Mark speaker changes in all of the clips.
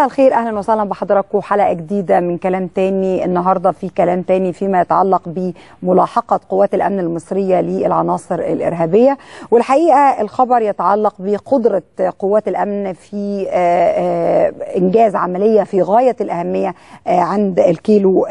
Speaker 1: مساء الخير اهلا وسهلا بحضراتكم حلقه جديده من كلام تاني النهارده في كلام تاني فيما يتعلق بملاحقه قوات الامن المصريه للعناصر الارهابيه والحقيقه الخبر يتعلق بقدره قوات الامن في انجاز عمليه في غايه الاهميه عند الكيلو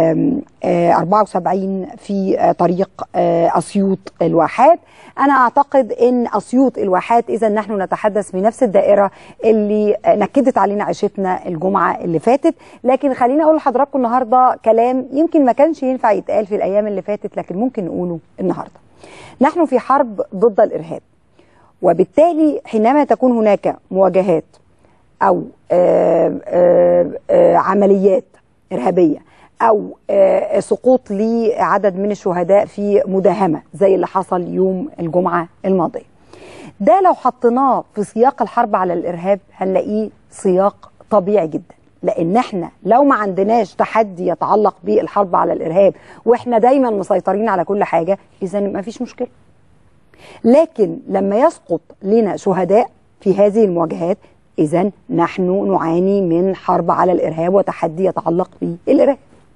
Speaker 1: 74 في طريق اسيوط الواحات انا اعتقد ان اسيوط الواحات اذا نحن نتحدث بنفس الدائره اللي نكدت علينا عيشتنا الجمعه اللي فاتت لكن خليني اقول لحضراتكم النهارده كلام يمكن ما كانش ينفع يتقال في الايام اللي فاتت لكن ممكن نقوله النهارده نحن في حرب ضد الارهاب وبالتالي حينما تكون هناك مواجهات او آآ آآ عمليات ارهابيه او سقوط لعدد من الشهداء في مداهمه زي اللي حصل يوم الجمعه الماضيه. ده لو حطيناه في سياق الحرب على الارهاب هنلاقيه سياق طبيعي جدا لان احنا لو ما عندناش تحدي يتعلق بالحرب على الارهاب واحنا دايما مسيطرين على كل حاجه اذا ما فيش مشكله. لكن لما يسقط لنا شهداء في هذه المواجهات اذا نحن نعاني من حرب على الارهاب وتحدي يتعلق بالارهاب.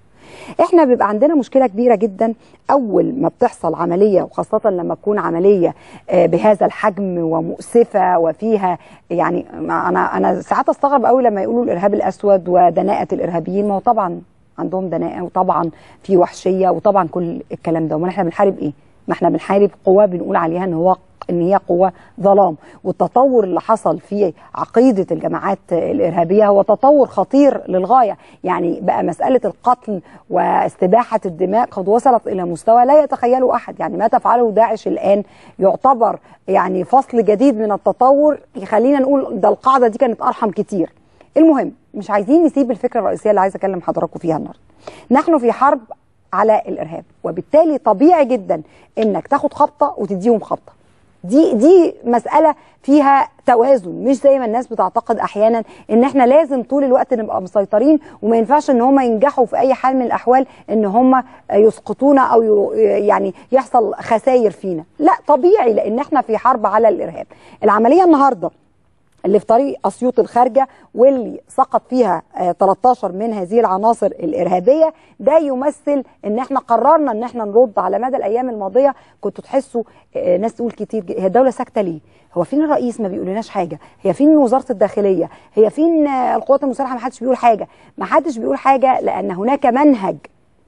Speaker 1: احنا بيبقى عندنا مشكله كبيره جدا اول ما بتحصل عمليه وخاصه لما تكون عمليه بهذا الحجم ومؤسفه وفيها يعني انا انا ساعات استغرب قوي لما يقولوا الارهاب الاسود ودناءه الارهابيين ما هو طبعا عندهم دناءه وطبعا في وحشيه وطبعا كل الكلام ده امال احنا بنحارب ايه؟ ما احنا بنحارب قوه بنقول عليها ان هو ان هي قوه ظلام والتطور اللي حصل في عقيده الجماعات الارهابيه هو تطور خطير للغايه يعني بقى مساله القتل واستباحه الدماء قد وصلت الى مستوى لا يتخيله احد يعني ما تفعله داعش الان يعتبر يعني فصل جديد من التطور يخلينا نقول ده القاعده دي كانت ارحم كتير المهم مش عايزين نسيب الفكره الرئيسيه اللي عايزه اكلم حضراتكم فيها النهارده نحن في حرب على الارهاب وبالتالي طبيعي جدا انك تاخد خبطه وتديهم خبطه دي دي مساله فيها توازن مش زي ما الناس بتعتقد احيانا ان احنا لازم طول الوقت نبقى مسيطرين وما ينفعش ان هم ينجحوا في اي حال من الاحوال ان هم يسقطونا او يعني يحصل خسائر فينا لا طبيعي لان احنا في حرب على الارهاب العمليه النهارده اللي في طريق اسيوط الخارجه واللي سقط فيها 13 من هذه العناصر الارهابيه ده يمثل ان احنا قررنا ان احنا نرد على مدى الايام الماضيه كنتوا تحسوا ناس تقول كتير هي الدوله ساكته ليه؟ هو فين الرئيس ما بيقولناش حاجه؟ هي فين وزاره الداخليه؟ هي فين القوات المسلحه ما حدش بيقول حاجه؟ ما حدش بيقول حاجه لان هناك منهج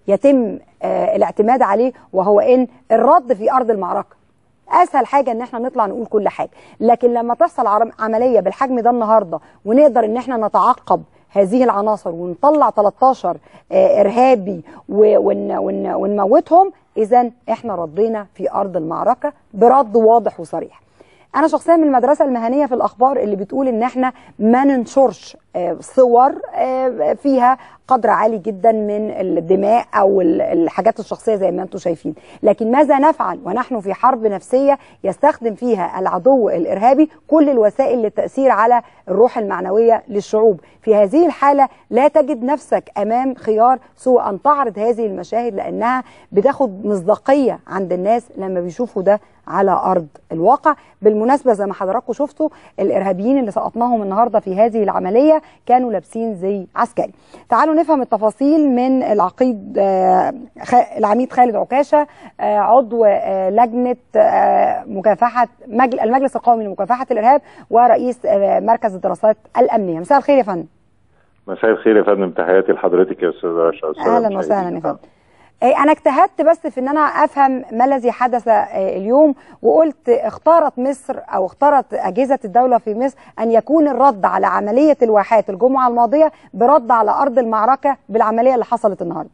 Speaker 1: يتم الاعتماد عليه وهو ان الرد في ارض المعركه اسهل حاجه ان احنا نطلع نقول كل حاجه لكن لما تحصل عمليه بالحجم ده النهارده ونقدر ان احنا نتعقب هذه العناصر ونطلع 13 ارهابي ون ون ونموتهم اذا احنا ردينا في ارض المعركه برد واضح وصريح انا شخصيا من المدرسه المهنيه في الاخبار اللي بتقول ان احنا ما ننشرش صور فيها قدر عالي جدا من الدماء او الحاجات الشخصيه زي ما انتم شايفين لكن ماذا نفعل ونحن في حرب نفسيه يستخدم فيها العدو الارهابي كل الوسائل للتاثير على الروح المعنويه للشعوب في هذه الحاله لا تجد نفسك امام خيار سوى ان تعرض هذه المشاهد لانها بتاخد مصداقيه عند الناس لما بيشوفوا ده على ارض الواقع بالمناسبه زي ما حضراتكم شفتوا الارهابيين اللي سقطناهم النهارده في هذه العمليه كانوا لابسين زي عسكري تعالوا نفهم التفاصيل من العقيد العميد خالد عكاشه عضو لجنه مكافحه المجلس القومي لمكافحه الارهاب ورئيس مركز الدراسات الامنيه مساء الخير يا فندم
Speaker 2: مساء الخير يا فندم تحياتي لحضرتك يا استاذ رشا
Speaker 1: اهلا وسهلا يا فندم انا اجتهدت بس في ان انا افهم ما الذي حدث اليوم وقلت اختارت مصر او اختارت اجهزه الدوله في مصر ان يكون الرد على عمليه الواحات الجمعه الماضيه برد على ارض المعركه بالعمليه اللي حصلت النهارده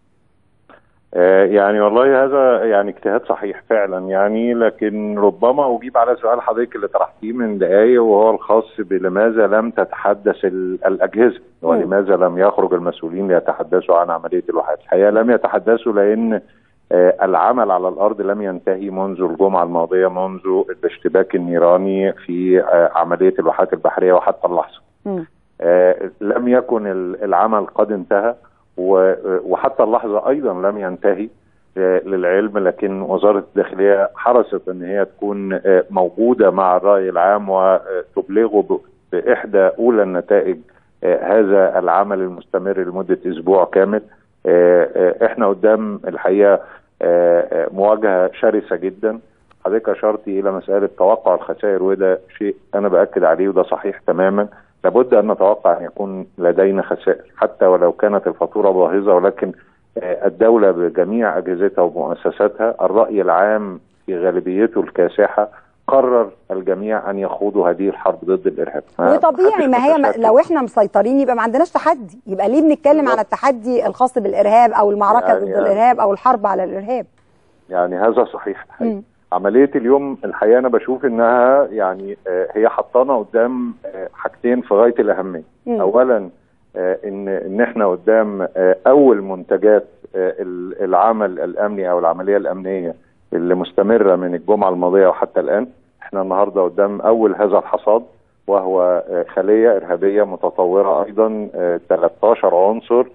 Speaker 2: يعني والله هذا يعني اجتهاد صحيح فعلا يعني لكن ربما اجيب على سؤال حضرتك اللي طرحتيه من دقائق وهو الخاص بلماذا لم تتحدث الاجهزه ولماذا لم يخرج المسؤولين ليتحدثوا عن عمليه الواحات الحقيقه لم يتحدثوا لان العمل على الارض لم ينتهي منذ الجمعه الماضيه منذ الاشتباك النيراني في عمليه الواحات البحريه وحتى اللحظه لم يكن العمل قد انتهى وحتى اللحظه ايضا لم ينتهي للعلم لكن وزاره الداخليه حرصت ان هي تكون موجوده مع الراي العام وتبلغه باحدى اولى النتائج هذا العمل المستمر لمده اسبوع كامل احنا قدام الحقيقه مواجهه شرسه جدا حضرتك اشرتي الى مساله توقع الخسائر وده شيء انا باكد عليه وده صحيح تماما لابد ان نتوقع ان يكون لدينا خسائر حتى ولو كانت الفاتوره باهظه ولكن الدوله بجميع اجهزتها ومؤسساتها الراي العام في غالبيته الكاسحه قرر الجميع ان يخوضوا هذه الحرب ضد الارهاب
Speaker 1: وطبيعي ما هي لو احنا مسيطرين يبقى ما عندناش تحدي يبقى ليه بنتكلم عن التحدي الخاص بالارهاب او المعركه يعني ضد يعني الارهاب او الحرب على الارهاب
Speaker 2: يعني هذا صحيح الحقيقة. عمليه اليوم الحقيقه انا بشوف انها يعني هي حطانا قدام حاجتين في غايه الاهميه م. اولا ان ان احنا قدام اول منتجات العمل الامني او العمليه الامنيه اللي مستمره من الجمعه الماضيه وحتى الان احنا النهارده قدام اول هذا الحصاد وهو خليه ارهابيه متطوره ايضا 13 عنصر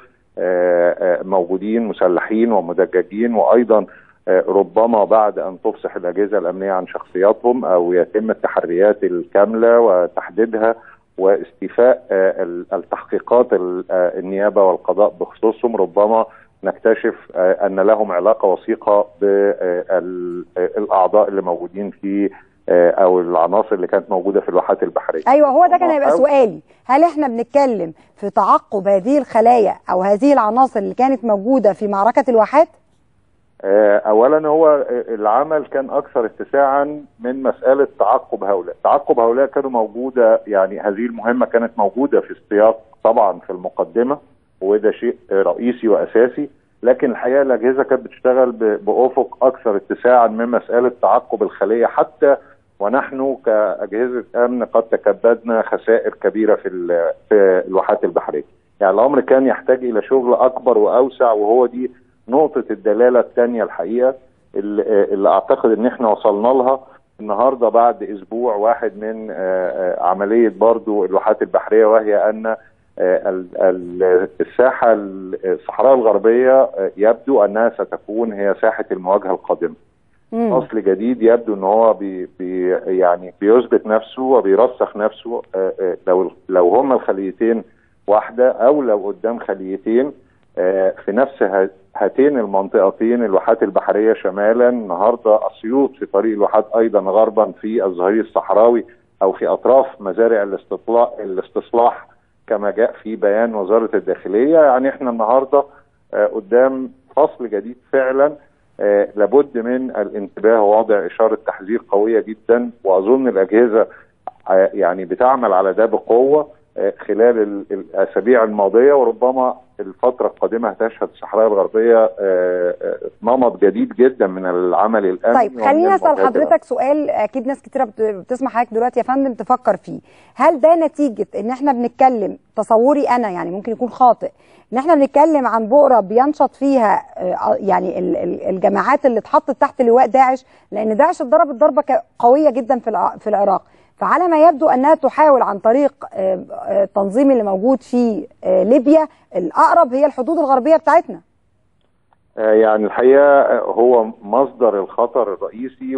Speaker 2: موجودين مسلحين ومدججين وايضا ربما بعد ان تفصح الاجهزه الامنيه عن شخصياتهم او يتم التحريات الكامله وتحديدها واستيفاء التحقيقات النيابه والقضاء بخصوصهم ربما نكتشف ان لهم علاقه وثيقه بالاعضاء اللي موجودين في او العناصر اللي كانت موجوده في الواحات البحريه.
Speaker 1: ايوه هو ده كان هيبقى سؤالي، هل احنا بنتكلم في تعقب هذه الخلايا او هذه العناصر اللي كانت موجوده في معركه الواحات؟
Speaker 2: اولا هو العمل كان اكثر اتساعا من مساله تعقب هؤلاء، تعقب هؤلاء كانوا موجوده يعني هذه المهمه كانت موجوده في السياق طبعا في المقدمه وده شيء رئيسي واساسي لكن الحقيقه الاجهزه كانت بتشتغل بافق اكثر اتساعا من مساله تعقب الخليه حتى ونحن كاجهزه امن قد تكبدنا خسائر كبيره في في الواحات البحريه. يعني الامر كان يحتاج الى شغل اكبر واوسع وهو دي نقطه الدلاله الثانيه الحقيقه اللي, اللي اعتقد ان احنا وصلنا لها النهارده بعد اسبوع واحد من عمليه برضو الواحات البحريه وهي ان الساحه الصحراء الغربيه يبدو انها ستكون هي ساحه المواجهه القادمه. فصل جديد يبدو ان هو بي بي يعني بيثبت نفسه وبيرسخ نفسه لو لو هما الخليتين واحده او لو قدام خليتين في نفس هاتين المنطقتين الواحات البحريه شمالا النهارده اسيوط في طريق الواحات ايضا غربا في الظهير الصحراوي او في اطراف مزارع الاستصلاح الاستصلاح كما جاء في بيان وزاره الداخليه يعني احنا النهارده قدام فصل جديد فعلا لابد من الانتباه ووضع اشاره تحذير قويه جدا واظن الاجهزه يعني بتعمل على ده بقوه خلال الاسابيع الماضيه وربما الفتره القادمه هتشهد الصحراء الغربيه نمط جديد جدا من العمل الامني
Speaker 1: طيب خليني اسال حضرتك سؤال اكيد ناس كتيره بتسمع حضرتك دلوقتي يا فندم تفكر فيه هل ده نتيجه ان احنا بنتكلم تصوري انا يعني ممكن يكون خاطئ ان احنا بنتكلم عن بؤره بينشط فيها يعني الجماعات اللي اتحطت تحت لواء داعش لان داعش اتضربت ضربه قويه جدا في في العراق فعلى ما يبدو انها تحاول عن طريق التنظيم اللي موجود في ليبيا الاقرب هي الحدود الغربيه بتاعتنا
Speaker 2: يعني الحقيقه هو مصدر الخطر الرئيسي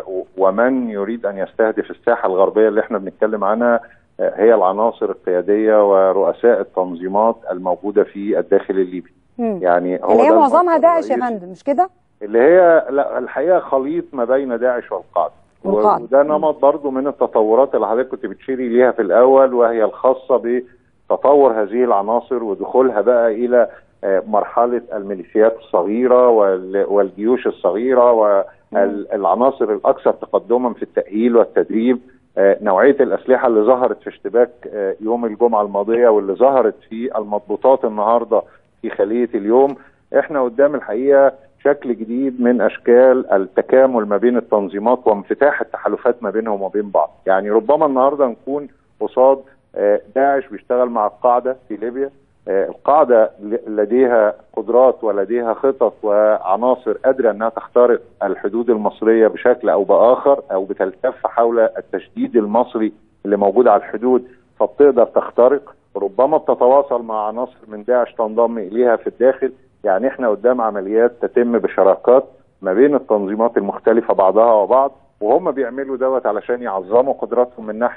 Speaker 2: ومن يريد ان يستهدف الساحه الغربيه اللي احنا بنتكلم عنها هي العناصر القياديه ورؤساء التنظيمات الموجوده في الداخل الليبي
Speaker 1: مم. يعني هو اللي هي معظمها داعش يا فندم مش كده
Speaker 2: اللي هي لا الحقيقه خليط ما بين داعش والقاعده وده نمط برضه من التطورات اللي حضرتك كنت بتشيري ليها في الاول وهي الخاصه بتطور هذه العناصر ودخولها بقى الى مرحله الميليشيات الصغيره والجيوش الصغيره والعناصر الاكثر تقدما في التاهيل والتدريب نوعيه الاسلحه اللي ظهرت في اشتباك يوم الجمعه الماضيه واللي ظهرت في المضبوطات النهارده في خليه اليوم احنا قدام الحقيقه شكل جديد من اشكال التكامل ما بين التنظيمات وانفتاح التحالفات ما بينهم وبين بعض يعني ربما النهارده نكون قصاد داعش بيشتغل مع القاعده في ليبيا القاعده لديها قدرات ولديها خطط وعناصر قادره انها تخترق الحدود المصريه بشكل او باخر او بتلتف حول التشديد المصري اللي موجود على الحدود فبتقدر تخترق ربما بتتواصل مع عناصر من داعش تنضم اليها في الداخل يعني احنا قدام عمليات تتم بشراكات ما بين التنظيمات المختلفه بعضها وبعض وهم بيعملوا دوت علشان يعظموا قدراتهم من ناحيه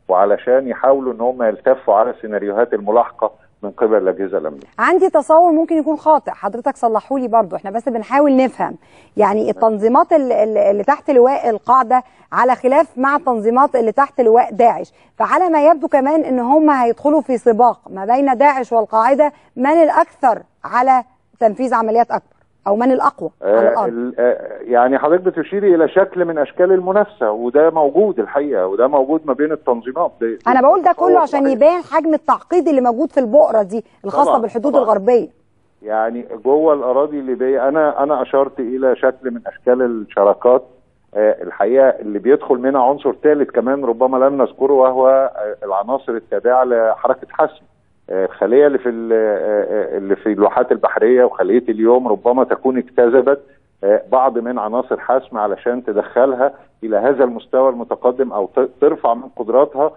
Speaker 2: وعلشان يحاولوا ان هم يلتفوا على السيناريوهات الملاحقه من قبل الاجهزه الامنيه.
Speaker 1: عندي تصور ممكن يكون خاطئ حضرتك صلحوا لي برضو احنا بس بنحاول نفهم يعني التنظيمات اللي, اللي تحت لواء القاعده على خلاف مع التنظيمات اللي تحت لواء داعش فعلى ما يبدو كمان ان هم هيدخلوا في سباق ما بين داعش والقاعده من الاكثر على تنفيذ عمليات اكبر او من الاقوى على الارض
Speaker 2: يعني حضرتك بتشيري الى شكل من اشكال المنافسه وده موجود الحقيقه وده موجود ما بين التنظيمات
Speaker 1: دي انا بقول ده كله عشان صحيح. يبان حجم التعقيد اللي موجود في البؤره دي الخاصه طبعًا بالحدود طبعًا. الغربيه
Speaker 2: يعني جوه الاراضي الليبيه انا انا اشرت الى شكل من اشكال الشراكات آه الحقيقه اللي بيدخل منها عنصر ثالث كمان ربما لم نذكره وهو آه العناصر التابعه لحركه حسم الخليه اللي في اللي في الواحات البحريه وخليه اليوم ربما تكون اجتذبت بعض من عناصر حسم علشان تدخلها الى هذا المستوى المتقدم او ترفع من قدراتها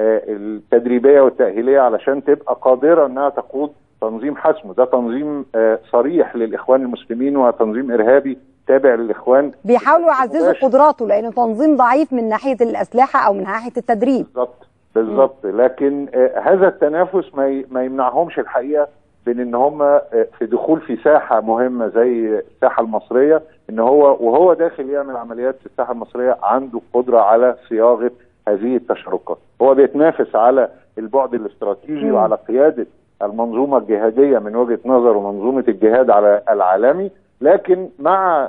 Speaker 2: التدريبيه والتاهيليه علشان تبقى قادره انها تقود تنظيم حسم ده تنظيم صريح للاخوان المسلمين وتنظيم ارهابي تابع للاخوان
Speaker 1: بيحاولوا يعززوا قدراته لانه تنظيم ضعيف من ناحيه الاسلحه او من ناحيه التدريب
Speaker 2: بالظبط بالظبط لكن آه هذا التنافس ما ما يمنعهمش الحقيقه بين ان هم آه في دخول في ساحه مهمه زي الساحه المصريه ان هو وهو داخل يعمل عمليات في الساحه المصريه عنده قدره على صياغه هذه التشاركات هو بيتنافس على البعد الاستراتيجي م. وعلى قياده المنظومه الجهاديه من وجهه نظر منظومه الجهاد على العالمي لكن مع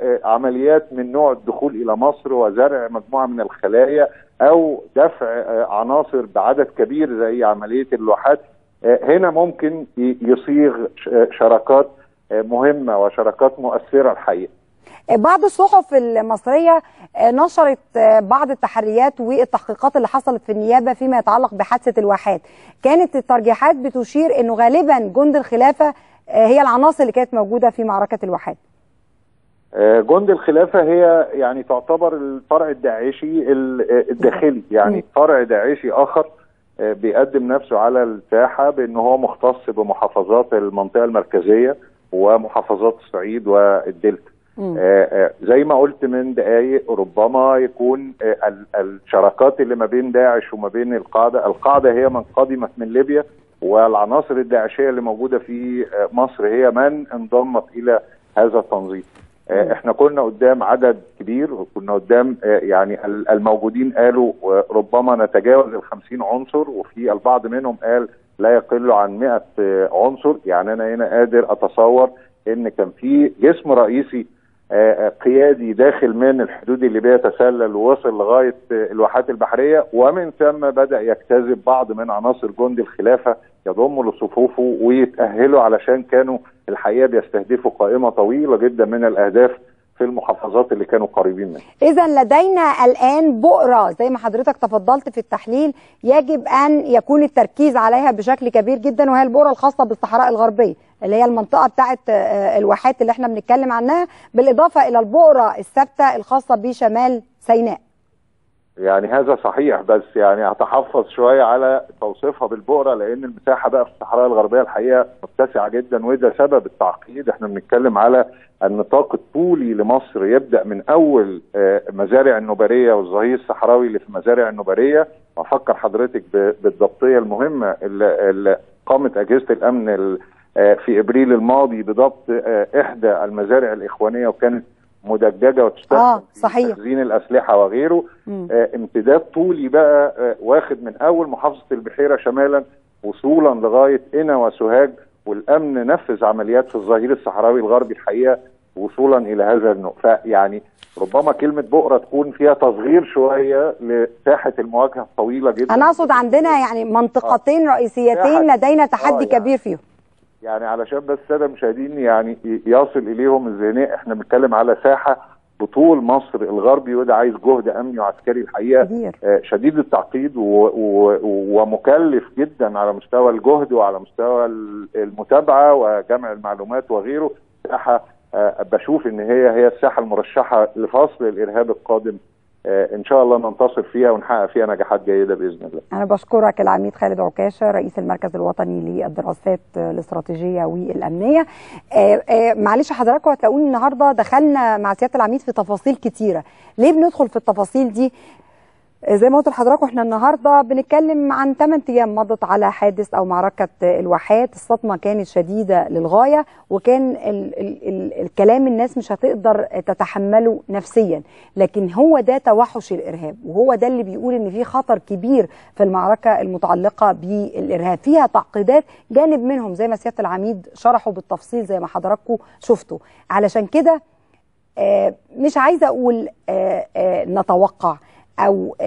Speaker 2: عمليات من نوع الدخول الى مصر وزرع مجموعه من الخلايا او دفع عناصر بعدد كبير زي عمليه اللوحات هنا ممكن يصيغ شراكات مهمه وشراكات مؤثره الحقيقه.
Speaker 1: بعض الصحف المصريه نشرت بعض التحريات والتحقيقات اللي حصلت في النيابه فيما يتعلق بحادثه الواحات. كانت الترجيحات بتشير انه غالبا جند الخلافه هي العناصر اللي كانت موجوده في معركه الواحات.
Speaker 2: جند الخلافه هي يعني تعتبر الفرع الداعشي الداخلي يعني فرع داعشي اخر بيقدم نفسه على الساحه بان هو مختص بمحافظات المنطقه المركزيه ومحافظات الصعيد والدلتا. زي ما قلت من دقائق ربما يكون الشراكات اللي ما بين داعش وما بين القاعده، القاعده هي من قدمت من ليبيا والعناصر الداعشيه اللي موجوده في مصر هي من انضمت الى هذا التنظيم. احنا كنا قدام عدد كبير وكنا قدام يعني الموجودين قالوا ربما نتجاوز ال 50 عنصر وفي البعض منهم قال لا يقل عن 100 عنصر يعني انا هنا قادر اتصور ان كان في جسم رئيسي قيادي داخل من الحدود الليبيه تسلل ووصل لغايه الواحات البحريه ومن ثم بدا يجتذب بعض من عناصر جند الخلافه يضموا لصفوفه ويتاهلوا علشان كانوا الحقيقه بيستهدفوا قائمه طويله جدا من الاهداف في المحافظات اللي كانوا قريبين منها.
Speaker 1: اذا لدينا الان بؤره زي ما حضرتك تفضلت في التحليل يجب ان يكون التركيز عليها بشكل كبير جدا وهي البؤره الخاصه بالصحراء الغربيه اللي هي المنطقه بتاعه الواحات اللي احنا بنتكلم عنها بالاضافه الى البؤره الثابته الخاصه بشمال سيناء.
Speaker 2: يعني هذا صحيح بس يعني هتحفظ شويه على توصيفها بالبؤره لان المساحه بقى في الصحراء الغربيه الحقيقه متسعه جدا وده سبب التعقيد احنا بنتكلم على النطاق الطولي لمصر يبدا من اول مزارع النوباريه والظهير الصحراوي اللي في مزارع النوباريه وافكر حضرتك بالضبطيه المهمه اللي, اللي قامت اجهزه الامن في ابريل الماضي بضبط احدى المزارع الاخوانيه وكانت مدججه وتستخدم
Speaker 1: آه صحيح.
Speaker 2: في تخزين الاسلحه وغيره آه امتداد طولي بقى آه واخد من اول محافظه البحيره شمالا وصولا لغايه قنا وسوهاج والامن نفذ عمليات في الظهير الصحراوي الغربي الحقيقه وصولا الى هذا النوع فيعني ربما كلمه بؤره تكون فيها تصغير شويه لساحه المواجهه الطويله جدا
Speaker 1: انا اقصد عندنا يعني منطقتين آه. رئيسيتين لدينا تحدي آه يعني كبير فيهم
Speaker 2: يعني علشان بس الساده المشاهدين يعني يصل اليهم الذهنيه احنا بنتكلم على ساحه بطول مصر الغربي وده عايز جهد امني وعسكري الحقيقه
Speaker 1: كبير.
Speaker 2: آه شديد التعقيد و و ومكلف جدا على مستوى الجهد وعلى مستوى المتابعه وجمع المعلومات وغيره ساحه آه بشوف ان هي هي الساحه المرشحه لفصل الارهاب القادم ان شاء الله ننتصر فيها ونحقق فيها نجاحات جيده باذن الله.
Speaker 1: انا بشكرك العميد خالد عكاشه رئيس المركز الوطني للدراسات الاستراتيجيه والامنيه. آآ آآ معلش حضراتكم هتلاقوني النهارده دخلنا مع سياده العميد في تفاصيل كتيره، ليه بندخل في التفاصيل دي؟ زي ما قلت لحضراتكم احنا النهارده بنتكلم عن 8 ايام مضت على حادث او معركه الواحات الصدمه كانت شديده للغايه وكان ال ال ال الكلام الناس مش هتقدر تتحمله نفسيا لكن هو ده توحش الارهاب وهو ده اللي بيقول ان في خطر كبير في المعركه المتعلقه بالارهاب فيها تعقيدات جانب منهم زي ما سياده العميد شرحوا بالتفصيل زي ما حضراتكم شفتوا علشان كده آه مش عايزه اقول آه آه نتوقع او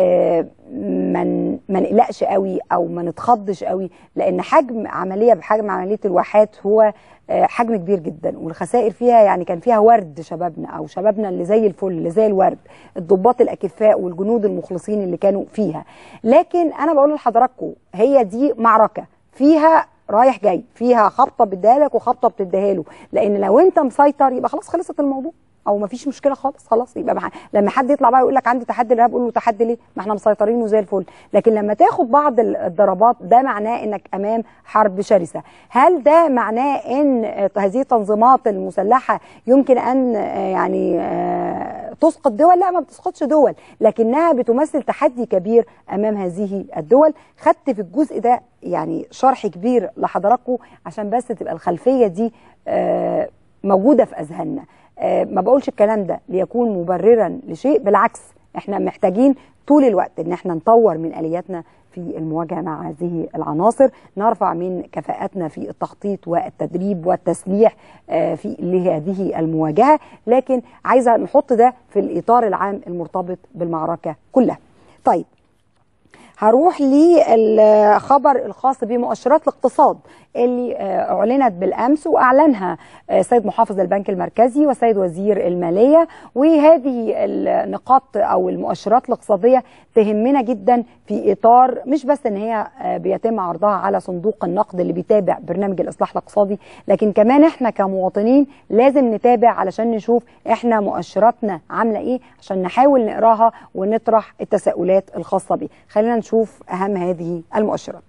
Speaker 1: ما ما نقلقش قوي او ما نتخضش قوي لان حجم عمليه بحجم عمليه الواحات هو حجم كبير جدا والخسائر فيها يعني كان فيها ورد شبابنا او شبابنا اللي زي الفل اللي زي الورد الضباط الاكفاء والجنود المخلصين اللي كانوا فيها لكن انا بقول لحضراتكم هي دي معركه فيها رايح جاي فيها خبطه بتديها لك وخبطه بتديها له لان لو انت مسيطر يبقى خلاص خلصت الموضوع او ما فيش مشكله خالص خلاص يبقى مح... لما حد يطلع بقى يقول لك عندي تحدي الارهاب قول له تحدي ليه ما احنا مسيطرين وزي الفل لكن لما تاخد بعض الضربات ده معناه انك امام حرب شرسه هل ده معناه ان هذه التنظيمات المسلحه يمكن ان يعني تسقط دول لا ما بتسقطش دول لكنها بتمثل تحدي كبير امام هذه الدول خدت في الجزء ده يعني شرح كبير لحضراتكم عشان بس تبقى الخلفيه دي موجوده في اذهاننا ما بقولش الكلام ده ليكون مبررا لشيء بالعكس احنا محتاجين طول الوقت ان احنا نطور من الياتنا في المواجهه مع هذه العناصر نرفع من كفاءاتنا في التخطيط والتدريب والتسليح في لهذه المواجهه لكن عايزه نحط ده في الاطار العام المرتبط بالمعركه كلها طيب هروح للخبر الخاص بمؤشرات الاقتصاد اللي اعلنت بالامس واعلنها السيد محافظ البنك المركزي والسيد وزير الماليه وهذه النقاط او المؤشرات الاقتصاديه تهمنا جدا في اطار مش بس ان هي بيتم عرضها على صندوق النقد اللي بيتابع برنامج الاصلاح الاقتصادي لكن كمان احنا كمواطنين لازم نتابع علشان نشوف احنا مؤشراتنا عامله ايه عشان نحاول نقراها ونطرح التساؤلات الخاصه بيه خلينا نشوف اهم هذه المؤشرات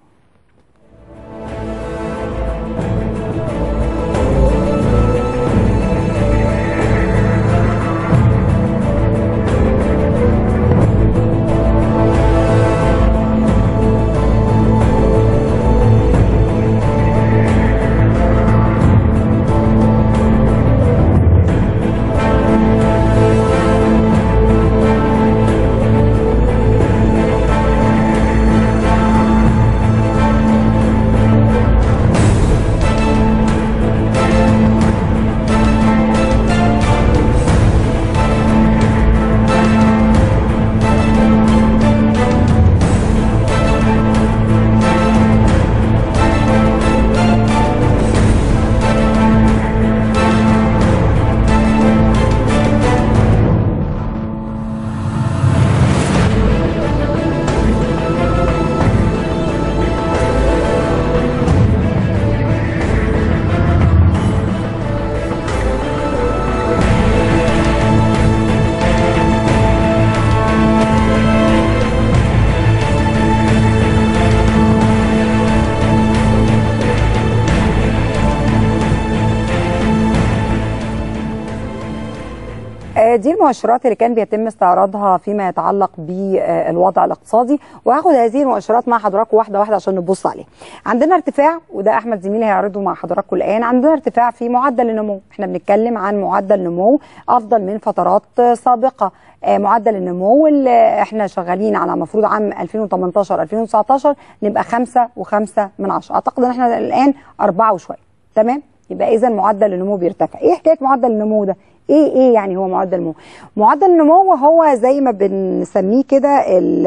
Speaker 1: دي المؤشرات اللي كان بيتم استعراضها فيما يتعلق بالوضع الاقتصادي وهاخد هذه المؤشرات مع حضراتكم واحده واحده عشان نبص عليها. عندنا ارتفاع وده احمد زميلي هيعرضه مع حضراتكم الان عندنا ارتفاع في معدل النمو، احنا بنتكلم عن معدل نمو افضل من فترات سابقه. معدل النمو اللي احنا شغالين على مفروض عام 2018 2019 نبقى 5 و5 من 10 اعتقد ان احنا الان 4 وشويه تمام يبقى اذا معدل النمو بيرتفع ايه حكايه معدل النمو ده ايه ايه يعني هو معدل النمو معدل النمو هو زي ما بنسميه كده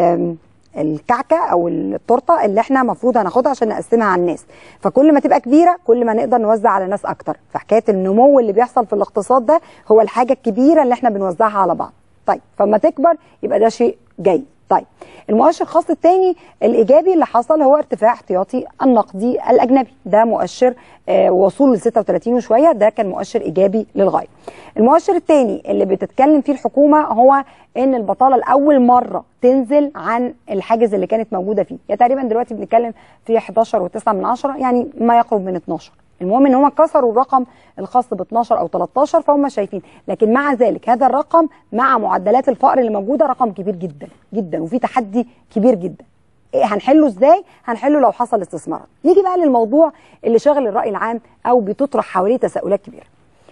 Speaker 1: الكعكه او التورته اللي احنا المفروض هناخدها عشان نقسمها على الناس فكل ما تبقى كبيره كل ما نقدر نوزع على ناس اكتر فحكايه النمو اللي بيحصل في الاقتصاد ده هو الحاجه الكبيره اللي احنا بنوزعها على بعض طيب فما تكبر يبقى ده شيء جيد طيب المؤشر الخاص الثاني الايجابي اللي حصل هو ارتفاع احتياطي النقدي الاجنبي ده مؤشر آه وصول ل 36 وشويه ده كان مؤشر ايجابي للغايه المؤشر الثاني اللي بتتكلم فيه الحكومه هو ان البطاله لاول مره تنزل عن الحاجز اللي كانت موجوده فيه يعني تقريبا دلوقتي بنتكلم في 11 و9 من 10 يعني ما يقرب من 12 المهم ان هم كسروا الرقم الخاص ب 12 او 13 فهم شايفين لكن مع ذلك هذا الرقم مع معدلات الفقر اللي موجوده رقم كبير جدا جدا وفي تحدي كبير جدا إيه هنحله ازاي هنحله لو حصل استثمارات نيجي بقى للموضوع اللي شاغل الراي العام او بتطرح حواليه تساؤلات كبيره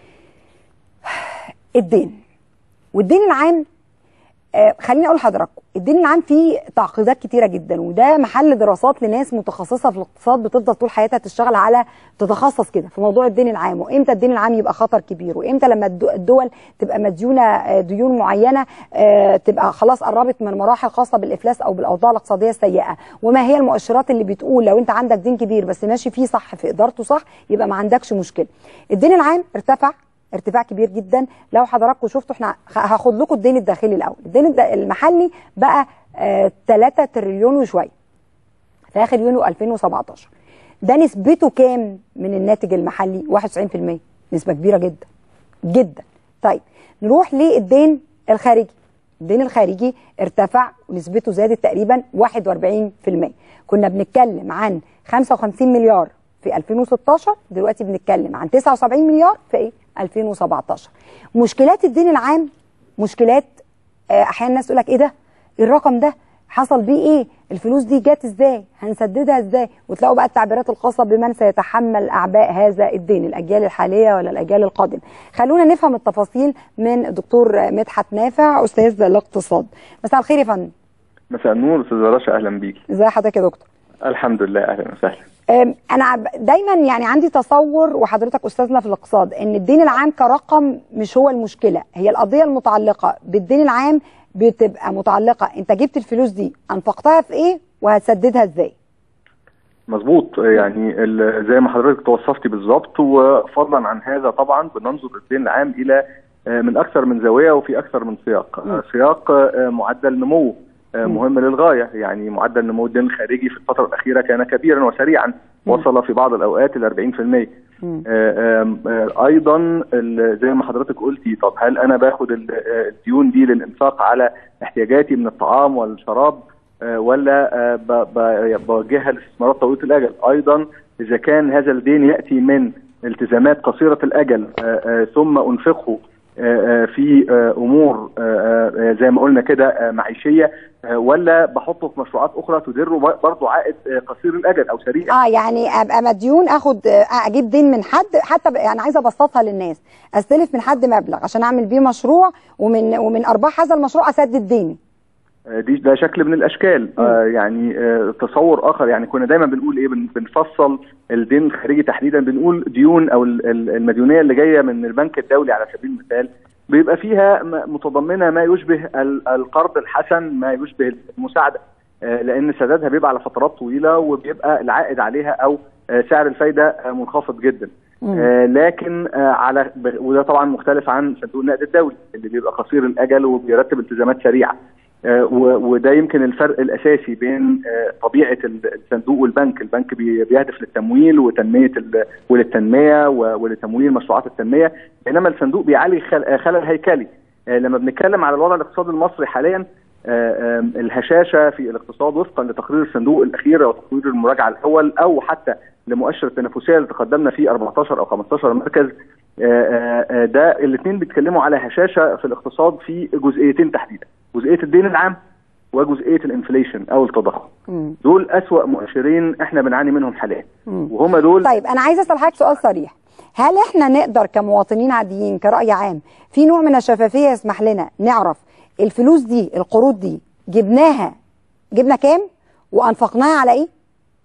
Speaker 1: الدين والدين العام آه خليني اقول لحضراتكم الدين العام فيه تعقيدات كتيره جدا وده محل دراسات لناس متخصصه في الاقتصاد بتفضل طول حياتها تشتغل على تتخصص كده في موضوع الدين العام وامتى الدين العام يبقى خطر كبير وامتى لما الدول تبقى مديونه ديون معينه آه تبقى خلاص قربت من مراحل خاصه بالافلاس او بالاوضاع الاقتصاديه السيئه وما هي المؤشرات اللي بتقول لو انت عندك دين كبير بس ماشي فيه صح في ادارته صح يبقى ما عندكش مشكله الدين العام ارتفع ارتفاع كبير جدا لو حضراتكم شفتوا احنا هاخد لكم الدين الداخلي الاول الدين المحلي بقى آه 3 تريليون وشويه في اخر يونيو 2017 ده نسبته كام من الناتج المحلي 91% نسبه كبيره جدا جدا طيب نروح للدين الخارجي الدين الخارجي ارتفع ونسبته زادت تقريبا 41% كنا بنتكلم عن 55 مليار في 2016 دلوقتي بنتكلم عن 79 مليار في ايه 2017 مشكلات الدين العام مشكلات احيانا الناس تقول لك ايه ده الرقم ده حصل بيه ايه الفلوس دي جت ازاي هنسددها ازاي وتلاقوا بقى التعبيرات الخاصه بمن سيتحمل اعباء هذا الدين الاجيال الحاليه ولا الاجيال القادمه خلونا نفهم التفاصيل من الدكتور مدحت نافع استاذ الاقتصاد مساء الخير يا فندم
Speaker 3: مساء النور استاذ رشا اهلا بيكي
Speaker 1: ازي حضرتك يا دكتور
Speaker 3: الحمد لله اهلا وسهلا
Speaker 1: انا دايما يعني عندي تصور وحضرتك استاذنا في الاقتصاد ان الدين العام كرقم مش هو المشكله هي القضيه المتعلقه بالدين العام بتبقى متعلقه انت جبت الفلوس دي انفقتها في ايه وهتسددها ازاي
Speaker 3: مظبوط يعني زي ما حضرتك توصفتي بالظبط وفضلا عن هذا طبعا بننظر الدين العام الى من اكثر من زاويه وفي اكثر من سياق م. سياق معدل نمو مهم للغايه يعني معدل نمو الدين الخارجي في الفتره الاخيره كان كبيرا وسريعا وصل في بعض الاوقات ل 40% ايضا زي ما حضرتك قلتي طب هل انا باخد الديون دي للانفاق على احتياجاتي من الطعام والشراب ولا بوجهها لاستثمارات طويله الاجل ايضا اذا كان هذا الدين ياتي من التزامات قصيره الاجل ثم انفقه في امور زي ما قلنا كده معيشيه ولا بحطه في مشروعات اخرى تدر برضه عائد قصير الاجل او سريع
Speaker 1: اه يعني ابقى مديون اخد اجيب دين من حد حتى يعني عايزه ابسطها للناس استلف من حد مبلغ عشان اعمل بيه مشروع ومن ومن ارباح هذا المشروع اسدد ديني
Speaker 3: دي ده شكل من الاشكال آه يعني آه تصور اخر يعني كنا دايما بنقول ايه بنفصل الدين الخارجي تحديدا بنقول ديون او المديونيه اللي جايه من البنك الدولي على سبيل المثال بيبقى فيها متضمنه ما يشبه القرض الحسن ما يشبه المساعده آه لان سدادها بيبقى على فترات طويله وبيبقى العائد عليها او سعر الفايده منخفض جدا آه لكن آه على وده طبعا مختلف عن صندوق النقد الدولي اللي بيبقى قصير الاجل وبيرتب التزامات سريعه آه وده يمكن الفرق الاساسي بين طبيعه الصندوق والبنك، البنك بيهدف للتمويل وتنميه وللتنميه ولتمويل مشروعات التنميه، بينما الصندوق بيعالج خلل هيكلي. لما بنتكلم على الوضع الاقتصادي المصري حاليا الهشاشه في الاقتصاد وفقا لتقرير الصندوق الاخير او تقرير المراجعه الاول او حتى لمؤشر التنافسيه اللي تقدمنا فيه 14 او 15 مركز ده الاثنين بيتكلموا على هشاشه في الاقتصاد في جزئيتين تحديدا جزئيه الدين العام وجزئيه الانفليشن او التضخم دول اسوا مؤشرين احنا بنعاني منهم حاليا وهم دول
Speaker 1: طيب انا عايزه اسال حضرتك سؤال صريح هل احنا نقدر كمواطنين عاديين كراي عام في نوع من الشفافيه يسمح لنا نعرف الفلوس دي القروض دي جبناها جبنا كام وانفقناها على ايه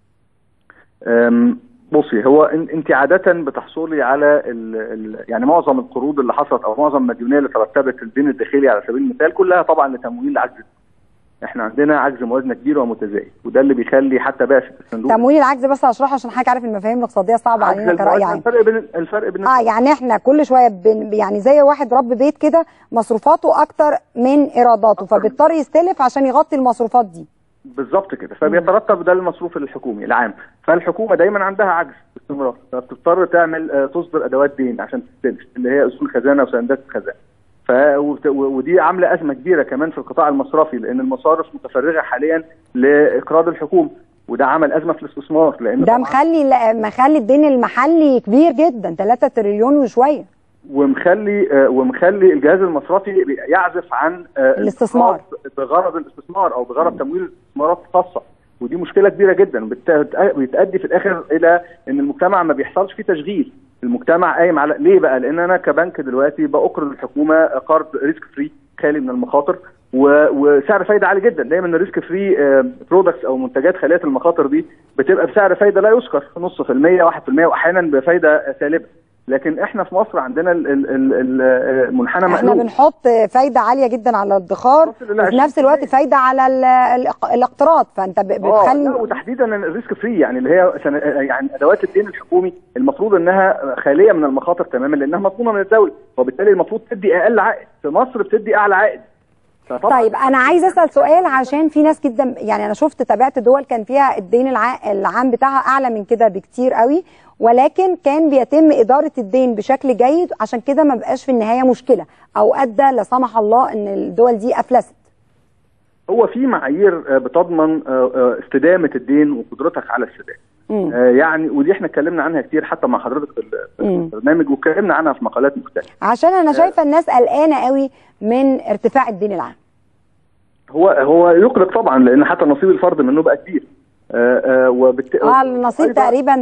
Speaker 3: بصي هو انت عاده بتحصلي على ال ال يعني معظم القروض اللي حصلت او معظم المديونيه اللي ترتبت الدين الداخلي على سبيل المثال كلها طبعا لتمويل عجز احنا عندنا عجز موازنه كبير ومتزايد وده اللي بيخلي حتى بعثه الصندوق
Speaker 1: تمويل العجز بس هشرحه عشان حضرتك عارف المفاهيم الاقتصاديه صعبه علينا كراي عام
Speaker 3: الفرق بين الفرق بين
Speaker 1: اه يعني احنا كل شويه بن يعني زي واحد رب بيت كده مصروفاته اكتر من ايراداته فبيضطر يستلف عشان يغطي المصروفات دي
Speaker 3: بالظبط كده فبيترتب ده المصروف الحكومي العام فالحكومه دايما عندها عجز باستمرار فبتضطر تعمل تصدر ادوات دين عشان تستلف اللي هي اصول خزانه وسندات الخزانه ف ودي عامله ازمه كبيره كمان في القطاع المصرفي لان المصارف متفرغه حاليا لاقراض الحكومه وده عمل ازمه في الاستثمار لان
Speaker 1: ده مخلي مخلي الدين المحلي كبير جدا 3 تريليون وشويه
Speaker 3: ومخلي ومخلي الجهاز المصرفي يعزف عن
Speaker 1: الاستثمار
Speaker 3: بغرض الاستثمار او بغرض تمويل الاستثمارات الخاصه ودي مشكله كبيره جدا بتؤدي في الاخر الى ان المجتمع ما بيحصلش فيه تشغيل المجتمع قايم على ليه بقى لان انا كبنك دلوقتي باقرض الحكومه قرض ريسك فري خالي من المخاطر وسعر فايده عالي جدا دايما الريسك فري برودكتس او منتجات خاليه المخاطر دي بتبقى بسعر فايده لا يذكر نص في المية واحد في المية واحيانا بفايده سالبه لكن احنا في مصر عندنا المنحنى
Speaker 1: مقلوب احنا بنحط فايده عاليه جدا على الادخار وفي نفس الوقت فايده على الاقتراض فانت بتخلي
Speaker 3: لا وتحديدا الريسك فري يعني اللي هي يعني ادوات الدين الحكومي المفروض انها خاليه من المخاطر تماما لانها مضمونه من الدوله وبالتالي المفروض تدي اقل عائد في مصر بتدي اعلى عائد
Speaker 1: طيب انا عايز اسال سؤال عشان في ناس جدا يعني انا شفت تابعت دول كان فيها الدين العام بتاعها اعلى من كده بكتير قوي ولكن كان بيتم اداره الدين بشكل جيد عشان كده ما بقاش في النهايه مشكله او ادى لا سمح الله ان الدول دي افلست
Speaker 3: هو في معايير بتضمن استدامه الدين وقدرتك على السداد يعني ودي احنا اتكلمنا عنها كتير حتى مع حضرتك في البرنامج واتكلمنا عنها في مقالات مختلفه
Speaker 1: عشان انا شايفه الناس قلقانه قوي من ارتفاع الدين العام
Speaker 3: هو هو يقلق طبعا لان حتى نصيب الفرد منه بقى كبير
Speaker 1: آه آه وبالت... اه النصيب تقريبا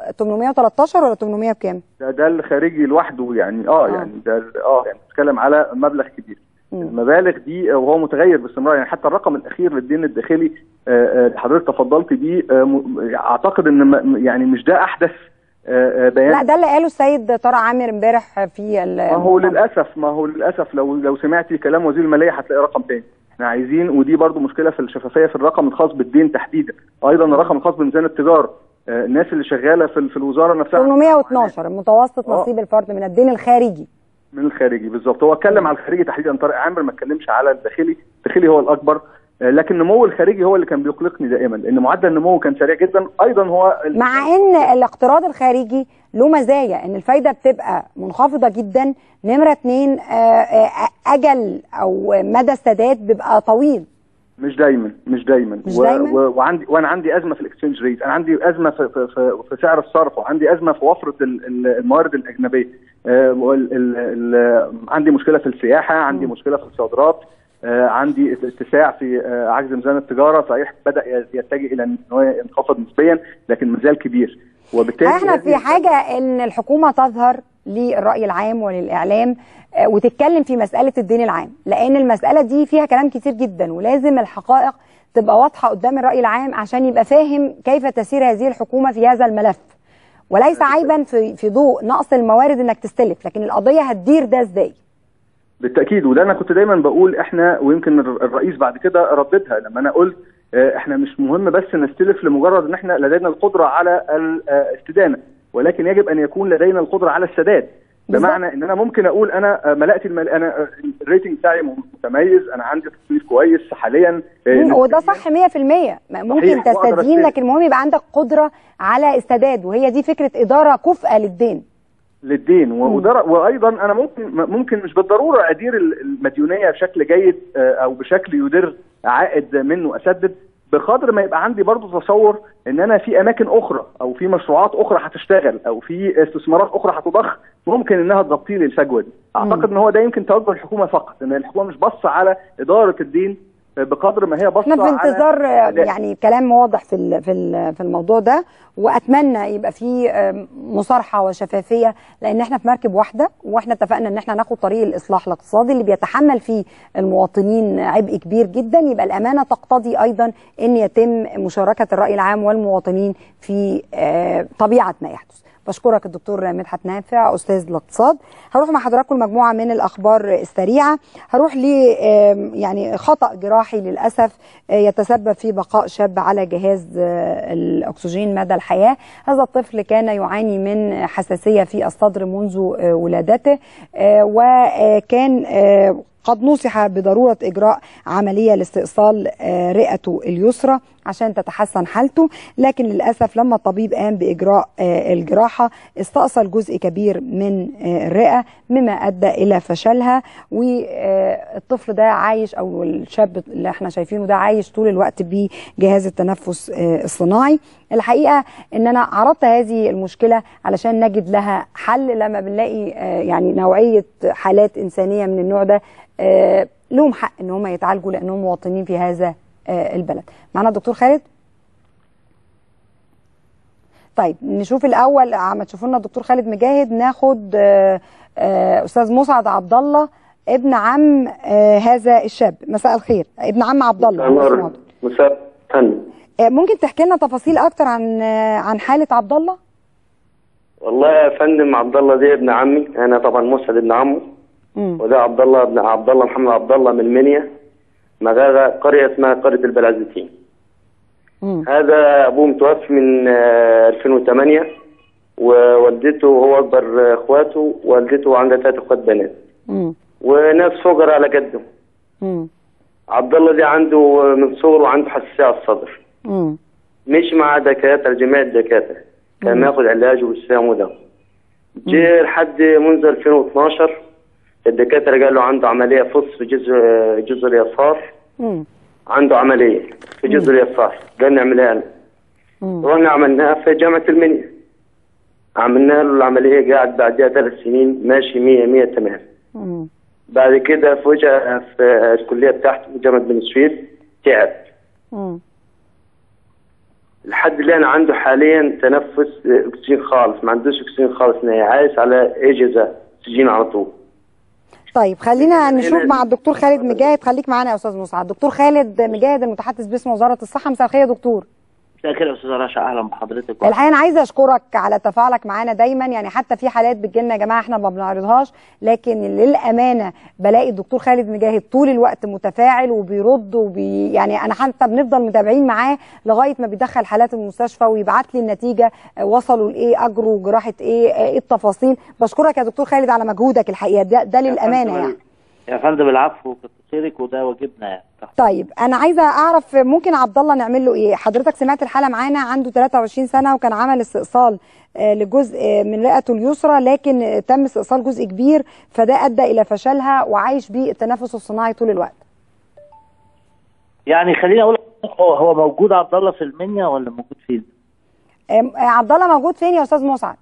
Speaker 1: 813 ولا 800 بكام؟
Speaker 3: ده ده الخارجي لوحده يعني اه, آه. يعني ده اه يعني بتتكلم على مبلغ كبير م. المبالغ دي وهو متغير باستمرار يعني حتى الرقم الاخير للدين الداخلي اللي حضرتك تفضلت بيه اعتقد ان يعني مش ده احدث
Speaker 1: بيان لا ده اللي قاله السيد طارق عامر امبارح في
Speaker 3: ما هو للاسف ما هو للاسف لو لو سمعتي كلام وزير الماليه هتلاقي رقم تاني احنا عايزين ودي برضو مشكله في الشفافيه في الرقم الخاص بالدين تحديدا ايضا الرقم الخاص بميزان التجاره آه الناس اللي شغاله في, في الوزاره نفسها
Speaker 1: 812 متوسط نصيب الفرد من الدين الخارجي
Speaker 3: من الخارجي بالظبط هو اتكلم على الخارجي تحديدا طارق عامر ما اتكلمش على الداخلي الداخلي هو الاكبر آه لكن النمو الخارجي هو اللي كان بيقلقني دائما لان معدل النمو كان سريع جدا ايضا هو
Speaker 1: مع ان الاقتراض الخارجي له مزايا ان الفايده بتبقى منخفضه جدا نمره اتنين اجل او مدى السداد بيبقى طويل
Speaker 3: مش دايما مش دايما,
Speaker 1: مش دايما؟
Speaker 3: و... و... وعندي وانا عندي ازمه في الاكسشينج ريت انا عندي ازمه في في, في, في سعر الصرف وعندي ازمه في وفره الموارد الاجنبيه آه ال... ال... ال... عندي مشكله في السياحه عندي م. مشكله في الصادرات آه عندي اتساع في آه عجز ميزان التجاره صحيح بدا يتجه الى ان هو ينخفض نسبيا لكن مازال كبير
Speaker 1: وبالتالي احنا في حاجه ان الحكومه تظهر للراي العام وللاعلام وتتكلم في مساله الدين العام لان المساله دي فيها كلام كتير جدا ولازم الحقائق تبقى واضحه قدام الراي العام عشان يبقى فاهم كيف تسير هذه الحكومه في هذا الملف وليس عيبا في في ضوء نقص الموارد انك تستلف لكن القضيه هتدير ده ازاي
Speaker 3: بالتاكيد وده انا كنت دايما بقول احنا ويمكن الرئيس بعد كده رددها لما انا قلت احنا مش مهم بس نستلف لمجرد ان احنا لدينا القدره على الاستدانه ولكن يجب ان يكون لدينا القدره على السداد بمعنى ان انا ممكن اقول انا ملأت المل... انا الريتنج بتاعي متميز انا عندي تصنيف كويس حاليا
Speaker 1: وده صح 100% ممكن تستدين لكن المهم يبقى عندك قدره على السداد وهي دي فكره اداره كفءه للدين
Speaker 3: للدين ودر... وايضا انا ممكن ممكن مش بالضروره ادير المديونيه بشكل جيد او بشكل يدر عائد منه اسدد بقدر ما يبقى عندي برضو تصور ان انا في اماكن اخرى او في مشروعات اخرى هتشتغل او في استثمارات اخرى هتضخ ممكن انها تغطي لي الفجوه دي اعتقد ان هو ده يمكن توجه الحكومه فقط ان الحكومه مش باصه على اداره الدين بقدر ما هي باصه
Speaker 1: احنا في انتظار يعني كلام واضح في في في الموضوع ده واتمنى يبقى في مصارحه وشفافيه لان احنا في مركب واحده واحنا اتفقنا ان احنا ناخد طريق الاصلاح الاقتصادي اللي بيتحمل فيه المواطنين عبء كبير جدا يبقى الامانه تقتضي ايضا ان يتم مشاركه الراي العام والمواطنين في طبيعه ما يحدث بشكرك الدكتور مدحت نافع استاذ الاقتصاد هروح مع حضراتكم مجموعه من الاخبار السريعه هروح ل يعني خطا جراحي للاسف يتسبب في بقاء شاب على جهاز الاكسجين مدى الحياه هذا الطفل كان يعاني من حساسيه في الصدر منذ ولادته وكان قد نصح بضرورة إجراء عملية لاستئصال رئته اليسرى عشان تتحسن حالته لكن للاسف لما الطبيب قام باجراء آه، الجراحه استأصل جزء كبير من آه، الرئه مما ادى الى فشلها والطفل ده عايش او الشاب اللي احنا شايفينه ده عايش طول الوقت بجهاز التنفس آه، الصناعي الحقيقه ان انا عرضت هذه المشكله علشان نجد لها حل لما بنلاقي آه، يعني نوعيه حالات انسانيه من النوع ده آه، لهم حق ان هم يتعالجوا لانهم مواطنين في هذا آه، البلد معنا الدكتور خالد طيب نشوف الاول عم تشوفوا لنا الدكتور خالد مجاهد ناخد آه، آه، استاذ مسعد عبد الله ابن عم آه، هذا الشاب مساء الخير ابن عم عبد الله هو اسمه عبد الله.
Speaker 4: مساء فندم
Speaker 1: آه، ممكن تحكي لنا تفاصيل اكتر عن آه، عن حاله عبد الله
Speaker 4: والله يا فندم عبد الله ده ابن عمي انا طبعا مسعد ابن عمه
Speaker 1: مم.
Speaker 4: وده عبد الله ابن عبد الله محمد عبد الله من المنيا مغاغه قريه اسمها قريه البلعزتين
Speaker 1: مم.
Speaker 4: هذا ابوه متوفي من آه، 2008 ووالدته هو اكبر آه، اخواته والدته عندها ثلاث اخوات بنات
Speaker 1: مم.
Speaker 4: وناس فقراء على قدهم
Speaker 1: مم.
Speaker 4: عبد الله ده عنده من صغره عنده حساسيه على الصدر
Speaker 1: مم.
Speaker 4: مشي مع دكاتره جميع الدكاتره كان ياخد علاج وبالسام وده جه لحد منذ 2012 الدكاتره قالوا عنده عمليه فص في جزء جزء اليسار
Speaker 1: مم.
Speaker 4: عنده عمليه في جزء اليسار قال نعملها له
Speaker 1: مم.
Speaker 4: رحنا عملناها في جامعه المنيا عملنا له العمليه قاعد بعدها ثلاث سنين ماشي 100 100 تمام
Speaker 1: مم.
Speaker 4: بعد كده فجاه في الكليه بتاعته جامعه بني سويف تعب
Speaker 1: مم.
Speaker 4: لحد الان عنده حاليا تنفس اكسجين خالص ما عندوش اكسجين خالص نهائي عايش على اجهزه اكسجين على طول
Speaker 1: طيب خلينا نشوف
Speaker 4: هنا-
Speaker 1: مع الدكتور خالد مجاهد خليك معانا يا استاذ مسعد دكتور خالد مجاهد المتحدث باسم وزاره الصحه مساء الخير يا دكتور
Speaker 5: مساء الخير يا استاذه رشا اهلا بحضرتك
Speaker 1: الحقيقه انا عايزه اشكرك على تفاعلك معانا دايما يعني حتى في حالات بتجيلنا يا جماعه احنا ما بنعرضهاش لكن للامانه بلاقي الدكتور خالد مجاهد طول الوقت متفاعل وبيرد وبي يعني انا حتى بنفضل متابعين معاه لغايه ما بيدخل حالات المستشفى ويبعت لي النتيجه آه، وصلوا لايه اجروا جراحه ايه آه، ايه التفاصيل بشكرك يا دكتور خالد على مجهودك الحقيقه ده, ده للامانه يعني
Speaker 5: يا فندم العفو كتر خيرك وده واجبنا يعني تحت
Speaker 1: طيب انا عايزه اعرف ممكن عبد الله نعمل له ايه حضرتك سمعت الحاله معانا عنده 23 سنه وكان عمل استئصال آه، لجزء آه، من رئته اليسرى لكن آه، تم استئصال جزء كبير فده ادى الى فشلها وعايش بيه التنفس الصناعي طول الوقت
Speaker 5: يعني خليني اقول هو هو موجود عبد الله في المنيا ولا موجود فين؟
Speaker 1: آم، آه، عبد الله موجود فين يا استاذ مسعد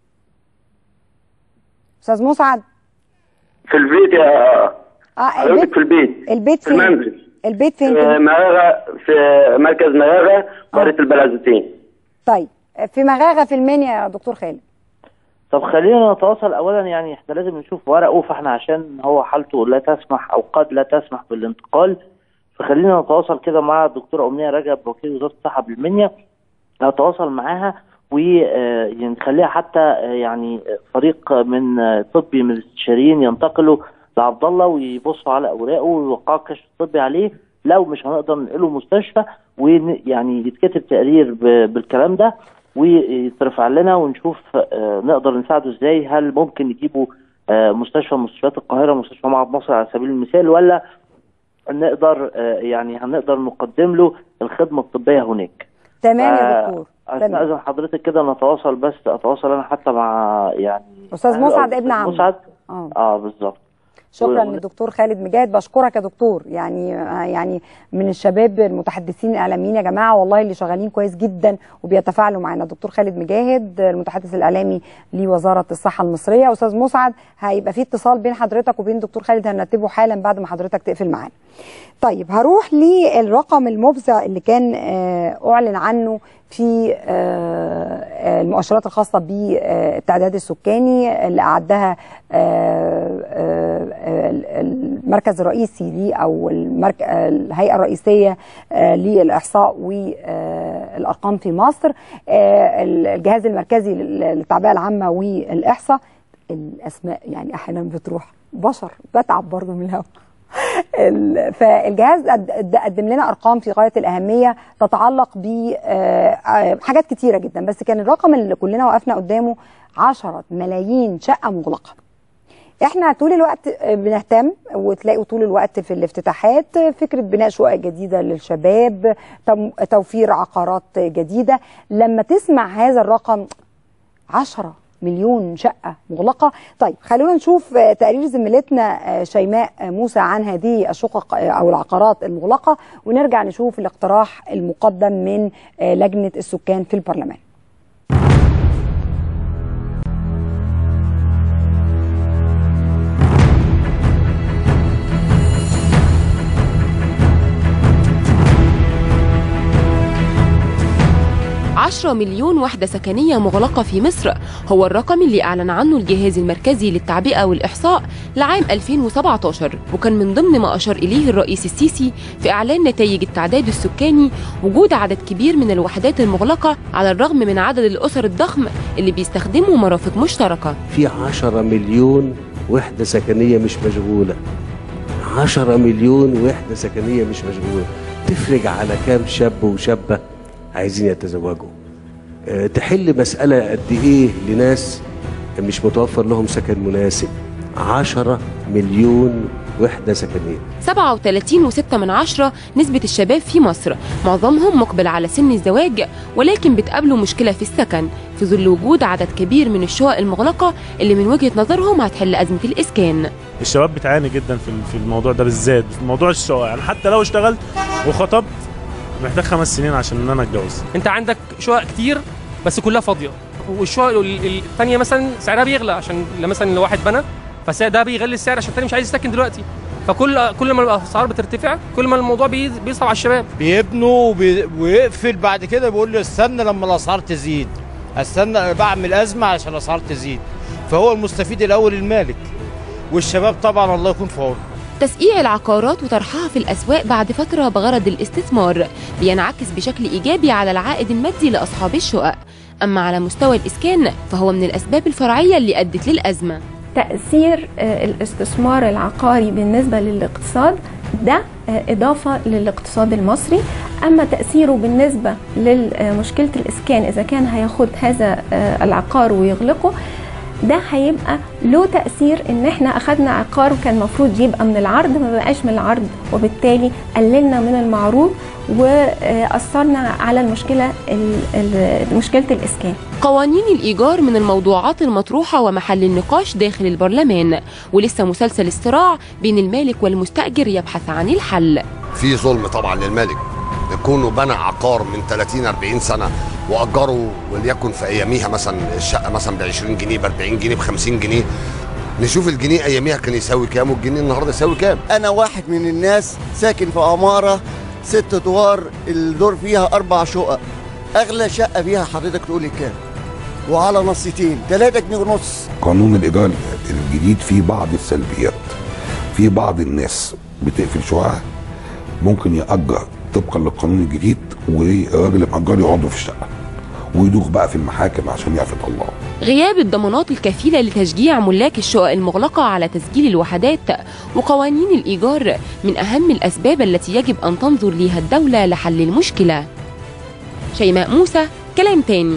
Speaker 1: استاذ مسعد
Speaker 4: في البيت يا
Speaker 1: اه
Speaker 4: حضرتك
Speaker 1: البيت
Speaker 4: في البيت
Speaker 1: البيت
Speaker 4: في
Speaker 1: فين
Speaker 4: المنزل
Speaker 1: البيت فين
Speaker 4: في
Speaker 1: في
Speaker 4: مغاغه في مركز مغاغه قريه البلعزتين
Speaker 1: طيب آه، في مغاغه في المنيا يا دكتور خالد
Speaker 5: طب خلينا نتواصل اولا يعني احنا لازم نشوف ورقه فاحنا عشان هو حالته لا تسمح او قد لا تسمح بالانتقال فخلينا نتواصل كده مع الدكتوره امنيه رجب وكيل وزاره الصحه بالمنيا نتواصل معاها ونخليها حتى آه، يعني فريق من آه، طبي من الاستشاريين ينتقلوا لعبد الله ويبصوا على اوراقه ويوقعوا الكشف الطبي عليه لو مش هنقدر ننقله مستشفى ويعني يتكتب تقرير ب- بالكلام ده ويترفع لنا ونشوف آه، نقدر نساعده ازاي هل ممكن نجيبه آه، مستشفى من مستشفيات القاهره مستشفى معهد مصر على سبيل المثال ولا نقدر آه، يعني هنقدر نقدم له الخدمه الطبيه هناك
Speaker 1: تمام يا
Speaker 5: آه،
Speaker 1: دكتور تمام
Speaker 5: استاذن حضرتك كده نتواصل بس اتواصل انا حتى مع يعني
Speaker 1: أستاذ
Speaker 5: أهله
Speaker 1: مسعد
Speaker 5: أو
Speaker 1: ابن عمه.
Speaker 5: مسعد
Speaker 1: اه
Speaker 5: اه بالظبط
Speaker 1: شكرا
Speaker 5: و-
Speaker 1: للدكتور خالد مجاهد بشكرك يا دكتور يعني يعني من الشباب المتحدثين الاعلاميين يا جماعه والله اللي شغالين كويس جدا وبيتفاعلوا معانا دكتور خالد مجاهد المتحدث الاعلامي لوزاره الصحه المصريه استاذ مسعد هيبقى في اتصال بين حضرتك وبين دكتور خالد هنرتبه حالا بعد ما حضرتك تقفل معانا طيب هروح للرقم المفزع اللي كان آه، اعلن عنه في آه، آه، المؤشرات الخاصه بالتعداد السكاني اللي اعدها آه، آه، آه، المركز الرئيسي ليه او المرك... آه، الهيئه الرئيسيه آه، للاحصاء والارقام في مصر آه، الجهاز المركزي للتعبئه العامه والاحصاء الاسماء يعني احيانا بتروح بشر بتعب برضه من الهوا ال- فالجهاز قد- قدم لنا ارقام في غايه الاهميه تتعلق بحاجات كتيره جدا بس كان الرقم اللي كلنا وقفنا قدامه 10 ملايين شقه مغلقه احنا طول الوقت بنهتم وتلاقوا طول الوقت في الافتتاحات فكره بناء شقق جديده للشباب تم- توفير عقارات جديده لما تسمع هذا الرقم 10 مليون شقة مغلقة طيب خلونا نشوف آه، تقرير زميلتنا آه، شيماء آه، موسى عن هذه الشقق آه، أو العقارات المغلقة ونرجع نشوف الاقتراح المقدم من آه، لجنة السكان في البرلمان
Speaker 6: عشرة مليون وحدة سكنية مغلقة في مصر هو الرقم اللي أعلن عنه الجهاز المركزي للتعبئة والإحصاء لعام 2017 وكان من ضمن ما أشار إليه الرئيس السيسي في إعلان نتائج التعداد السكاني وجود عدد كبير من الوحدات المغلقة على الرغم من عدد الأسر الضخم اللي بيستخدموا مرافق مشتركة
Speaker 7: في 10 مليون وحدة سكنية مش مشغولة 10 مليون وحدة سكنية مش مشغولة تفرج على كام شاب وشابة عايزين يتزوجوا أه، تحل مسألة قد إيه لناس مش متوفر لهم سكن مناسب 10 مليون وحدة سكنية
Speaker 6: 37.6 من عشرة نسبة الشباب في مصر معظمهم مقبل على سن الزواج ولكن بتقابله مشكلة في السكن في ظل وجود عدد كبير من الشقق المغلقة اللي من وجهة نظرهم هتحل أزمة الإسكان
Speaker 8: الشباب بتعاني جدا في في الموضوع ده بالذات في موضوع الشقق يعني حتى لو اشتغلت وخطبت محتاج خمس سنين عشان ان انا اتجوز
Speaker 9: انت عندك شقق كتير بس كلها فاضيه والشقق ال- ال- الثانيه مثلا سعرها بيغلى عشان ل- مثلا لو واحد بنى فده بيغلي السعر عشان الثاني مش عايز يسكن دلوقتي فكل كل ما الاسعار بترتفع كل ما الموضوع بي- بيصعب على الشباب
Speaker 10: بيبنوا وبي- ويقفل بعد كده بيقول لي استنى لما الاسعار تزيد استنى بعمل ازمه عشان الاسعار تزيد فهو المستفيد الاول المالك والشباب طبعا الله يكون في عونه
Speaker 6: تسقيع العقارات وطرحها في الأسواق بعد فترة بغرض الاستثمار بينعكس بشكل إيجابي على العائد المادي لأصحاب الشقق أما على مستوى الإسكان فهو من الأسباب الفرعية اللي أدت للأزمة
Speaker 11: تأثير آه، الاستثمار العقاري بالنسبة للاقتصاد ده آه، إضافة للاقتصاد المصري أما تأثيره بالنسبة لمشكلة الإسكان إذا كان هياخد هذا آه، العقار ويغلقه ده هيبقى له تأثير إن إحنا أخدنا عقار وكان المفروض يبقى من العرض ما بقاش من العرض وبالتالي قللنا من المعروض وأثرنا على المشكلة ال- ال- مشكلة الإسكان
Speaker 6: قوانين الإيجار من الموضوعات المطروحة ومحل النقاش داخل البرلمان ولسه مسلسل الصراع بين المالك والمستأجر يبحث عن الحل
Speaker 12: في ظلم طبعا للمالك يكونوا بنى عقار من 30 40 سنه واجروا وليكن في اياميها مثلا الشقه مثلا ب 20 جنيه ب 40 جنيه ب 50 جنيه نشوف الجنيه اياميها كان يساوي كام والجنيه النهارده يساوي كام
Speaker 13: انا واحد من الناس ساكن في عماره ست ادوار الدور فيها اربع شقق اغلى شقه فيها حضرتك تقولي كام وعلى نصيتين 3 جنيه ونص
Speaker 14: قانون الإيجار الجديد فيه بعض السلبيات في بعض الناس بتقفل شققها ممكن يأجر طبقا للقانون الجديد والراجل اللي مأجر يقعدوا في الشقة ويدوخ بقى في المحاكم عشان يعرف يطلعه
Speaker 6: غياب الضمانات الكفيلة لتشجيع ملاك الشقق المغلقة على تسجيل الوحدات وقوانين الإيجار من أهم الأسباب التي يجب أن تنظر ليها الدولة لحل المشكلة شيماء موسى كلام تاني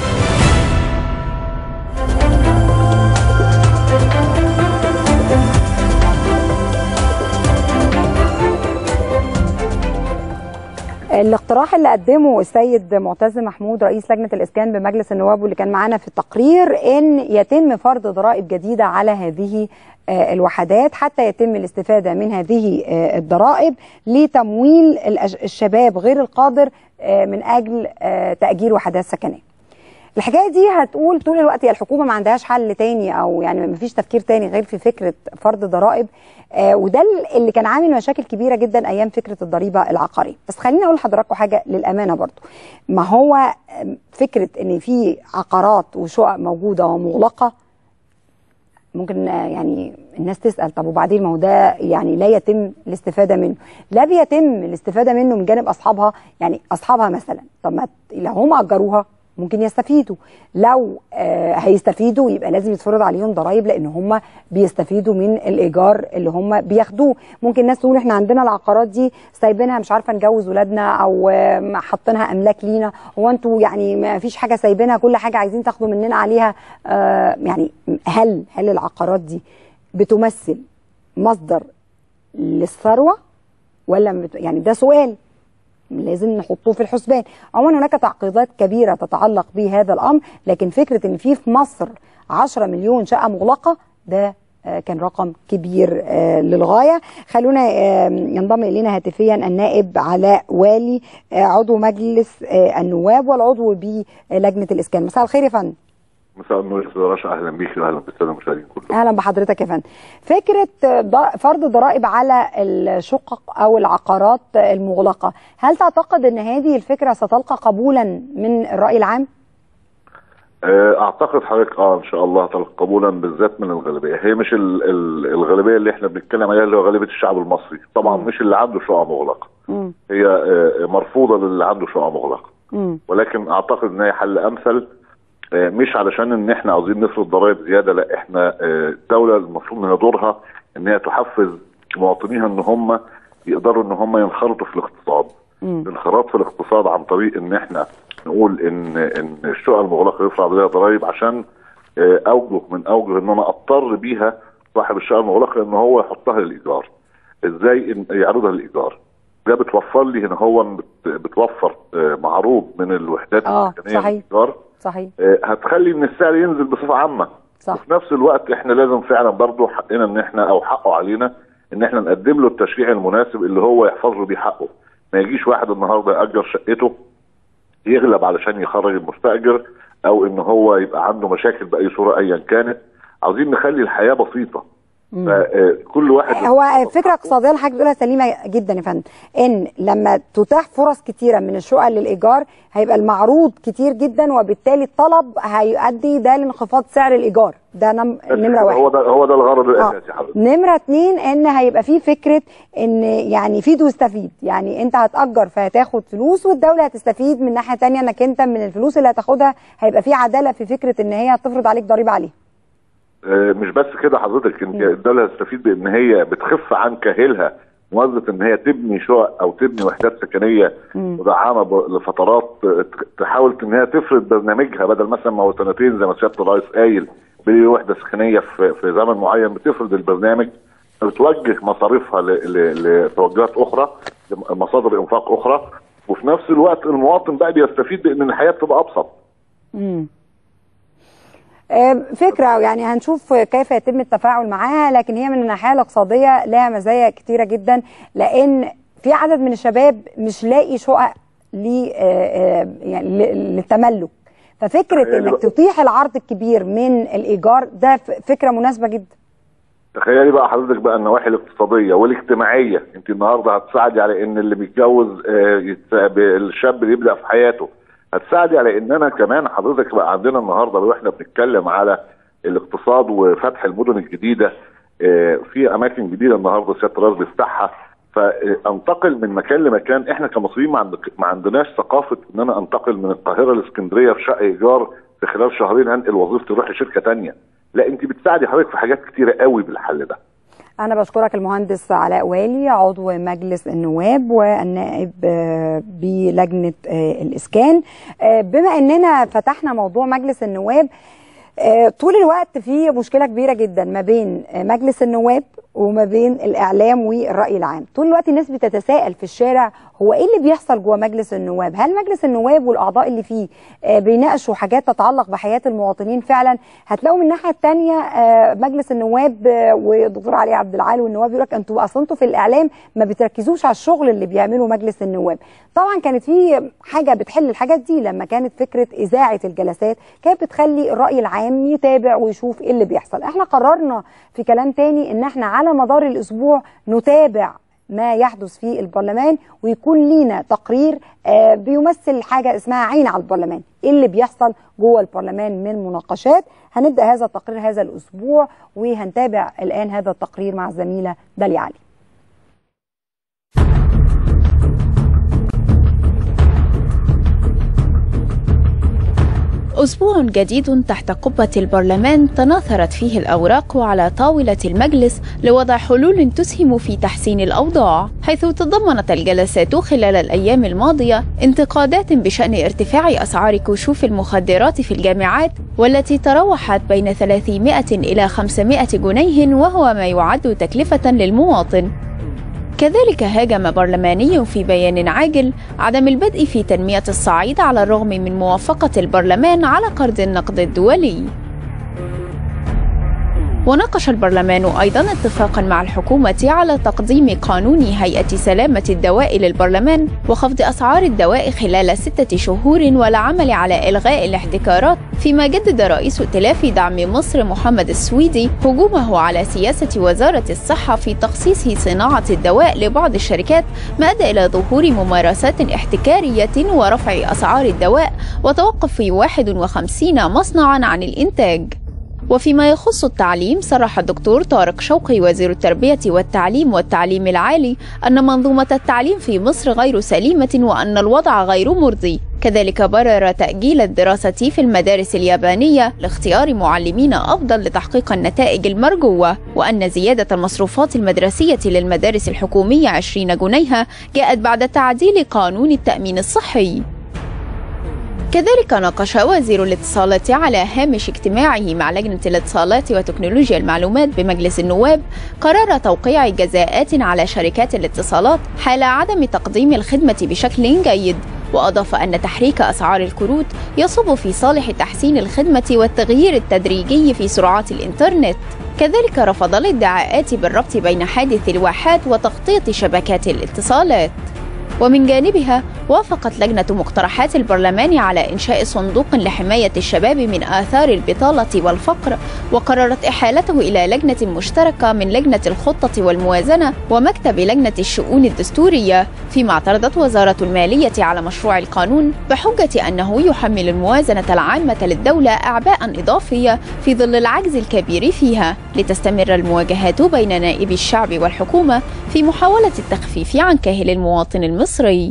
Speaker 1: الاقتراح اللي قدمه السيد معتز محمود رئيس لجنه الاسكان بمجلس النواب واللي كان معانا في التقرير ان يتم فرض ضرائب جديده على هذه آه، الوحدات حتى يتم الاستفاده من هذه آه، الضرائب لتمويل الأج- الشباب غير القادر آه، من اجل آه، تاجير وحدات سكنيه. الحكايه دي هتقول طول الوقت يا الحكومه ما عندهاش حل تاني او يعني ما فيش تفكير تاني غير في فكره فرض ضرائب آه وده اللي كان عامل مشاكل كبيره جدا ايام فكره الضريبه العقاريه بس خليني اقول لحضراتكم حاجه للامانه برضو ما هو آم، فكره ان في عقارات وشقق موجوده ومغلقه ممكن آه، يعني الناس تسال طب وبعدين ما هو ده يعني لا يتم الاستفاده منه لا بيتم الاستفاده منه من جانب اصحابها يعني اصحابها مثلا طب ما لو هم اجروها ممكن يستفيدوا لو آه هيستفيدوا يبقى لازم يتفرض عليهم ضرائب لان هم بيستفيدوا من الايجار اللي هم بياخدوه ممكن ناس تقول احنا عندنا العقارات دي سايبينها مش عارفه نجوز ولادنا او آه، حاطينها املاك لينا هو انتوا يعني ما فيش حاجه سايبينها كل حاجه عايزين تاخدوا مننا عليها آه يعني هل هل العقارات دي بتمثل مصدر للثروه ولا بت... يعني ده سؤال لازم نحطه في الحسبان عموما هناك تعقيدات كبيره تتعلق بهذا الامر لكن فكره ان في في مصر 10 مليون شقه مغلقه ده آه، كان رقم كبير آه، للغايه خلونا آه، ينضم الينا هاتفيا النائب علاء والي آه، عضو مجلس آه، النواب والعضو بلجنه الاسكان مساء الخير يا فندم
Speaker 2: مساء النور يا استاذ رشا اهلا بيك واهلا بالساده المشاهدين كلهم
Speaker 1: اهلا بحضرتك يا فندم فكره ض- فرض ضرائب على الشقق او العقارات المغلقه هل تعتقد ان هذه الفكره ستلقى قبولا من الراي العام
Speaker 2: آه، اعتقد حضرتك اه ان شاء الله تلقى قبولا بالذات من الغالبيه هي مش ال- ال- الغالبيه اللي احنا بنتكلم عليها اللي هو غالبيه الشعب المصري طبعا مش اللي عنده شقه مغلقه
Speaker 1: مم.
Speaker 2: هي آه، مرفوضه للي عنده شقه مغلقه
Speaker 1: مم.
Speaker 2: ولكن اعتقد ان هي حل امثل آه، مش علشان ان احنا عاوزين نفرض ضرائب زياده لا احنا آه، الدوله المفروض ان هي دورها ان هي تحفز مواطنيها ان هم يقدروا ان هم ينخرطوا في الاقتصاد الانخراط في الاقتصاد عن طريق ان احنا نقول ان ان الشقق المغلقه يفرض عليها ضرائب عشان آه، اوجه من اوجه ان انا اضطر بيها صاحب الشقه المغلقه ان هو يحطها للايجار ازاي إن يعرضها للايجار ده بتوفر لي ان هو بت- بتوفر آه، معروض من الوحدات
Speaker 1: اه
Speaker 2: السكنيه
Speaker 1: صحيح
Speaker 2: للايجار
Speaker 1: صحيح
Speaker 2: آه، هتخلي ان السعر ينزل بصفه عامه
Speaker 1: صح.
Speaker 2: وفي نفس الوقت احنا لازم فعلا برضو حقنا ان احنا او حقه علينا ان احنا نقدم له التشريع المناسب اللي هو يحفظ له بيه حقه ما يجيش واحد النهارده ياجر شقته يغلب علشان يخرج المستاجر او ان هو يبقى عنده مشاكل باي صوره ايا كانت عاوزين نخلي الحياه بسيطه فكل واحد
Speaker 1: هو فكره اقتصاديه اللي حضرتك بتقولها سليمه جدا يا فندم ان لما تتاح فرص كتيره من الشقق للايجار هيبقى المعروض كتير جدا وبالتالي الطلب هيؤدي ده لانخفاض سعر الايجار ده نم... نمره واحد
Speaker 2: هو ده هو ده الغرض الاساسي حضرتك
Speaker 1: نمرة اتنين ان هيبقى في فكرة ان يعني فيد واستفيد يعني انت هتأجر فهتاخد فلوس والدولة هتستفيد من ناحية تانية انك انت من الفلوس اللي هتاخدها هيبقى في عدالة في فكرة ان هي هتفرض عليك ضريبة عليها
Speaker 2: آه، مش بس كده حضرتك انت الدوله هتستفيد بان هي بتخف عن كاهلها موظف ان هي تبني شقق او تبني وحدات سكنيه مدعمه ب- لفترات آه، ت- تحاول ان هي تفرض برنامجها بدل مثلا ما هو سنتين زي ما سياده الرئيس قايل بلي وحده سكنيه في في زمن معين بتفرض البرنامج بتوجه مصاريفها ل- ل- لتوجهات اخرى لمصادر انفاق اخرى وفي نفس الوقت المواطن بقى بيستفيد بان الحياه تبقى ابسط
Speaker 1: مم. آه، فكرة يعني هنشوف كيف يتم التفاعل معاها لكن هي من الناحية الاقتصادية لها مزايا كتيرة جدا لأن في عدد من الشباب مش لاقي شقق لي- آه، آه، يعني ل- للتملك ففكرة
Speaker 2: تخيلي
Speaker 1: انك
Speaker 2: بقى.
Speaker 1: تتيح العرض الكبير من الإيجار ده ف- فكرة مناسبة جدا
Speaker 2: تخيلي بقى حضرتك بقى النواحي الاقتصاديه والاجتماعيه انت النهارده هتساعدي على ان اللي بيتجوز آه، يت- ب- الشاب اللي يبدا في حياته هتساعدي على ان انا كمان حضرتك بقى عندنا النهارده لو احنا بنتكلم على الاقتصاد وفتح المدن الجديده آه، في اماكن جديده النهارده سياده الرئيس بيفتحها فانتقل من مكان لمكان احنا كمصريين ما, عند... ما عندناش ثقافه ان انا انتقل من القاهره لاسكندريه في شقه ايجار في خلال شهرين انقل وظيفتي اروح لشركه تانية لا انت بتساعدي حضرتك في حاجات كتيره قوي بالحل ده
Speaker 1: أنا بشكرك المهندس علاء والي عضو مجلس النواب والنائب آه، بلجنة آه، الإسكان آه، بما أننا فتحنا موضوع مجلس النواب آه، طول الوقت في مشكلة كبيرة جدا ما بين آه، مجلس النواب وما بين الإعلام والرأي العام طول الوقت الناس بتتساءل في الشارع هو إيه اللي بيحصل جوه مجلس النواب هل مجلس النواب والأعضاء اللي فيه آه، بيناقشوا حاجات تتعلق بحياة المواطنين فعلا هتلاقوا من الناحية التانية آه، مجلس النواب آه، والدكتور علي عبد العال والنواب يقول لك انتوا اصلا انتوا في الاعلام ما بتركزوش على الشغل اللي بيعمله مجلس النواب طبعا كانت في حاجه بتحل الحاجات دي لما كانت فكره اذاعه الجلسات كانت بتخلي الراي العام يتابع ويشوف ايه اللي بيحصل احنا قررنا في كلام تاني ان احنا على مدار الاسبوع نتابع ما يحدث في البرلمان ويكون لينا تقرير آه، بيمثل حاجه اسمها عين على البرلمان ايه اللي بيحصل جوه البرلمان من مناقشات هنبدا هذا التقرير هذا الاسبوع وهنتابع الان هذا التقرير مع الزميله داليا علي
Speaker 15: أسبوع جديد تحت قبة البرلمان تناثرت فيه الأوراق على طاولة المجلس لوضع حلول تسهم في تحسين الأوضاع حيث تضمنت الجلسات خلال الأيام الماضية انتقادات بشأن ارتفاع أسعار كشوف المخدرات في الجامعات والتي تراوحت بين 300 إلى 500 جنيه وهو ما يعد تكلفة للمواطن كذلك هاجم برلماني في بيان عاجل عدم البدء في تنمية الصعيد على الرغم من موافقة البرلمان على قرض النقد الدولي وناقش البرلمان أيضا اتفاقا مع الحكومة على تقديم قانون هيئة سلامة الدواء للبرلمان وخفض أسعار الدواء خلال ستة شهور والعمل على إلغاء الاحتكارات فيما جدد رئيس ائتلاف دعم مصر محمد السويدي هجومه على سياسة وزارة الصحة في تخصيص صناعة الدواء لبعض الشركات ما أدى إلى ظهور ممارسات احتكارية ورفع أسعار الدواء وتوقف 51 مصنعا عن الإنتاج وفيما يخص التعليم صرح الدكتور طارق شوقي وزير التربية والتعليم والتعليم العالي أن منظومة التعليم في مصر غير سليمة وأن الوضع غير مرضي كذلك برر تأجيل الدراسة في المدارس اليابانية لاختيار معلمين أفضل لتحقيق النتائج المرجوة وأن زيادة المصروفات المدرسية للمدارس الحكومية 20 جنيها جاءت بعد تعديل قانون التأمين الصحي كذلك ناقش وزير الاتصالات على هامش اجتماعه مع لجنة الاتصالات وتكنولوجيا المعلومات بمجلس النواب قرار توقيع جزاءات على شركات الاتصالات حال عدم تقديم الخدمة بشكل جيد وأضاف أن تحريك أسعار الكروت يصب في صالح تحسين الخدمة والتغيير التدريجي في سرعات الإنترنت كذلك رفض الادعاءات بالربط بين حادث الواحات وتغطية شبكات الاتصالات ومن جانبها وافقت لجنة مقترحات البرلمان على إنشاء صندوق لحماية الشباب من آثار البطالة والفقر وقررت إحالته إلى لجنة مشتركة من لجنة الخطة والموازنة ومكتب لجنة الشؤون الدستورية فيما اعترضت وزارة المالية على مشروع القانون بحجة أنه يحمل الموازنة العامة للدولة أعباء إضافية في ظل العجز الكبير فيها لتستمر المواجهات بين نائب الشعب والحكومة في محاولة التخفيف عن كاهل المواطن المصري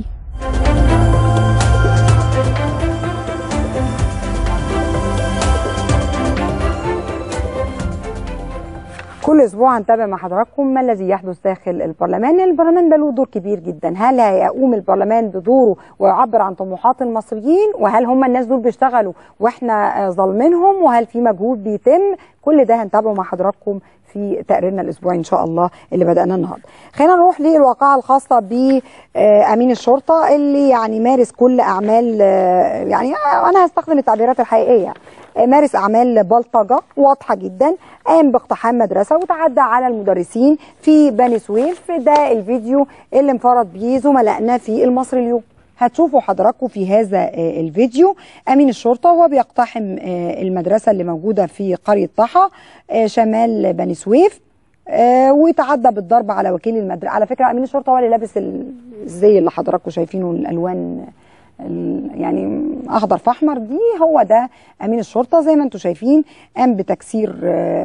Speaker 1: كل اسبوع هنتابع مع حضراتكم ما الذي يحدث داخل البرلمان البرلمان ده له دور كبير جدا هل هيقوم البرلمان بدوره ويعبر عن طموحات المصريين وهل هم الناس دول بيشتغلوا واحنا ظالمينهم وهل في مجهود بيتم كل ده هنتابعه مع حضراتكم في تقريرنا الاسبوعي ان شاء الله اللي بدانا النهارده. خلينا نروح للواقعه الخاصه بامين الشرطه اللي يعني مارس كل اعمال يعني انا هستخدم التعبيرات الحقيقيه مارس اعمال بلطجه واضحه جدا قام باقتحام مدرسه وتعدى على المدرسين في بني سويف ده الفيديو اللي انفرد بيه زملائنا في المصري اليوم هتشوفوا حضراتكم في هذا الفيديو امين الشرطه وهو بيقتحم المدرسه اللي موجوده في قريه طحا شمال بني سويف وتعدى بالضرب على وكيل المدرسه على فكره امين الشرطه هو اللي لابس الزي اللي حضراتكم شايفينه الالوان يعني اخضر في احمر دي هو ده امين الشرطه زي ما انتم شايفين قام بتكسير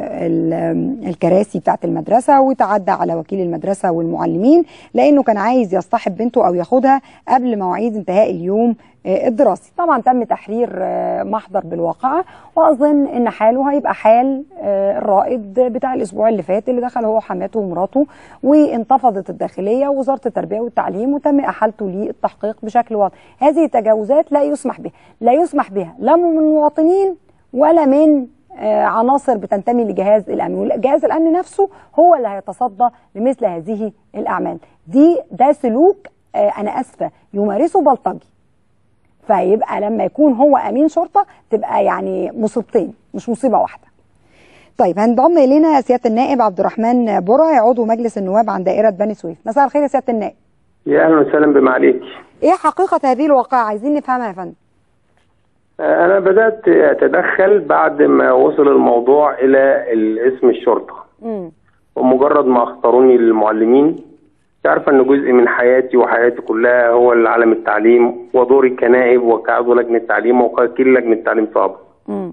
Speaker 1: الكراسي بتاعه المدرسه وتعدى على وكيل المدرسه والمعلمين لانه كان عايز يصطحب بنته او ياخدها قبل مواعيد انتهاء اليوم الدراسي طبعا تم تحرير محضر بالواقعة واظن ان حاله هيبقى حال الرائد بتاع الاسبوع اللي فات اللي دخل هو وحماته ومراته وانتفضت الداخليه ووزاره التربيه والتعليم وتم احالته للتحقيق بشكل واضح هذه التجاوزات لا يسمح بها لا يسمح بها لا من المواطنين ولا من عناصر بتنتمي لجهاز الامن والجهاز الامن نفسه هو اللي هيتصدى لمثل هذه الاعمال دي ده سلوك انا اسفه يمارسه بلطجي فيبقى لما يكون هو امين شرطه تبقى يعني مصيبتين مش مصيبه واحده. طيب هنضم الينا سياده النائب عبد الرحمن برع عضو مجلس النواب عن دائره بني سويف. مساء الخير يا سياده النائب.
Speaker 16: يا اهلا وسهلا بمعاليك.
Speaker 1: ايه حقيقه هذه الواقعه؟ عايزين نفهمها يا فندم.
Speaker 16: انا بدات اتدخل بعد ما وصل الموضوع الى اسم الشرطه.
Speaker 1: امم
Speaker 16: ومجرد ما اختاروني المعلمين عارفه ان جزء من حياتي وحياتي كلها هو العالم التعليم ودوري كنائب وكعضو لجنه تعليم وكوكيل لجنه تعليم سابق.
Speaker 1: امم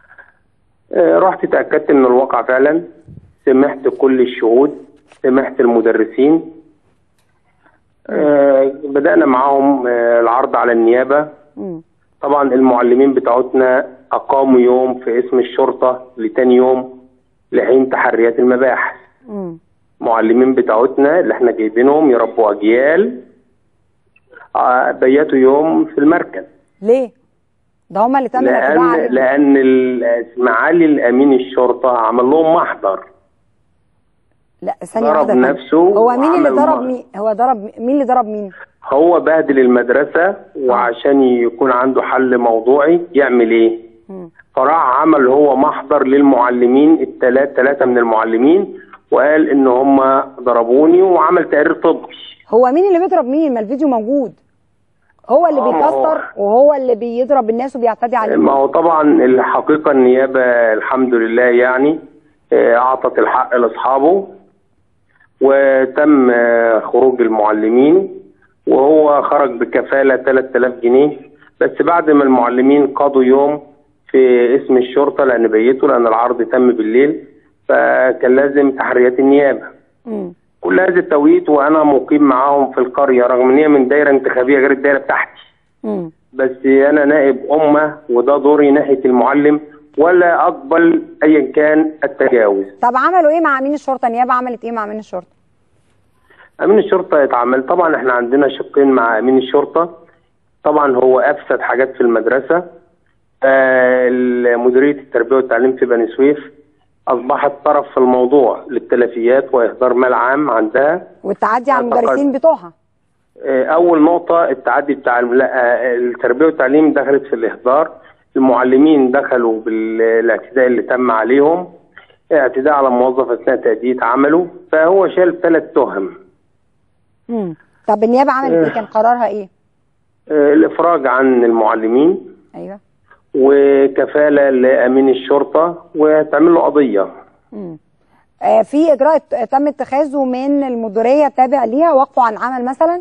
Speaker 16: آه رحت اتاكدت من الواقع فعلا سمحت كل الشهود سمحت المدرسين آه بدانا معاهم آه العرض على النيابه
Speaker 1: امم
Speaker 16: طبعا المعلمين بتاعتنا اقاموا يوم في اسم الشرطه لتاني يوم لحين تحريات المباحث
Speaker 1: مم.
Speaker 16: معلمين بتاعتنا اللي احنا جايبينهم يربوا اجيال آه، بياتوا يوم في المركز
Speaker 1: ليه ده هما اللي تم الاعتداء
Speaker 16: لان
Speaker 1: عليهم
Speaker 16: لان ال- معالي الامين الشرطه عمل لهم محضر
Speaker 1: لا ثانيه
Speaker 16: ضرب
Speaker 1: واحده يا فندم.
Speaker 16: نفسه
Speaker 1: هو مين اللي
Speaker 16: وعمل
Speaker 1: ضرب
Speaker 16: مر-
Speaker 1: مين هو ضرب مين اللي ضرب مين
Speaker 16: هو بهدل المدرسه وعشان يكون عنده حل موضوعي يعمل ايه فراح عمل هو محضر للمعلمين الثلاث ثلاثه من المعلمين وقال ان هم ضربوني وعمل تقرير طبي
Speaker 1: هو مين اللي بيضرب مين ما الفيديو موجود هو اللي
Speaker 16: آه، ما هو-
Speaker 1: بيكسر وهو اللي بيضرب الناس وبيعتدي عليهم
Speaker 16: ما هو طبعا الحقيقه النيابه الحمد لله يعني آه، اعطت الحق لاصحابه وتم آه، خروج المعلمين وهو خرج بكفاله 3000 جنيه بس بعد ما المعلمين قضوا يوم في اسم الشرطه لان بيته لان العرض تم بالليل فكان لازم تحريات النيابه
Speaker 1: مم.
Speaker 16: كل هذا التوقيت وانا مقيم معاهم في القريه رغم ان هي من دايره انتخابيه غير الدايره بتاعتي
Speaker 1: مم.
Speaker 16: بس انا نائب امه وده دوري ناحيه المعلم ولا اقبل ايا كان التجاوز
Speaker 1: طب عملوا ايه مع امين الشرطه النيابه عملت ايه مع امين الشرطه
Speaker 16: امين الشرطه اتعمل طبعا احنا عندنا شقين مع امين الشرطه طبعا هو افسد حاجات في المدرسه آه، مديريه التربيه والتعليم في بني سويف اصبحت طرف في الموضوع للتلفيات واهدار مال عام عندها
Speaker 1: والتعدي على
Speaker 16: أعتقد-
Speaker 1: المدرسين بتوعها
Speaker 16: آه، اول نقطه التعدي بتاع الم- لا، آه، التربيه والتعليم دخلت في الاهدار المعلمين دخلوا بالاعتداء اللي تم عليهم اعتداء على موظف اثناء تاديه عمله فهو شال ثلاث تهم
Speaker 1: مم. طب النيابه عملت ايه
Speaker 16: آه.
Speaker 1: كان قرارها ايه
Speaker 16: آه، الافراج عن المعلمين
Speaker 1: ايوه
Speaker 16: وكفاله لامين الشرطه وتعمل له قضيه
Speaker 1: مم. آه في اجراء ت- تم اتخاذه من المديريه التابع ليها وقفوا عن عمل مثلا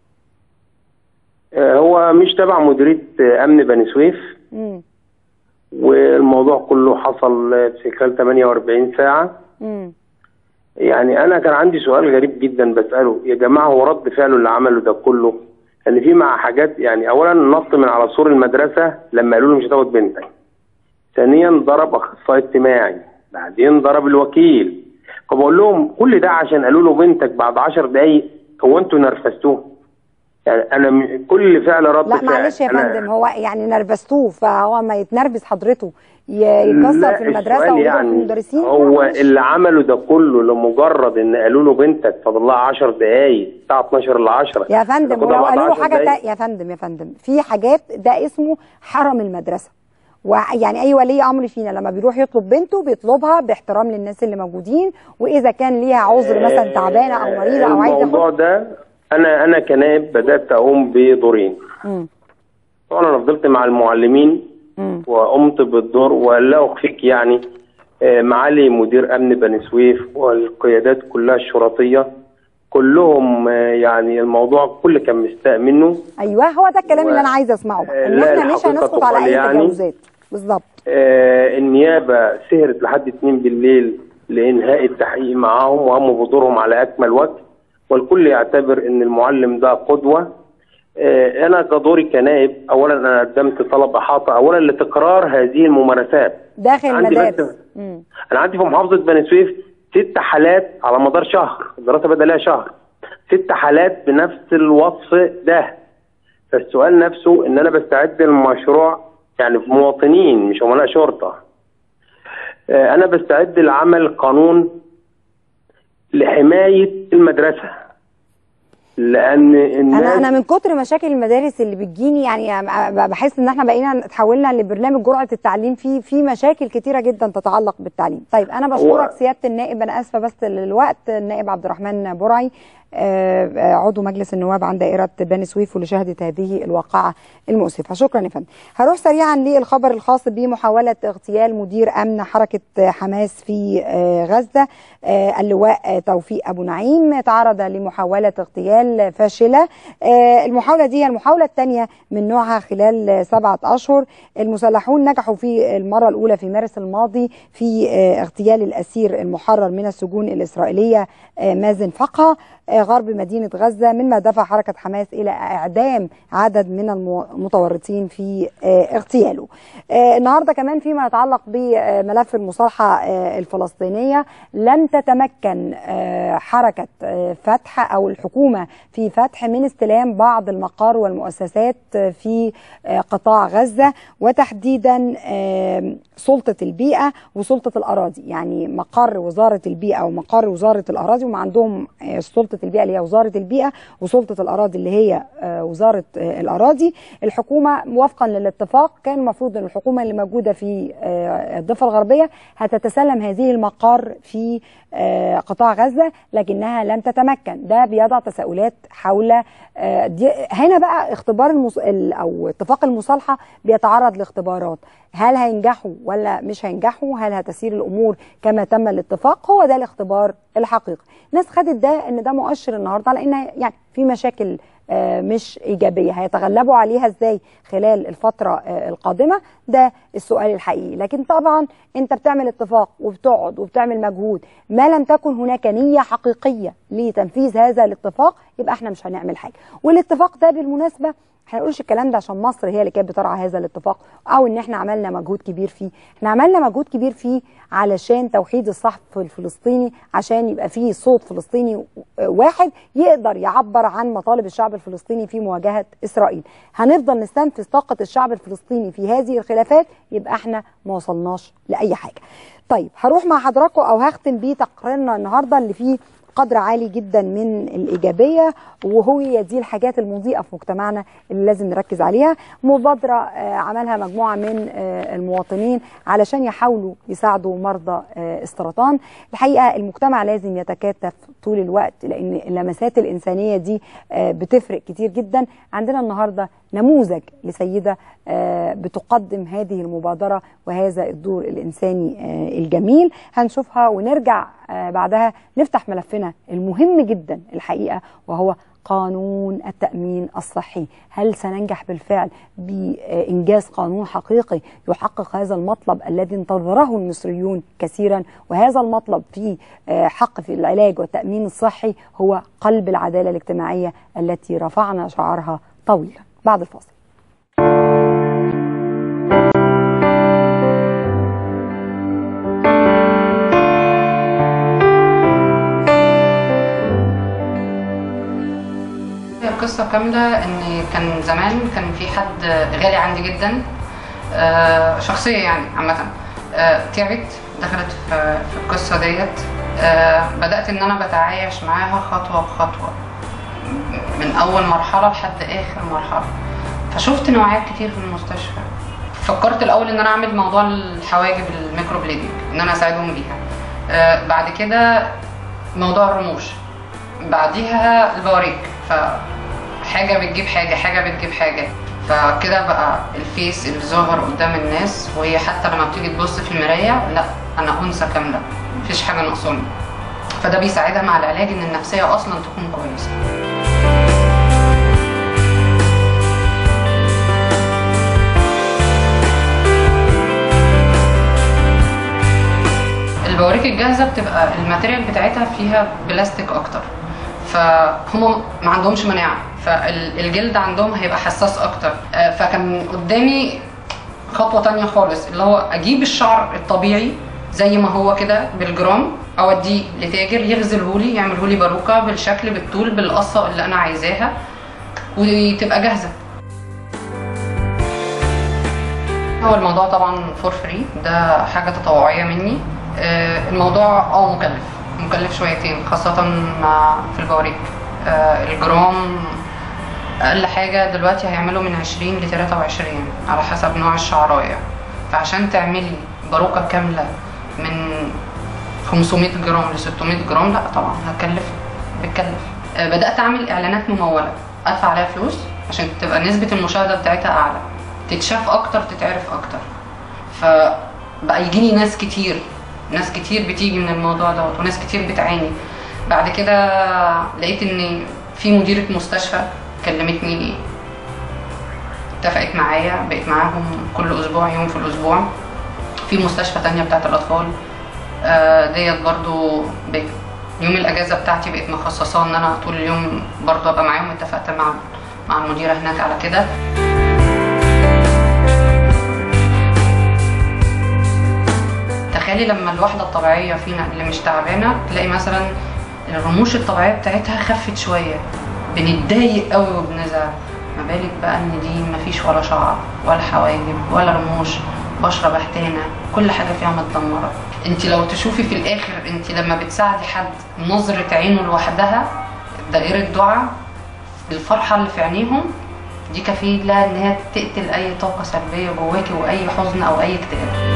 Speaker 16: آه، هو مش تبع مديريه آه، امن بني سويف
Speaker 1: مم.
Speaker 16: والموضوع كله حصل آه، في خلال 48 ساعه
Speaker 1: مم.
Speaker 16: يعني انا كان عندي سؤال غريب جدا بساله يا جماعه هو رد فعله اللي عمله ده كله ان في مع حاجات يعني اولا نط من على سور المدرسه لما قالوا له مش هتاخد بنتك ثانيا ضرب اخصائي اجتماعي بعدين ضرب الوكيل فبقول لهم كل ده عشان قالوا له بنتك بعد 10 دقايق هو انتوا نرفزتوه يعني انا م- كل فعل رد
Speaker 1: لا
Speaker 16: فعل
Speaker 1: معلش يا
Speaker 16: أنا-
Speaker 1: فندم هو يعني نرفزتوه فهو ما يتنرفز حضرته ي-
Speaker 16: لا،
Speaker 1: يكسر في المدرسه
Speaker 16: السؤال
Speaker 1: ويضرب
Speaker 16: يعني
Speaker 1: في المدرسين
Speaker 16: هو اللي عمله ده كله لمجرد ان قالوا له بنتك فاضل لها 10 دقايق الساعه 12 ل 10
Speaker 1: يا فندم
Speaker 16: تاخدها
Speaker 1: ولو
Speaker 16: بعد
Speaker 1: قالوا له
Speaker 16: 10
Speaker 1: حاجه
Speaker 16: دقايق.
Speaker 1: تا... يا فندم يا فندم في حاجات ده اسمه حرم المدرسه ويعني اي ولي امر فينا لما بيروح يطلب بنته بيطلبها باحترام للناس اللي موجودين واذا كان ليها عذر مثلا تعبانه او مريضه او عايزه
Speaker 16: الموضوع ده انا انا كنائب بدات اقوم بدورين
Speaker 1: مم.
Speaker 16: طبعا انا فضلت مع المعلمين
Speaker 1: مم.
Speaker 16: وقمت بالدور ولا اخفيك يعني آه، معالي مدير امن بني سويف والقيادات كلها الشرطيه كلهم آه، يعني الموضوع كل كان مستاء منه
Speaker 1: ايوه هو ده الكلام
Speaker 16: و-
Speaker 1: اللي انا عايزه اسمعه بقى ان
Speaker 16: لا،
Speaker 1: احنا مش
Speaker 16: الحقيقة
Speaker 1: هنسقط على
Speaker 16: تقال
Speaker 1: اي
Speaker 16: يعني.
Speaker 1: تجاوزات بالظبط
Speaker 16: آه، النيابه سهرت لحد 2 بالليل لانهاء التحقيق معاهم وقاموا بدورهم على اكمل وجه والكل يعتبر ان المعلم ده قدوه آه، انا كدوري كنائب اولا انا قدمت طلب احاطه اولا لتكرار هذه الممارسات
Speaker 1: داخل
Speaker 16: عندي
Speaker 1: المدارس
Speaker 16: بس-
Speaker 1: مم.
Speaker 16: انا عندي في محافظه بني سويف ست حالات على مدار شهر الدراسه بدا لها شهر ست حالات بنفس الوصف ده فالسؤال نفسه ان انا بستعد للمشروع يعني في مواطنين مش امناء شرطه آه، انا بستعد لعمل قانون لحمايه المدرسه لان الناس
Speaker 1: انا انا من كتر مشاكل المدارس اللي بتجيني يعني ب- بحس ان احنا بقينا تحولنا لبرنامج جرعه التعليم في في مشاكل كتيره جدا تتعلق بالتعليم طيب انا بشكرك سياده النائب انا اسفه بس للوقت النائب عبد الرحمن برعي آه، آه، عضو مجلس النواب عن دائره بني سويف واللي شهدت هذه الواقعه المؤسفه شكرا يا فندم هروح سريعا للخبر الخاص بمحاوله اغتيال مدير امن حركه حماس في آه، غزه آه، اللواء آه، توفيق ابو نعيم تعرض لمحاوله اغتيال فاشله آه، المحاوله دي هي المحاوله الثانيه من نوعها خلال آه، سبعه اشهر المسلحون نجحوا في المره الاولى في مارس الماضي في آه، اغتيال الاسير المحرر من السجون الاسرائيليه آه، مازن فقه آه، آه، غرب مدينة غزة مما دفع حركة حماس إلى إعدام عدد من المتورطين في آه، اغتياله آه، النهاردة كمان فيما يتعلق بملف المصالحة آه، الفلسطينية لن تتمكن آه، حركة آه، فتح أو الحكومة في فتح من استلام بعض المقار والمؤسسات آه، في آه، قطاع غزة وتحديدا آه، سلطة البيئة وسلطة الأراضي يعني مقر وزارة البيئة ومقر وزارة الأراضي وما عندهم آه، سلطة البيئة اللي هي وزارة البيئة وسلطة الأراضي اللي هي آه، وزارة آه، الأراضي الحكومة وفقا للاتفاق كان المفروض أن الحكومة اللي موجودة في آه، الضفة الغربية هتتسلم هذه المقار في آه، قطاع غزة لكنها لن تتمكن ده بيضع تساؤلات حول آه، دي هنا بقى اختبار المص... ال- أو اتفاق المصالحة بيتعرض لاختبارات هل هينجحوا ولا مش هينجحوا هل هتسير الأمور كما تم الاتفاق هو ده الاختبار الحقيقي الناس خدت ده ان ده مؤشر النهارده على ان يعني في مشاكل آه، مش ايجابيه هيتغلبوا عليها ازاي خلال الفتره آه، القادمه ده السؤال الحقيقي لكن طبعا انت بتعمل اتفاق وبتقعد وبتعمل مجهود ما لم تكن هناك نيه حقيقيه لتنفيذ هذا الاتفاق يبقى احنا مش هنعمل حاجه والاتفاق ده بالمناسبه احنا نقولش الكلام ده عشان مصر هي اللي كانت بترعى هذا الاتفاق او ان احنا عملنا مجهود كبير فيه احنا عملنا مجهود كبير فيه علشان توحيد الصحف الفلسطيني عشان يبقى فيه صوت فلسطيني واحد يقدر يعبر عن مطالب الشعب الفلسطيني في مواجهة إسرائيل هنفضل نستنفذ طاقة الشعب الفلسطيني في هذه الخلافات يبقى احنا ما وصلناش لأي حاجة طيب هروح مع حضراتكم أو هختم بيه تقريرنا النهاردة اللي فيه قدر عالي جدا من الإيجابية وهو هي دي الحاجات المضيئة في مجتمعنا اللي لازم نركز عليها مبادرة آه، عملها مجموعة من آه، المواطنين علشان يحاولوا يساعدوا مرضى آه، السرطان الحقيقة المجتمع لازم يتكاتف طول الوقت لأن اللمسات الإنسانية دي آه، بتفرق كتير جدا عندنا النهاردة نموذج لسيدة آه، بتقدم هذه المبادرة وهذا الدور الإنساني آه، الجميل هنشوفها ونرجع آه، بعدها نفتح ملفنا المهم جدا الحقيقة وهو قانون التأمين الصحي هل سننجح بالفعل بإنجاز قانون حقيقي يحقق هذا المطلب الذي انتظره المصريون كثيرا وهذا المطلب في آه، حق في العلاج والتأمين الصحي هو قلب العدالة الاجتماعية التي رفعنا شعارها طويلا بعد الفاصل
Speaker 17: القصة كاملة إن كان زمان كان في حد غالي عندي جدا آه، شخصية يعني عامة آه، تعبت دخلت في في القصة ديت آه، بدأت إن أنا بتعايش معاها خطوة بخطوة من أول مرحلة لحد آخر مرحلة فشفت نوعيات كتير في المستشفى فكرت الأول إن أنا أعمل موضوع الحواجب الميكروبليدنج إن أنا أساعدهم بيها آه، بعد كده موضوع الرموش بعديها البواريك فحاجة بتجيب حاجة حاجة بتجيب حاجة فكده بقى الفيس اللي ظاهر قدام الناس وهي حتى لما بتيجي تبص في المراية لا أنا أنثى كاملة مفيش حاجة ناقصاني فده بيساعدها مع العلاج إن النفسية أصلا تكون كويسة البواريك الجاهزة بتبقى الماتيريال بتاعتها فيها بلاستيك أكتر فهم ما عندهمش مناعة فالجلد عندهم هيبقى حساس أكتر آه، فكان قدامي خطوة تانية خالص اللي هو أجيب الشعر الطبيعي زي ما هو كده بالجرام أوديه لتاجر يغزله لي يعمله لي باروكة بالشكل بالطول بالقصة اللي أنا عايزاها وتبقى جاهزة هو الموضوع طبعا فور فري ده حاجة تطوعية مني آه، الموضوع اه مكلف مكلف شويتين خاصة مع في البواريك آه، الجرام أقل حاجة دلوقتي هيعملوا من 20 ل 23 على حسب نوع الشعراية فعشان تعملي باروكة كاملة من 500 جرام ل 600 جرام لا طبعا هتكلف بتكلف آه، بدأت أعمل إعلانات ممولة أدفع عليها فلوس عشان تبقى نسبة المشاهدة بتاعتها أعلى تتشاف أكتر تتعرف أكتر فبقى يجيني ناس كتير ناس كتير بتيجي من الموضوع دوت وناس كتير بتعاني بعد كده لقيت ان في مديرة مستشفى كلمتني اتفقت معايا بقيت معاهم كل اسبوع يوم في الاسبوع في مستشفى تانية بتاعت الاطفال آه، ديت برضو بقيت يوم الاجازه بتاعتي بقيت مخصصاه ان انا طول اليوم برضه ابقى معاهم اتفقت مع مع المديره هناك على كده تخيلي لما الواحده الطبيعيه فينا اللي مش تعبانه تلاقي مثلا الرموش الطبيعيه بتاعتها خفت شويه بنتضايق قوي وبنزعل ما بالك بقى ان دي مفيش ولا شعر ولا حواجب ولا رموش بشره بهتانه كل حاجه فيها متدمره انت لو تشوفي في الاخر انت لما بتساعدي حد نظره عينه لوحدها دائره دعاء الفرحه اللي في عينيهم دي كفيله ان هي تقتل اي طاقه سلبيه جواكي واي حزن او اي اكتئاب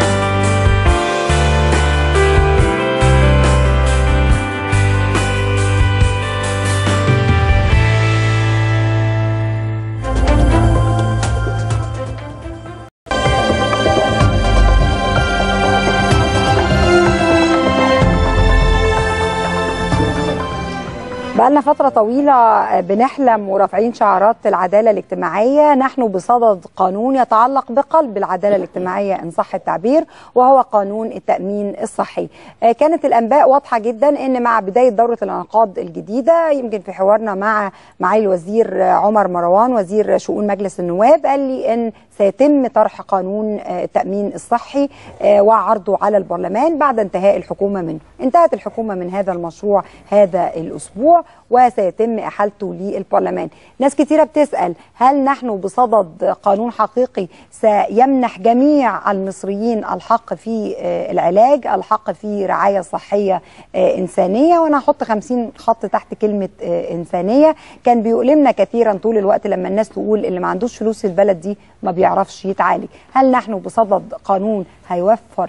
Speaker 1: بقالنا فترة طويلة بنحلم ورافعين شعارات العدالة الاجتماعية نحن بصدد قانون يتعلق بقلب العدالة الاجتماعية إن صح التعبير وهو قانون التأمين الصحي كانت الأنباء واضحة جدا أن مع بداية دورة الانعقاد الجديدة يمكن في حوارنا مع معالي الوزير عمر مروان وزير شؤون مجلس النواب قال لي أن سيتم طرح قانون التأمين الصحي وعرضه على البرلمان بعد انتهاء الحكومة منه انتهت الحكومة من هذا المشروع هذا الأسبوع وسيتم إحالته للبرلمان ناس كتيرة بتسأل هل نحن بصدد قانون حقيقي سيمنح جميع المصريين الحق في العلاج الحق في رعاية صحية إنسانية وأنا هحط 50 خط تحت كلمة إنسانية كان بيؤلمنا كثيرا طول الوقت لما الناس تقول اللي ما عندوش فلوس في البلد دي ما بيعرفش يتعالج هل نحن بصدد قانون هيوفر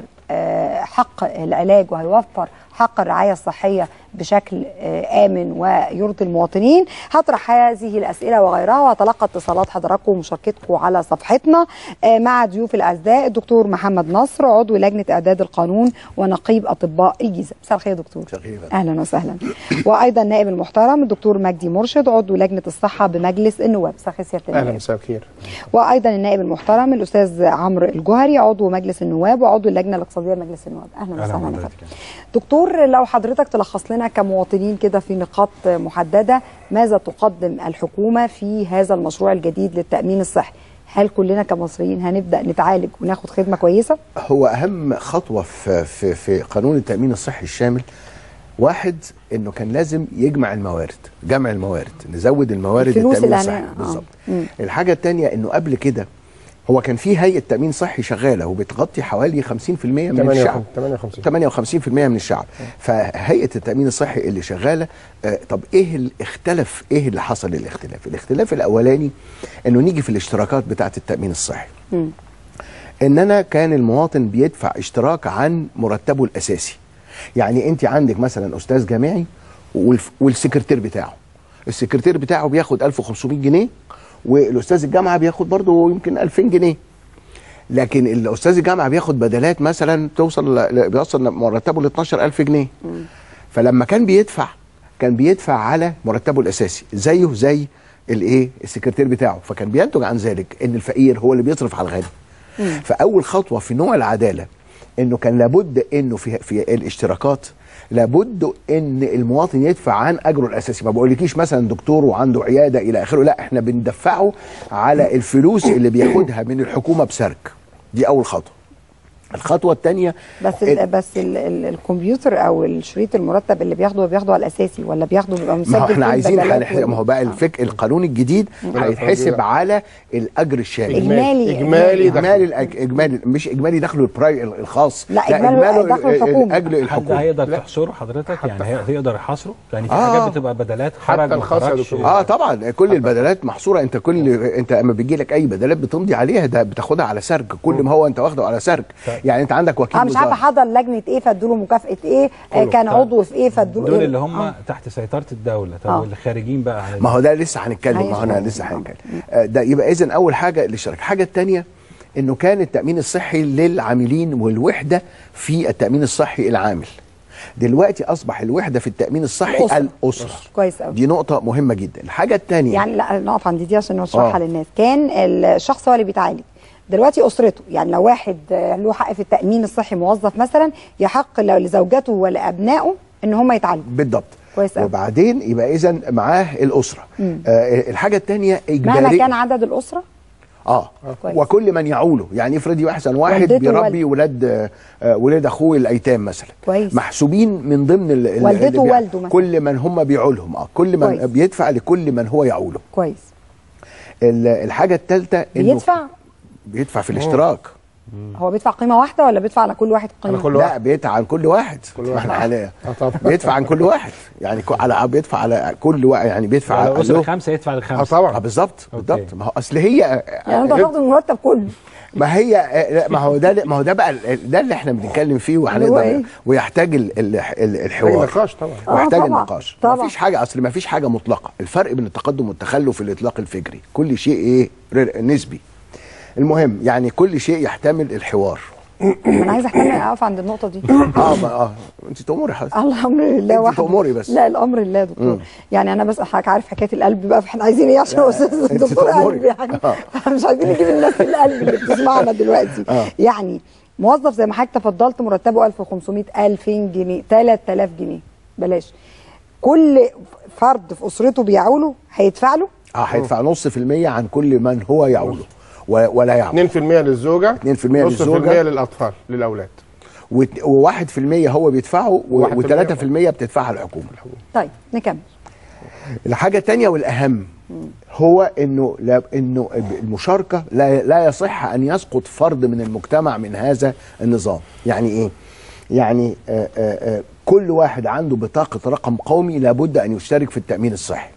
Speaker 1: حق العلاج وهيوفر حق الرعاية الصحية بشكل آمن ويرضي المواطنين هطرح هذه الأسئلة وغيرها وهتلقى اتصالات حضراتكم ومشاركتكم على صفحتنا مع ضيوف الأعزاء الدكتور محمد نصر عضو لجنة إعداد القانون ونقيب أطباء الجيزة مساء الخير يا دكتور أهلا وسهلا وأيضا النائب المحترم الدكتور مجدي مرشد عضو لجنة الصحة بمجلس النواب مساء الخير سيادة
Speaker 18: أهلا مساء الخير
Speaker 1: وأيضا النائب المحترم الأستاذ عمرو الجوهري عضو مجلس النواب وعضو اللجنة الاقتصادية بمجلس النواب أهلا وسهلا دكتور لو حضرتك تلخص لنا كمواطنين كده في نقاط محددة ماذا تقدم الحكومة في هذا المشروع الجديد للتأمين الصحي هل كلنا كمصريين هنبدأ نتعالج وناخد خدمة كويسة؟
Speaker 18: هو أهم خطوة في, في, في قانون التأمين الصحي الشامل واحد انه كان لازم يجمع الموارد جمع الموارد نزود الموارد التامين الصحي بالظبط الحاجه الثانيه انه قبل كده هو كان في هيئه تامين صحي شغاله وبتغطي حوالي 50% من الشعب
Speaker 14: 58
Speaker 18: 58% من الشعب فهيئه التامين الصحي اللي شغاله آه طب ايه اللي اختلف ايه اللي حصل الاختلاف الاختلاف الاولاني انه نيجي في الاشتراكات بتاعه التامين الصحي م. ان انا كان المواطن بيدفع اشتراك عن مرتبه الاساسي يعني انت عندك مثلا استاذ جامعي والسكرتير بتاعه السكرتير بتاعه بياخد 1500 جنيه والاستاذ الجامعه بياخد برضه يمكن 2000 جنيه لكن الاستاذ الجامعه بياخد بدلات مثلا توصل بيوصل مرتبه ل 12000 جنيه فلما كان بيدفع كان بيدفع على مرتبه الاساسي زيه زي الايه السكرتير بتاعه فكان بينتج عن ذلك ان الفقير هو اللي بيصرف على الغني فاول خطوه في نوع العداله انه كان لابد انه في في الاشتراكات لابد ان المواطن يدفع عن اجره الاساسي ما بقولكيش مثلا دكتور وعنده عياده الى اخره لا احنا بندفعه على الفلوس اللي بياخدها من الحكومه بسرك دي اول خطوه الخطوه الثانيه
Speaker 1: بس ال بس ال ال الكمبيوتر او الشريط المرتب اللي بياخده بياخده على الاساسي ولا بياخده بيبقى مسجل
Speaker 18: ما هو احنا عايزين
Speaker 1: حل...
Speaker 18: ما هو بقى الفك القانون الجديد هيتحسب على الاجر الشامل
Speaker 1: اجمالي
Speaker 18: اجمالي اجمالي اجمالي مش اجمالي دخله البراي الخاص
Speaker 1: لا اجمالي دخله الحكومي
Speaker 18: اجر الحكومي
Speaker 19: هيقدر تحصره حضرتك يعني هيقدر يحصره يعني في آه حاجات بتبقى بدلات خرج
Speaker 18: الخاص اه طبعا كل البدلات محصوره انت كل انت اما بيجي لك اي بدلات بتمضي عليها ده بتاخدها على سرج كل ما هو انت واخده على سرج يعني انت عندك وكيل
Speaker 1: اه مش عارفه حضر لجنه ايه فادوا له مكافاه ايه آه كان عضو في ايه فادوا له
Speaker 19: دول
Speaker 1: إيه؟
Speaker 19: اللي هم آه. تحت سيطره الدوله طب
Speaker 1: آه.
Speaker 19: اللي خارجين بقى عن
Speaker 18: ما هو ده لسه هنتكلم ما هو انا لسه هنتكلم آه ده يبقى اذا اول حاجه الاشتراك الحاجه الثانيه انه كان التامين الصحي للعاملين والوحده في التامين الصحي العامل دلوقتي اصبح الوحده في التامين الصحي
Speaker 1: الأسرة.
Speaker 18: الاسره
Speaker 1: كويس قوي
Speaker 18: دي نقطه مهمه جدا الحاجه الثانيه
Speaker 1: يعني لا نقف عند دي عشان نشرحها
Speaker 18: آه.
Speaker 1: للناس كان الشخص هو اللي بيتعالج دلوقتي اسرته يعني لو واحد له حق في التامين الصحي موظف مثلا يحق لو لزوجته ولابنائه ان هم يتعالجوا
Speaker 18: بالضبط
Speaker 1: كويس قوي
Speaker 18: وبعدين يبقى اذا معاه الاسره
Speaker 1: مم.
Speaker 18: آه الحاجه الثانيه
Speaker 1: مهما
Speaker 18: اجباري
Speaker 1: كان عدد الاسره
Speaker 18: اه
Speaker 1: كويس.
Speaker 18: وكل من يعوله يعني افرضي احسن واحد
Speaker 1: والدته
Speaker 18: بيربي ولاد آه، آه، ولاد اخوه الايتام مثلا
Speaker 1: كويس
Speaker 18: محسوبين من ضمن ال- ال-
Speaker 1: والدته
Speaker 18: اللي بيع-
Speaker 1: ووالده مثلا.
Speaker 18: كل من هم بيعولهم اه كل من
Speaker 1: كويس.
Speaker 18: بيدفع لكل من هو يعوله
Speaker 1: كويس
Speaker 18: ال- الحاجه الثالثه
Speaker 1: بيدفع
Speaker 18: بيدفع في الاشتراك
Speaker 1: هو بيدفع قيمه واحده ولا بيدفع على كل واحد قيمه
Speaker 18: لا بيدفع عن كل واحد
Speaker 1: كل
Speaker 18: ما
Speaker 1: واحد.
Speaker 18: احنا على بيدفع عن كل واحد يعني كو- على بيدفع على كل واحد يعني بيدفع
Speaker 19: على
Speaker 18: على
Speaker 19: الاسره
Speaker 18: له-
Speaker 19: خمسه يدفع للخمسه
Speaker 18: اه طبعا بالظبط بالظبط ما هو اصل هي
Speaker 1: يعني انت هتاخد المرتب كله
Speaker 18: ما هي لا، ما هو ده ما هو ده بقى ال- ده اللي احنا بنتكلم فيه
Speaker 1: اللي هو
Speaker 18: وهنقدر
Speaker 1: إيه؟
Speaker 18: ويحتاج ال- ال- ال- الحوار
Speaker 20: محتاج نقاش طبعا.
Speaker 18: ويحتاج
Speaker 1: آه، طبعا،
Speaker 18: النقاش
Speaker 1: طبعا.
Speaker 18: ما فيش حاجه اصل ما فيش حاجه مطلقه الفرق بين التقدم والتخلف في الاطلاق الفكري كل شيء ايه رر- نسبي المهم يعني كل شيء يحتمل الحوار
Speaker 1: انا عايزه احتمل اقف عند النقطه دي
Speaker 18: اه ما- اه انت تأمري حضرتك
Speaker 1: الامر لله
Speaker 18: انت
Speaker 1: وحده
Speaker 18: تأمري بس.
Speaker 1: لا الامر لله يا دكتور
Speaker 18: مم.
Speaker 1: يعني انا بس حضرتك عارف حكايه القلب بقى فاحنا عايزين ايه عشان
Speaker 18: لا،
Speaker 1: استاذ
Speaker 18: انت
Speaker 1: الدكتور
Speaker 18: تأمري.
Speaker 1: قلب يعني مش عايزين نجيب الناس في القلب اللي بتسمعنا دلوقتي
Speaker 18: آه.
Speaker 1: يعني موظف زي ما حضرتك تفضلت مرتبه 1500 2000 جنيه 3000 جنيه بلاش كل فرد في اسرته بيعوله هيدفع له
Speaker 18: اه هيدفع نص في المية عن كل من هو يعوله و- ولا يعول
Speaker 20: 2% للزوجه
Speaker 18: 2%
Speaker 20: نص في
Speaker 18: للزوجة.
Speaker 20: المية للاطفال للاولاد
Speaker 18: وواحد في المية هو بيدفعه
Speaker 20: وواحد في المية
Speaker 18: وثلاثة في المية بتدفعها الحكومة
Speaker 1: طيب نكمل
Speaker 18: الحاجة التانية والأهم هو انه لا انه المشاركة لا لا يصح ان يسقط فرد من المجتمع من هذا النظام، يعني ايه؟ يعني آآ آآ كل واحد عنده بطاقة رقم قومي لابد ان يشترك في التأمين الصحي.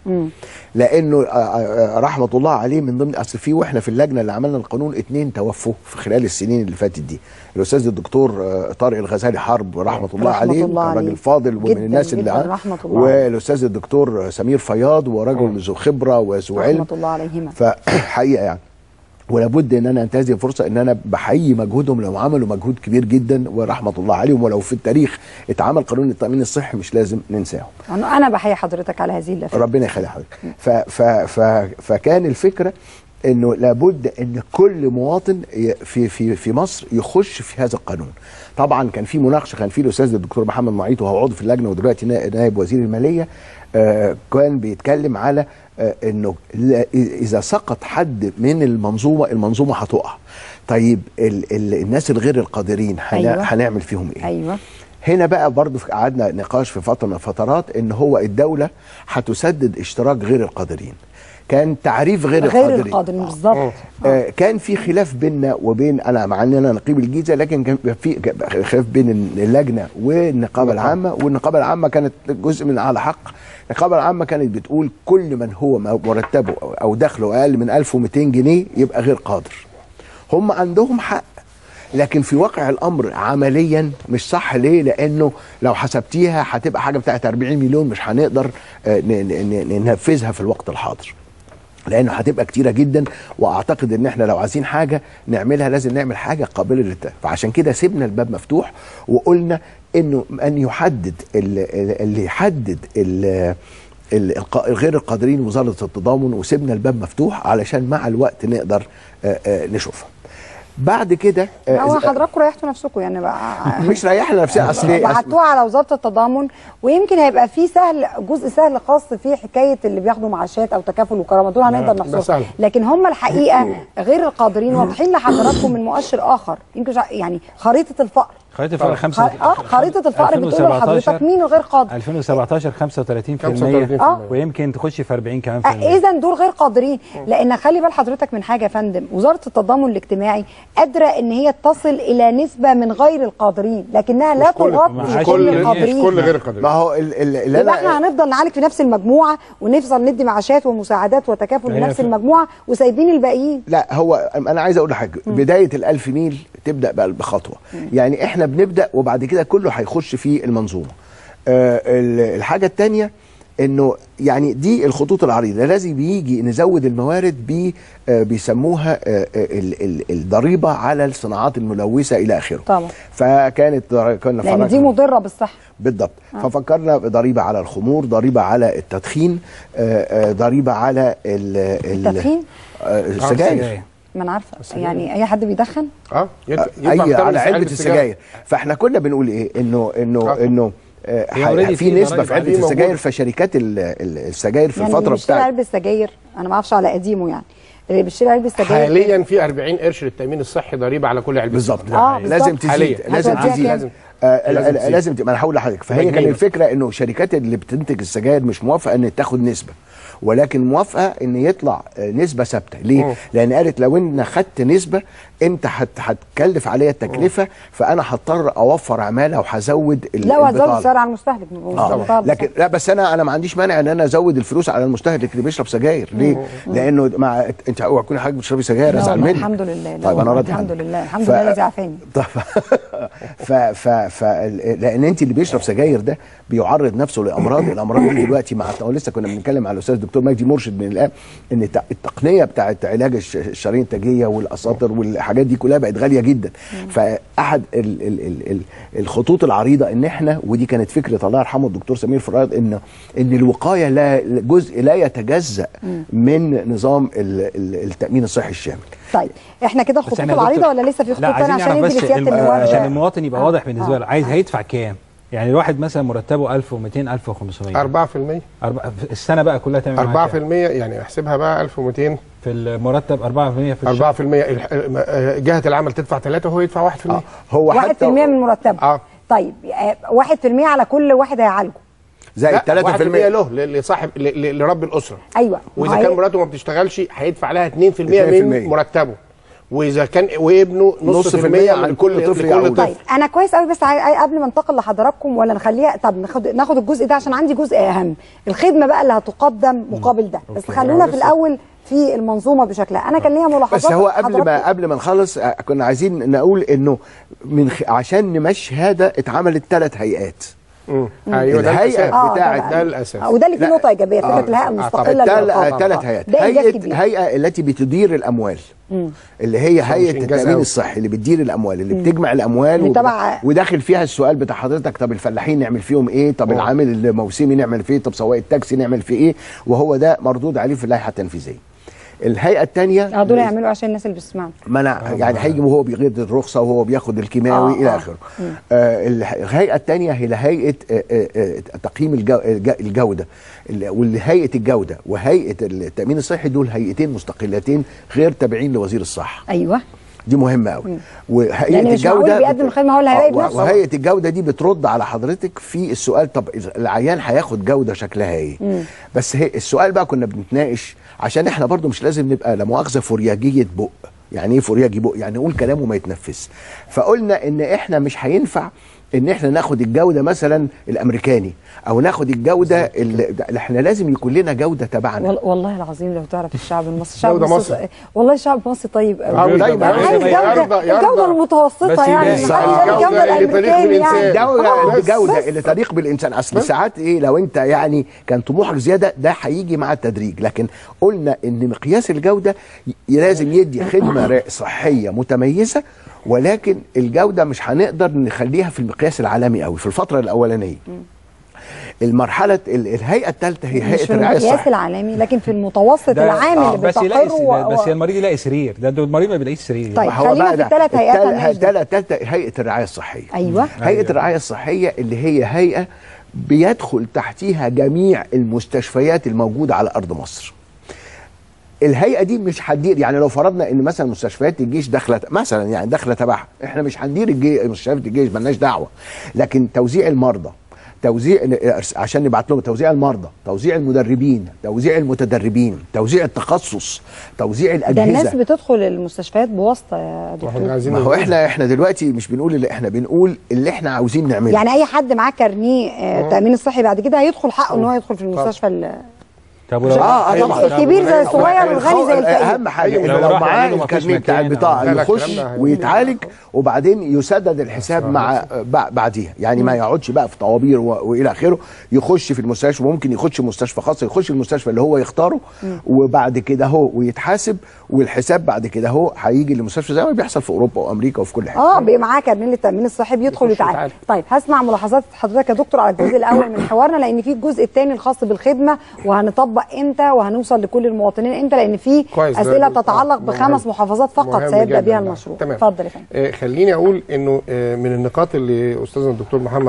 Speaker 18: لانه آه، آه، رحمه الله عليه من ضمن اصل في واحنا في اللجنه اللي عملنا القانون اتنين توفوا في خلال السنين اللي فاتت دي الاستاذ الدكتور آه، طارق الغزالي حرب رحمه الله
Speaker 1: رحمة
Speaker 18: عليه
Speaker 1: الله
Speaker 18: كان
Speaker 1: عليه.
Speaker 18: راجل فاضل ومن
Speaker 1: جداً
Speaker 18: الناس اللي
Speaker 1: جداً،
Speaker 18: ع-
Speaker 1: رحمة الله عليه.
Speaker 18: والاستاذ الدكتور سمير فياض ورجل ذو خبره وذو علم
Speaker 1: رحمه الله عليهما
Speaker 18: فحقيقه يعني ولابد ان انا انتهز الفرصه ان انا بحيي مجهودهم لو عملوا مجهود كبير جدا ورحمه الله عليهم ولو في التاريخ اتعمل قانون التامين الصحي مش لازم ننساهم
Speaker 1: انا أنا بحيي حضرتك على هذه اللفه
Speaker 18: ربنا يخلي حضرتك ف ف ف فكان الفكره انه لابد ان كل مواطن ي- في في في مصر يخش في هذا القانون طبعا كان في مناقشه كان في الاستاذ الدكتور محمد معيط وهو عضو في اللجنه ودلوقتي نا- نائب وزير الماليه آه كان بيتكلم على آه انه لا- اذا سقط حد من المنظومه المنظومه هتقع طيب ال ال الناس الغير القادرين هن
Speaker 1: أيوة.
Speaker 18: هنعمل فيهم ايه
Speaker 1: ايوه
Speaker 18: هنا بقى برضو في- قعدنا نقاش في فتره من الفترات ان هو الدوله هتسدد اشتراك غير القادرين كان تعريف غير,
Speaker 1: غير
Speaker 18: القادرين
Speaker 1: القادرين بالظبط
Speaker 18: آه كان في خلاف بيننا وبين انا مع ان انا نقيب الجيزه لكن كان في ك- خلاف بين اللجنه والنقابه العامه والنقابه العامه كانت جزء من على حق النقابه العامه كانت بتقول كل من هو مرتبه أو- او دخله اقل من 1200 جنيه يبقى غير قادر هم عندهم حق لكن في واقع الامر عمليا مش صح ليه لانه لو حسبتيها هتبقى حاجه بتاعت 40 مليون مش هنقدر آه، ن- ن- ن- ننفذها في الوقت الحاضر لانه هتبقى كتيره جدا واعتقد ان احنا لو عايزين حاجه نعملها لازم نعمل حاجه قابله للت فعشان كده سيبنا الباب مفتوح وقلنا انه ان يحدد ال- ال- اللي يحدد ال- ال- الق- غير القادرين وزاره التضامن وسيبنا الباب مفتوح علشان مع الوقت نقدر آه، آه، نشوفها بعد كده آه،
Speaker 1: هو
Speaker 18: إذا-
Speaker 1: حضراتكم ريحتوا نفسكم يعني بقى
Speaker 18: مش ريحنا نفسنا اصل إيه؟ أصل-
Speaker 1: بعتوها على وزاره التضامن ويمكن هيبقى في سهل جزء سهل خاص في حكايه اللي بياخدوا معاشات او تكافل وكرامه دول هنقدر
Speaker 20: ده
Speaker 1: نحصرهم
Speaker 20: سهل.
Speaker 1: لكن هم الحقيقه غير القادرين واضحين لحضراتكم من مؤشر اخر يمكن مش ع- يعني خريطه الفقر
Speaker 19: خريطه الفقر خمسة
Speaker 1: اه خريطه الفقر بتقول لحضرتك مين الغير قادر
Speaker 19: 2017 35%
Speaker 1: 35%. آه.
Speaker 19: ويمكن تخش في 40 كمان في المية.
Speaker 1: اذا دول غير قادرين لان خلي بال حضرتك من حاجه يا فندم وزاره التضامن الاجتماعي قادره ان هي تصل الى نسبه من غير القادرين لكنها لا تغطي كل القادرين
Speaker 18: ما هو ال- ال- اللي
Speaker 1: يبقى
Speaker 18: انا
Speaker 1: احنا هنفضل نعالج في نفس المجموعه ونفضل ندي معاشات ومساعدات وتكافل
Speaker 18: هي
Speaker 1: لنفس
Speaker 18: في-
Speaker 1: المجموعه وسايبين الباقيين
Speaker 18: لا هو انا عايز اقول حاجه بدايه الألف ميل تبدا بقى بخطوه يعني احنا بنبدا وبعد كده كله هيخش في المنظومه آه ال- الحاجه الثانيه انه يعني دي الخطوط العريضه لازم بيجي نزود الموارد ب آه بيسموها آه آه، ال- ال- الضريبه على الصناعات الملوثه الى اخره
Speaker 1: طبعا
Speaker 18: فكانت در- كنا
Speaker 1: لان دي
Speaker 18: فرقنا-
Speaker 1: مضره بالصحه
Speaker 18: بالضبط
Speaker 1: آه.
Speaker 18: ففكرنا بضريبه على الخمور ضريبه على التدخين آه، آه، ضريبه على ال- ال-
Speaker 1: التدخين
Speaker 18: آه، السجاير
Speaker 1: ما انا عارفه يعني اي حد بيدخن
Speaker 20: اه
Speaker 18: اي على علبه السجاير فاحنا كنا بنقول ايه انه انه انه آه،
Speaker 19: هي
Speaker 18: ح-
Speaker 19: already
Speaker 18: في
Speaker 19: في
Speaker 18: نسبه
Speaker 19: ضرايب
Speaker 18: في
Speaker 19: عليه
Speaker 18: علبه السجاير
Speaker 19: موجودة.
Speaker 18: فشركات ال- ال- السجاير في
Speaker 1: يعني
Speaker 18: الفتره
Speaker 1: اللي بيشتري
Speaker 18: بتاعت
Speaker 1: علبه سجاير انا ما اعرفش على قديمه يعني اللي بيشتري علبه سجاير
Speaker 20: حاليا في 40 قرش للتامين الصحي ضريبه على كل علبه
Speaker 18: بالظبط
Speaker 1: آه،
Speaker 18: لازم
Speaker 1: بالظبط.
Speaker 18: تزيد
Speaker 20: حاليا.
Speaker 18: لازم
Speaker 1: هتوديها
Speaker 18: تزيد
Speaker 1: كام؟
Speaker 18: لازم آه
Speaker 20: لازم
Speaker 18: لازم,
Speaker 20: تزيد.
Speaker 18: لازم ت- ما انا هقول لحضرتك فهي كان
Speaker 20: مجنونة.
Speaker 18: الفكره انه شركات اللي بتنتج السجاير مش موافقه ان تاخد نسبه ولكن موافقه ان يطلع آه، نسبه ثابته ليه؟
Speaker 20: مم.
Speaker 18: لان قالت لو ان خدت نسبه انت هت هتكلف عليا التكلفه فانا هضطر اوفر عماله وهزود ال-
Speaker 1: لا وهتزود
Speaker 18: البطالة.
Speaker 1: السعر على المستهلك
Speaker 18: اه لكن لا بس انا انا ما عنديش مانع ان انا ازود الفلوس على المستهلك اللي بيشرب سجاير ليه؟ لانه مع انت اوعى تكوني حضرتك بتشربي سجاير
Speaker 1: لا
Speaker 18: ازعل
Speaker 1: والله،
Speaker 18: منك
Speaker 1: الحمد لله لا
Speaker 18: طيب انا
Speaker 1: والله،
Speaker 18: راضي
Speaker 1: الحمد
Speaker 18: عنك.
Speaker 1: لله الحمد
Speaker 18: ف-
Speaker 1: لله الذي عافاني
Speaker 18: طب ف ف ف لان انت اللي بيشرب سجاير ده بيعرض نفسه لامراض الامراض دي دلوقتي مع لسه كنا بنتكلم على الاستاذ الدكتور مجدي مرشد من الان ان الت- التقنيه بتاعت علاج الش- الشرايين التاجيه والاساطر والحاجات دي كلها بقت غاليه جدا فاحد ال ال ال ال الخطوط العريضه ان احنا ودي كانت فكره الله يرحمه الدكتور سمير فرايد ان ان الوقايه لا جزء لا يتجزا من نظام ال- ال- التامين الصحي الشامل
Speaker 1: طيب احنا كده
Speaker 19: بس
Speaker 1: الخطوط
Speaker 19: احنا يا
Speaker 1: العريضه
Speaker 19: دكتور-
Speaker 1: ولا لسه في
Speaker 19: لا
Speaker 1: خطوط تانية
Speaker 19: عايزين
Speaker 1: عشان
Speaker 19: نعرف
Speaker 1: ندي
Speaker 19: بس
Speaker 1: لسياده
Speaker 19: الم-
Speaker 1: اللواء
Speaker 19: عشان المواطن يبقى
Speaker 1: آه.
Speaker 19: واضح بالنسبه
Speaker 1: آه.
Speaker 19: له عايز هيدفع كام يعني الواحد مثلا مرتبه 1200 1500
Speaker 20: 4%
Speaker 19: أربعة- السنه بقى كلها تعمل معاها
Speaker 20: 4%
Speaker 19: كام؟
Speaker 20: يعني احسبها بقى 1200
Speaker 19: في المرتب 4% في
Speaker 20: 4% الح- آه، جهه العمل تدفع 3 وهو يدفع 1%
Speaker 18: هو
Speaker 1: 1% من مرتبه
Speaker 20: اه
Speaker 1: طيب آه، 1% على كل واحد هيعالجه
Speaker 18: زائد
Speaker 20: لا،
Speaker 18: 3%
Speaker 20: 1% له ل- لصاحب ل- ل- لرب الاسره
Speaker 1: ايوه
Speaker 20: واذا
Speaker 1: ما هي-
Speaker 20: كان مراته ما بتشتغلش هيدفع لها 2%
Speaker 18: 2%.
Speaker 20: من مرتبه واذا كان وابنه نص,
Speaker 18: نص
Speaker 20: في
Speaker 18: في
Speaker 20: المية
Speaker 18: المية
Speaker 20: من
Speaker 18: عن
Speaker 20: كل
Speaker 18: كل طفل
Speaker 20: لكل
Speaker 18: يعود.
Speaker 20: طفل
Speaker 1: طيب انا كويس قوي بس عاي- عاي- قبل ما انتقل لحضراتكم ولا نخليها طب ناخد ناخد الجزء ده عشان عندي جزء اهم الخدمه بقى اللي هتقدم مقابل ده بس خلونا في الاول في المنظومه بشكلها انا كان ليا ملاحظات
Speaker 18: بس هو قبل ما
Speaker 1: حضراتكم-
Speaker 18: قبل ما نخلص آه، كنا عايزين نقول انه من خ... عشان نمشي هذا اتعملت ثلاث هيئات
Speaker 20: ايوه ده
Speaker 18: الهيئه
Speaker 20: الاساس
Speaker 1: آه،
Speaker 18: بتاعت
Speaker 1: طبعاً.
Speaker 20: ده الاساس
Speaker 1: آه، وده اللي فيه
Speaker 18: لا.
Speaker 1: نقطه ايجابيه فكره
Speaker 18: آه.
Speaker 1: الهيئه المستقله للرقابة.
Speaker 18: ثلاث
Speaker 1: آه.
Speaker 18: هيئات
Speaker 1: ده انجاز
Speaker 18: هيئه
Speaker 1: كبير
Speaker 18: هيئه التي بتدير الاموال
Speaker 1: مم.
Speaker 18: اللي هي هيئه
Speaker 20: إنجاز
Speaker 18: التامين
Speaker 20: أوي.
Speaker 18: الصحي اللي بتدير الاموال اللي بتجمع الاموال
Speaker 1: اللي
Speaker 18: وب-
Speaker 1: تبع-
Speaker 18: وداخل فيها السؤال بتاع حضرتك طب الفلاحين نعمل فيهم ايه طب العامل الموسمي نعمل فيه إيه؟ طب سواق التاكسي نعمل فيه ايه وهو ده مردود عليه في اللائحه التنفيذيه الهيئه الثانيه
Speaker 1: اه دول يعملوا عشان الناس اللي بتسمعنا
Speaker 18: ما انا يعني هيجي وهو بيغير الرخصه وهو بياخد الكيماوي
Speaker 1: آه،
Speaker 18: الى
Speaker 1: آه.
Speaker 18: اخره
Speaker 1: مم.
Speaker 18: آه الح- الهيئه الثانيه هي هيئه آه آه آه تقييم الجو الج- الجوده ال- والهيئه الجوده وهيئه التامين الصحي دول هيئتين مستقلتين غير تابعين لوزير الصحه
Speaker 1: ايوه
Speaker 18: دي مهمه قوي وهيئه
Speaker 1: لان مش معقول
Speaker 18: الجوده
Speaker 1: بيقدم الخدمه هو اللي هيراقب
Speaker 18: آه،
Speaker 1: نفسه
Speaker 18: وهيئه الجوده دي بترد على حضرتك في السؤال طب إذا العيان هياخد جوده شكلها ايه
Speaker 1: مم.
Speaker 18: بس هي السؤال بقى كنا بنتناقش عشان احنا برضو مش لازم نبقى لا مؤاخذه فورياجيه بق يعني ايه فورياجي بق يعني نقول كلامه ما يتنفذ فقلنا ان احنا مش هينفع ان احنا ناخد الجوده مثلا الامريكاني او ناخد الجوده اللي احنا لازم يكون لنا جوده تبعنا
Speaker 1: وال- والله العظيم لو تعرف الشعب المصري الشعب
Speaker 18: جودة
Speaker 1: المصري
Speaker 18: مصر.
Speaker 1: والله الشعب المصري طيب
Speaker 18: آه،
Speaker 1: قوي
Speaker 18: دايما.
Speaker 1: عايز
Speaker 18: يرضى-
Speaker 1: جوده
Speaker 18: يرضى-
Speaker 1: الجوده المتوسطه يعني
Speaker 18: يلاقي.
Speaker 1: مش عايز الجوده الامريكاني يعني
Speaker 18: جودة
Speaker 1: آه،
Speaker 18: بجودة
Speaker 1: بس.
Speaker 18: اللي تليق بالانسان اصل ساعات ايه لو انت يعني كان طموحك زياده ده هيجي مع التدريج لكن قلنا ان مقياس الجوده ي- لازم يدي خدمه ر- صحيه متميزه ولكن الجوده مش هنقدر نخليها في المقياس العالمي قوي في الفتره الاولانيه المرحله ال- الهيئه الثالثه هي
Speaker 1: مش
Speaker 18: هيئه
Speaker 1: في
Speaker 18: الرعايه
Speaker 1: المقياس
Speaker 18: الصحيه
Speaker 1: العالمي لكن في المتوسط
Speaker 19: ده-
Speaker 1: العام
Speaker 19: آه،
Speaker 1: اللي
Speaker 19: بس يلاقي
Speaker 1: بتقره
Speaker 19: س-
Speaker 1: و-
Speaker 19: بس
Speaker 1: و-
Speaker 19: المريض يلاقي سرير ده ده المريض ما بيلاقيش سرير
Speaker 1: طيب،
Speaker 18: ما هو
Speaker 1: خلينا
Speaker 18: بقى
Speaker 1: في
Speaker 18: ده
Speaker 1: الثلاث هيئات
Speaker 18: التل-
Speaker 1: مالناش
Speaker 18: التل- التالتة هيئه الرعايه الصحيه
Speaker 1: ايوه
Speaker 18: هيئه الرعايه الصحيه اللي هي هيئه بيدخل تحتيها جميع المستشفيات الموجوده على ارض مصر الهيئه دي مش هتدير يعني لو فرضنا ان مثلا مستشفيات الجيش داخله مثلا يعني داخله تبعها احنا مش هندير الجي... مستشفيات الجيش مالناش دعوه لكن توزيع المرضى توزيع عشان نبعت لهم توزيع المرضى توزيع المدربين توزيع المتدربين توزيع التخصص توزيع
Speaker 1: ده
Speaker 18: الاجهزه
Speaker 1: الناس بتدخل المستشفيات بواسطه يا دكتور
Speaker 18: ما هو احنا احنا دلوقتي مش بنقول اللي احنا بنقول اللي احنا عاوزين نعمله
Speaker 1: يعني اي حد معاه كارنيه آه،
Speaker 18: آه.
Speaker 1: التامين الصحي بعد كده هيدخل حقه ان هو يدخل في المستشفى ال-
Speaker 19: طب
Speaker 1: ولو- آه، آه، طبعاً. الكبير زي الصغير والغني زي الفقير.
Speaker 18: اهم حاجه
Speaker 19: أيوة،
Speaker 18: إنه
Speaker 19: لو
Speaker 18: لو
Speaker 19: راح
Speaker 18: معاه
Speaker 19: يعملوا مفيش
Speaker 18: الكارنيه بتاع
Speaker 19: مكان أو-
Speaker 18: البطاقه
Speaker 19: لا، لا،
Speaker 18: يخش
Speaker 19: الكلام ده هيقول.
Speaker 18: ويتعالج وبعدين يسدد الحساب مع بع- بعديها يعني ما يقعدش بقى في طوابير و- والى اخره يخش في المستشفى ممكن يخش مستشفى خاص يخش المستشفى اللي هو يختاره
Speaker 1: مم.
Speaker 18: وبعد كده هو ويتحاسب والحساب بعد كده هو هيجي للمستشفى زي ما بيحصل في اوروبا وامريكا وفي كل حته
Speaker 1: اه بيبقى معاه كارنيه للتامين الصحي بيدخل يتعالج طيب هسمع ملاحظات حضرتك يا دكتور على الجزء الاول من حوارنا لان في الجزء الثاني الخاص بالخدمه وهنطبق امتى وهنوصل لكل المواطنين امتى لان في
Speaker 20: كويس، ده-
Speaker 1: اسئله
Speaker 20: ده-
Speaker 1: تتعلق
Speaker 20: آه،
Speaker 1: بخمس
Speaker 20: مهم.
Speaker 1: محافظات فقط
Speaker 20: مهم
Speaker 1: سيبدا
Speaker 20: جداً
Speaker 1: بها
Speaker 20: ده.
Speaker 1: المشروع
Speaker 20: تمام.
Speaker 1: اتفضل يا فندم
Speaker 20: آه، خليني اقول انه آه، من النقاط اللي استاذنا الدكتور محمد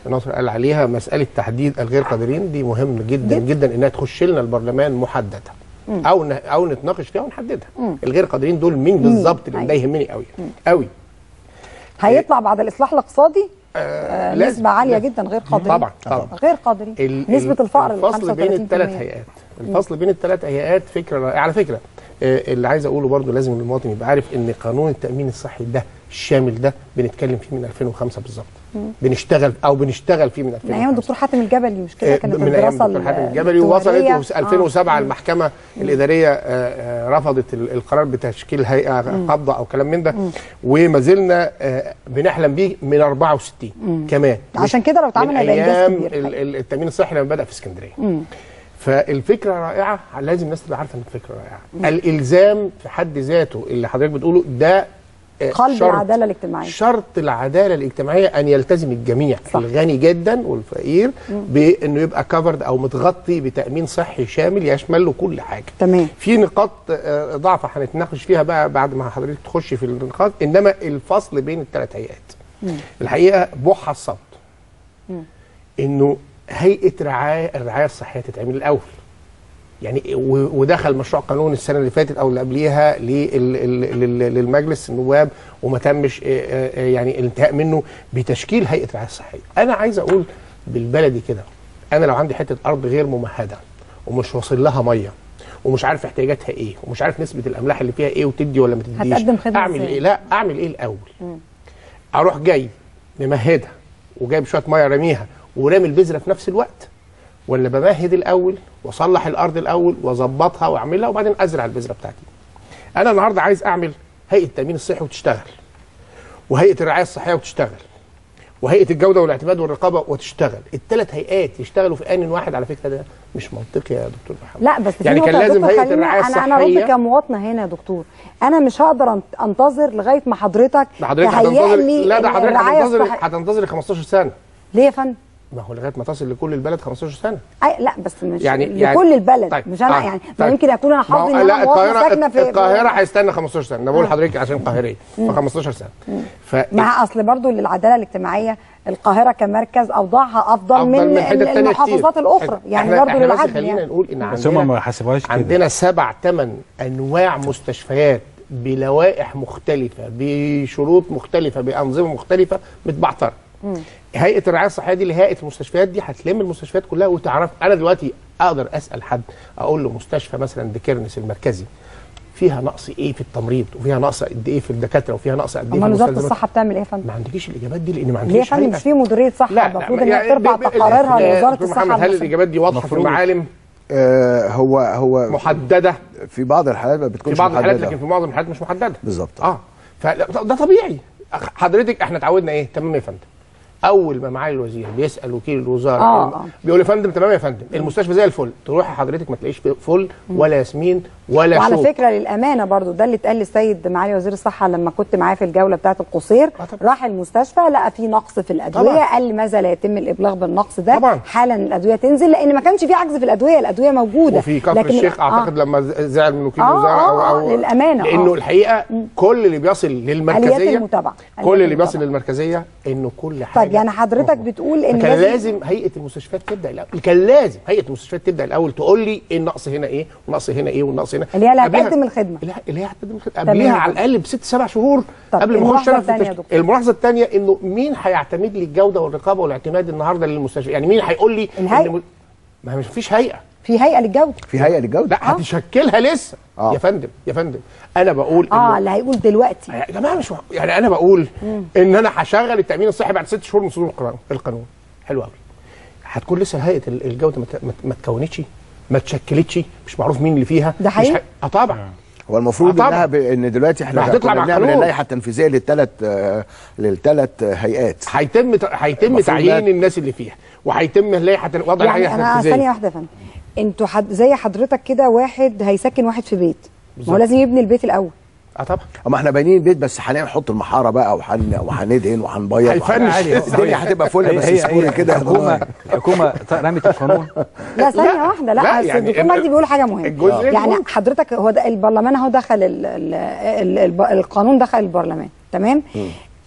Speaker 20: ناصر قال عليها مساله تحديد الغير قادرين دي مهم جدا جدا انها تخش لنا البرلمان محدده
Speaker 1: مم.
Speaker 20: او ن- او نتناقش فيها ونحددها
Speaker 1: مم.
Speaker 20: الغير قادرين دول مين بالظبط لان ده يهمني قوي قوي
Speaker 1: هيطلع بعد الاصلاح الاقتصادي آه
Speaker 20: لازم-
Speaker 1: نسبه عاليه
Speaker 20: لازم.
Speaker 1: جدا غير قادرين
Speaker 20: طبعا طبعا
Speaker 1: غير قادرين
Speaker 20: ال-
Speaker 1: نسبه
Speaker 20: ال-
Speaker 1: الفقر
Speaker 20: الفصل بين الثلاث هيئات الفصل بين الثلاث هيئات فكره رائعة. على فكره آه، اللي عايز اقوله برضو لازم المواطن يبقى عارف ان قانون التامين الصحي ده الشامل ده بنتكلم فيه من 2005 بالظبط بنشتغل او بنشتغل فيه من
Speaker 1: من
Speaker 20: 2005
Speaker 1: ايام الدكتور حاتم الجبلي مش كده
Speaker 20: آه،
Speaker 1: كانت
Speaker 20: من ايام
Speaker 1: الدراسه
Speaker 20: دكتور حاتم
Speaker 1: ال-
Speaker 20: الجبلي
Speaker 1: الدولية.
Speaker 20: ووصلت في 2007 المحكمه الاداريه آه، آه، رفضت ال- القرار بتشكيل هيئه قبضه او كلام من ده وما زلنا آه، بنحلم بيه من 64
Speaker 1: مم.
Speaker 20: كمان
Speaker 1: عشان كده لو اتعمل
Speaker 20: من
Speaker 1: هيبقى انجاز
Speaker 20: ايام
Speaker 1: كبير
Speaker 20: ال- ال- التامين الصحي لما بدا في اسكندريه
Speaker 1: مم.
Speaker 20: فالفكره رائعه لازم الناس تبقى عارفه ان الفكره رائعه الالزام في حد ذاته اللي حضرتك بتقوله ده آه،
Speaker 1: قلب
Speaker 20: شرط
Speaker 1: العداله الاجتماعيه
Speaker 20: شرط العداله الاجتماعيه ان يلتزم الجميع صح. الغني جدا والفقير بانه يبقى كفرد او متغطي بتامين صحي شامل يشمل له كل حاجه
Speaker 1: تمام
Speaker 20: في نقاط آه، ضعف هنتناقش فيها بقى بعد ما حضرتك تخش في النقاط انما الفصل بين الثلاث هيئات الحقيقه بوح الصوت انه هيئه رعايه الرعايه الصحيه تتعمل الاول يعني و- ودخل مشروع قانون السنه اللي فاتت او اللي قبليها لل- لل- لل- للمجلس النواب وما تمش آه، آه، يعني الانتهاء منه بتشكيل هيئه الرعايه الصحيه. انا عايز اقول بالبلدي كده انا لو عندي حته ارض غير ممهده ومش واصل لها ميه ومش عارف احتياجاتها ايه ومش عارف نسبه الاملاح اللي فيها ايه وتدي ولا ما تديش
Speaker 1: هتقدم خدمة
Speaker 20: اعمل
Speaker 1: إزاي؟
Speaker 20: ايه؟ لا اعمل ايه الاول؟
Speaker 1: مم.
Speaker 20: اروح جاي ممهدها وجايب شويه ميه راميها ورامي البذره في نفس الوقت ولا بمهد الاول واصلح الارض الاول واظبطها واعملها وبعدين ازرع البذره بتاعتي. انا النهارده عايز اعمل هيئه التامين الصحي وتشتغل وهيئه الرعايه الصحيه وتشتغل وهيئه الجوده والاعتماد والرقابه وتشتغل الثلاث هيئات يشتغلوا في ان واحد على فكره ده مش منطقي يا دكتور محمد
Speaker 1: لا بس في
Speaker 20: يعني كان
Speaker 1: نقطة يا
Speaker 20: لازم
Speaker 1: دكتور
Speaker 20: هيئه
Speaker 1: خلينا-
Speaker 20: الرعايه
Speaker 1: انا انا ردي
Speaker 20: الصحيه
Speaker 1: كمواطنه هنا يا دكتور انا مش هقدر أنت- انتظر لغايه ما حضرتك
Speaker 20: ده حضرتك
Speaker 1: تهيئ
Speaker 20: هتنتظر
Speaker 1: لي
Speaker 20: لا ده حضرتك
Speaker 1: الرعاية
Speaker 20: هتنتظر
Speaker 1: الصحية.
Speaker 20: هتنتظر 15 سنه
Speaker 1: ليه يا فندم؟
Speaker 20: ما هو لغايه ما تصل لكل البلد 15 سنه
Speaker 1: أي لا بس مش
Speaker 20: يعني-
Speaker 1: يعني
Speaker 20: يعني-
Speaker 1: لكل البلد
Speaker 20: طيب،
Speaker 1: مش انا
Speaker 20: آه،
Speaker 1: يعني ما
Speaker 20: طيب.
Speaker 1: يمكن اكون انا
Speaker 20: ما هو-
Speaker 1: حظي ان
Speaker 20: لا
Speaker 1: انا مواطنه
Speaker 20: القاهره
Speaker 1: ساكنه في
Speaker 20: القاهره هيستنى 15 سنه انا بقول
Speaker 1: آه.
Speaker 20: لحضرتك عشان قاهريه
Speaker 1: مم.
Speaker 20: ف 15 سنه ف
Speaker 1: مع اصل برضو للعداله الاجتماعيه القاهره كمركز اوضاعها افضل,
Speaker 20: أفضل
Speaker 1: من,
Speaker 20: من حتت تانية كتير.
Speaker 1: المحافظات الاخرى يعني
Speaker 20: احنا
Speaker 1: برضو
Speaker 20: احنا بس
Speaker 1: للعدل
Speaker 20: خلينا
Speaker 1: يعني.
Speaker 20: نقول ان
Speaker 19: بس هم
Speaker 20: عندنا
Speaker 19: ما حسبوهاش كده
Speaker 20: عندنا سبع ثمان انواع مستشفيات بلوائح مختلفه بشروط مختلفه بانظمه مختلفه متبعتره
Speaker 1: مم.
Speaker 20: هيئه الرعايه الصحيه دي اللي هيئه المستشفيات دي هتلم المستشفيات كلها وتعرف انا دلوقتي اقدر اسال حد اقول له مستشفى مثلا ديكيرنس المركزي فيها نقص ايه في التمريض وفيها نقص قد ايه في الدكاتره وفيها نقص قد ايه في
Speaker 1: امال وزاره
Speaker 20: المستلزمات
Speaker 1: الصحه بتعمل ايه يا فندم؟
Speaker 20: ما عندكيش الاجابات دي لان ما
Speaker 1: ليه يا
Speaker 20: عندكيش
Speaker 1: فندم مش في مديريه صحه
Speaker 20: لا،
Speaker 1: المفروض
Speaker 20: لا،
Speaker 1: انها
Speaker 20: يعني
Speaker 1: ترفع
Speaker 20: ب- ب-
Speaker 1: تقاريرها
Speaker 20: آه،
Speaker 1: لوزاره
Speaker 20: دكتور
Speaker 1: الصحه
Speaker 20: محمد هل
Speaker 1: المصرية.
Speaker 20: الاجابات دي واضحه في
Speaker 18: مفروض.
Speaker 20: المعالم
Speaker 18: آه هو هو
Speaker 20: محدده
Speaker 18: في بعض الحالات ما
Speaker 20: في
Speaker 18: بتكونش
Speaker 20: بعض الحالات
Speaker 18: محددة.
Speaker 20: لكن في معظم الحالات مش محدده
Speaker 18: بالظبط
Speaker 20: اه فده طبيعي أخ- حضرتك احنا اتعودنا ايه تمام يا فندم اول ما معالي الوزير بيسال وكيل الوزاره
Speaker 1: آه،
Speaker 20: الم-
Speaker 1: آه.
Speaker 20: بيقول يا فندم تمام يا فندم المستشفى زي الفل تروح حضرتك ما تلاقيش فل ولا ياسمين ولا
Speaker 1: وعلى
Speaker 20: شوك.
Speaker 1: فكره للامانه برضو ده اللي اتقال للسيد معالي وزير الصحه لما كنت معاه في الجوله بتاعه القصير راح المستشفى لقى في نقص في الادويه
Speaker 20: طبعا.
Speaker 1: قال لماذا لا يتم الابلاغ بالنقص ده
Speaker 20: طبعا.
Speaker 1: حالا الادويه تنزل لان ما كانش في عجز في الادويه الادويه موجوده
Speaker 20: وفي كفر
Speaker 1: لكن-
Speaker 20: الشيخ
Speaker 1: آه.
Speaker 20: اعتقد لما ز- زعل من وكيل
Speaker 1: آه،
Speaker 20: الوزاره او
Speaker 1: آه،
Speaker 20: او
Speaker 1: للأمانة،
Speaker 20: لانه
Speaker 1: آه.
Speaker 20: الحقيقه كل اللي بيصل
Speaker 1: اليات
Speaker 20: للمركزيه
Speaker 1: المتابعه
Speaker 20: كل
Speaker 1: آليات
Speaker 20: اللي بيصل للمركزيه انه كل حاجه
Speaker 1: طيب يعني حضرتك بتقول ان
Speaker 20: كان لازم هيئه المستشفيات تبدا الاول كان لازم هيئه المستشفيات تبدا الاول تقول لي ايه النقص هنا ايه والنقص هنا ايه والنقص هنا
Speaker 1: اللي هي اللي
Speaker 20: قبلها-
Speaker 1: هتقدم الخدمه
Speaker 20: اللي اللي هي هتقدم الخدمه
Speaker 1: تمام.
Speaker 20: قبلها على الاقل بست سبع شهور
Speaker 1: طب
Speaker 20: قبل ما
Speaker 1: الملاحظة
Speaker 20: اخش أنا في
Speaker 1: التانية يا
Speaker 20: التشكيل.
Speaker 1: دكتور.
Speaker 20: الملاحظه الثانيه انه مين هيعتمد لي الجوده والرقابه والاعتماد النهارده للمستشفى يعني مين هيقول لي
Speaker 1: الهيئة.
Speaker 20: إن م- ما مش فيش هيئه
Speaker 1: في هيئه للجوده
Speaker 18: في هيئه للجوده
Speaker 20: لا هتشكلها لسه
Speaker 18: آه.
Speaker 20: يا فندم يا فندم انا بقول
Speaker 1: اه
Speaker 20: إنه
Speaker 1: اللي هيقول دلوقتي
Speaker 20: يا جماعه مش مح- يعني انا بقول ان انا هشغل التامين الصحي بعد ست شهور من صدور القانون القانون حلو قوي هتكون لسه هيئه ال- الجوده ما ت- ما ت- ما اتكونتش ما اتشكلتش مش معروف مين اللي فيها
Speaker 1: ده
Speaker 20: مش
Speaker 1: حقيقي؟
Speaker 20: ح- اه طبعا
Speaker 18: هو المفروض
Speaker 20: آه، طبعاً.
Speaker 18: انها ب... ان دلوقتي
Speaker 20: ما
Speaker 18: احنا
Speaker 20: هتطلع
Speaker 18: كنا
Speaker 20: مع
Speaker 18: بنعمل
Speaker 20: قانون.
Speaker 18: اللائحه التنفيذيه للثلاث آه للثلاث آه هيئات
Speaker 20: هيتم ت- هيتم
Speaker 18: المفروض
Speaker 20: تعيين
Speaker 18: ده-
Speaker 20: الناس اللي فيها وهيتم لائحه وضع
Speaker 1: يعني
Speaker 20: لائحه
Speaker 1: انا
Speaker 20: تنفيذيه
Speaker 1: ثانيه واحده يا فندم انتوا حد زي حضرتك كده واحد هيسكن واحد في بيت ما هو
Speaker 18: بالظبط.
Speaker 1: لازم يبني البيت الاول
Speaker 20: اه طبعا
Speaker 18: اما احنا بانيين البيت بس هنحط المحاره بقى وحن وهندهن وهنبيض
Speaker 20: هيفنش.
Speaker 18: وهن- الدنيا هتبقى فل بس سكوري كده يا
Speaker 19: حكومه
Speaker 18: ضناي.
Speaker 19: حكومه رمت القانون
Speaker 1: لا ثانيه واحده لا,
Speaker 20: لا،
Speaker 1: بس
Speaker 20: يعني
Speaker 1: الدكتور
Speaker 20: ال-
Speaker 1: مجدي بيقول حاجه مهمه
Speaker 20: الجزء
Speaker 1: يعني
Speaker 20: المهم.
Speaker 1: حضرتك هو ده البرلمان اهو دخل ال ال ال ال القانون دخل البرلمان تمام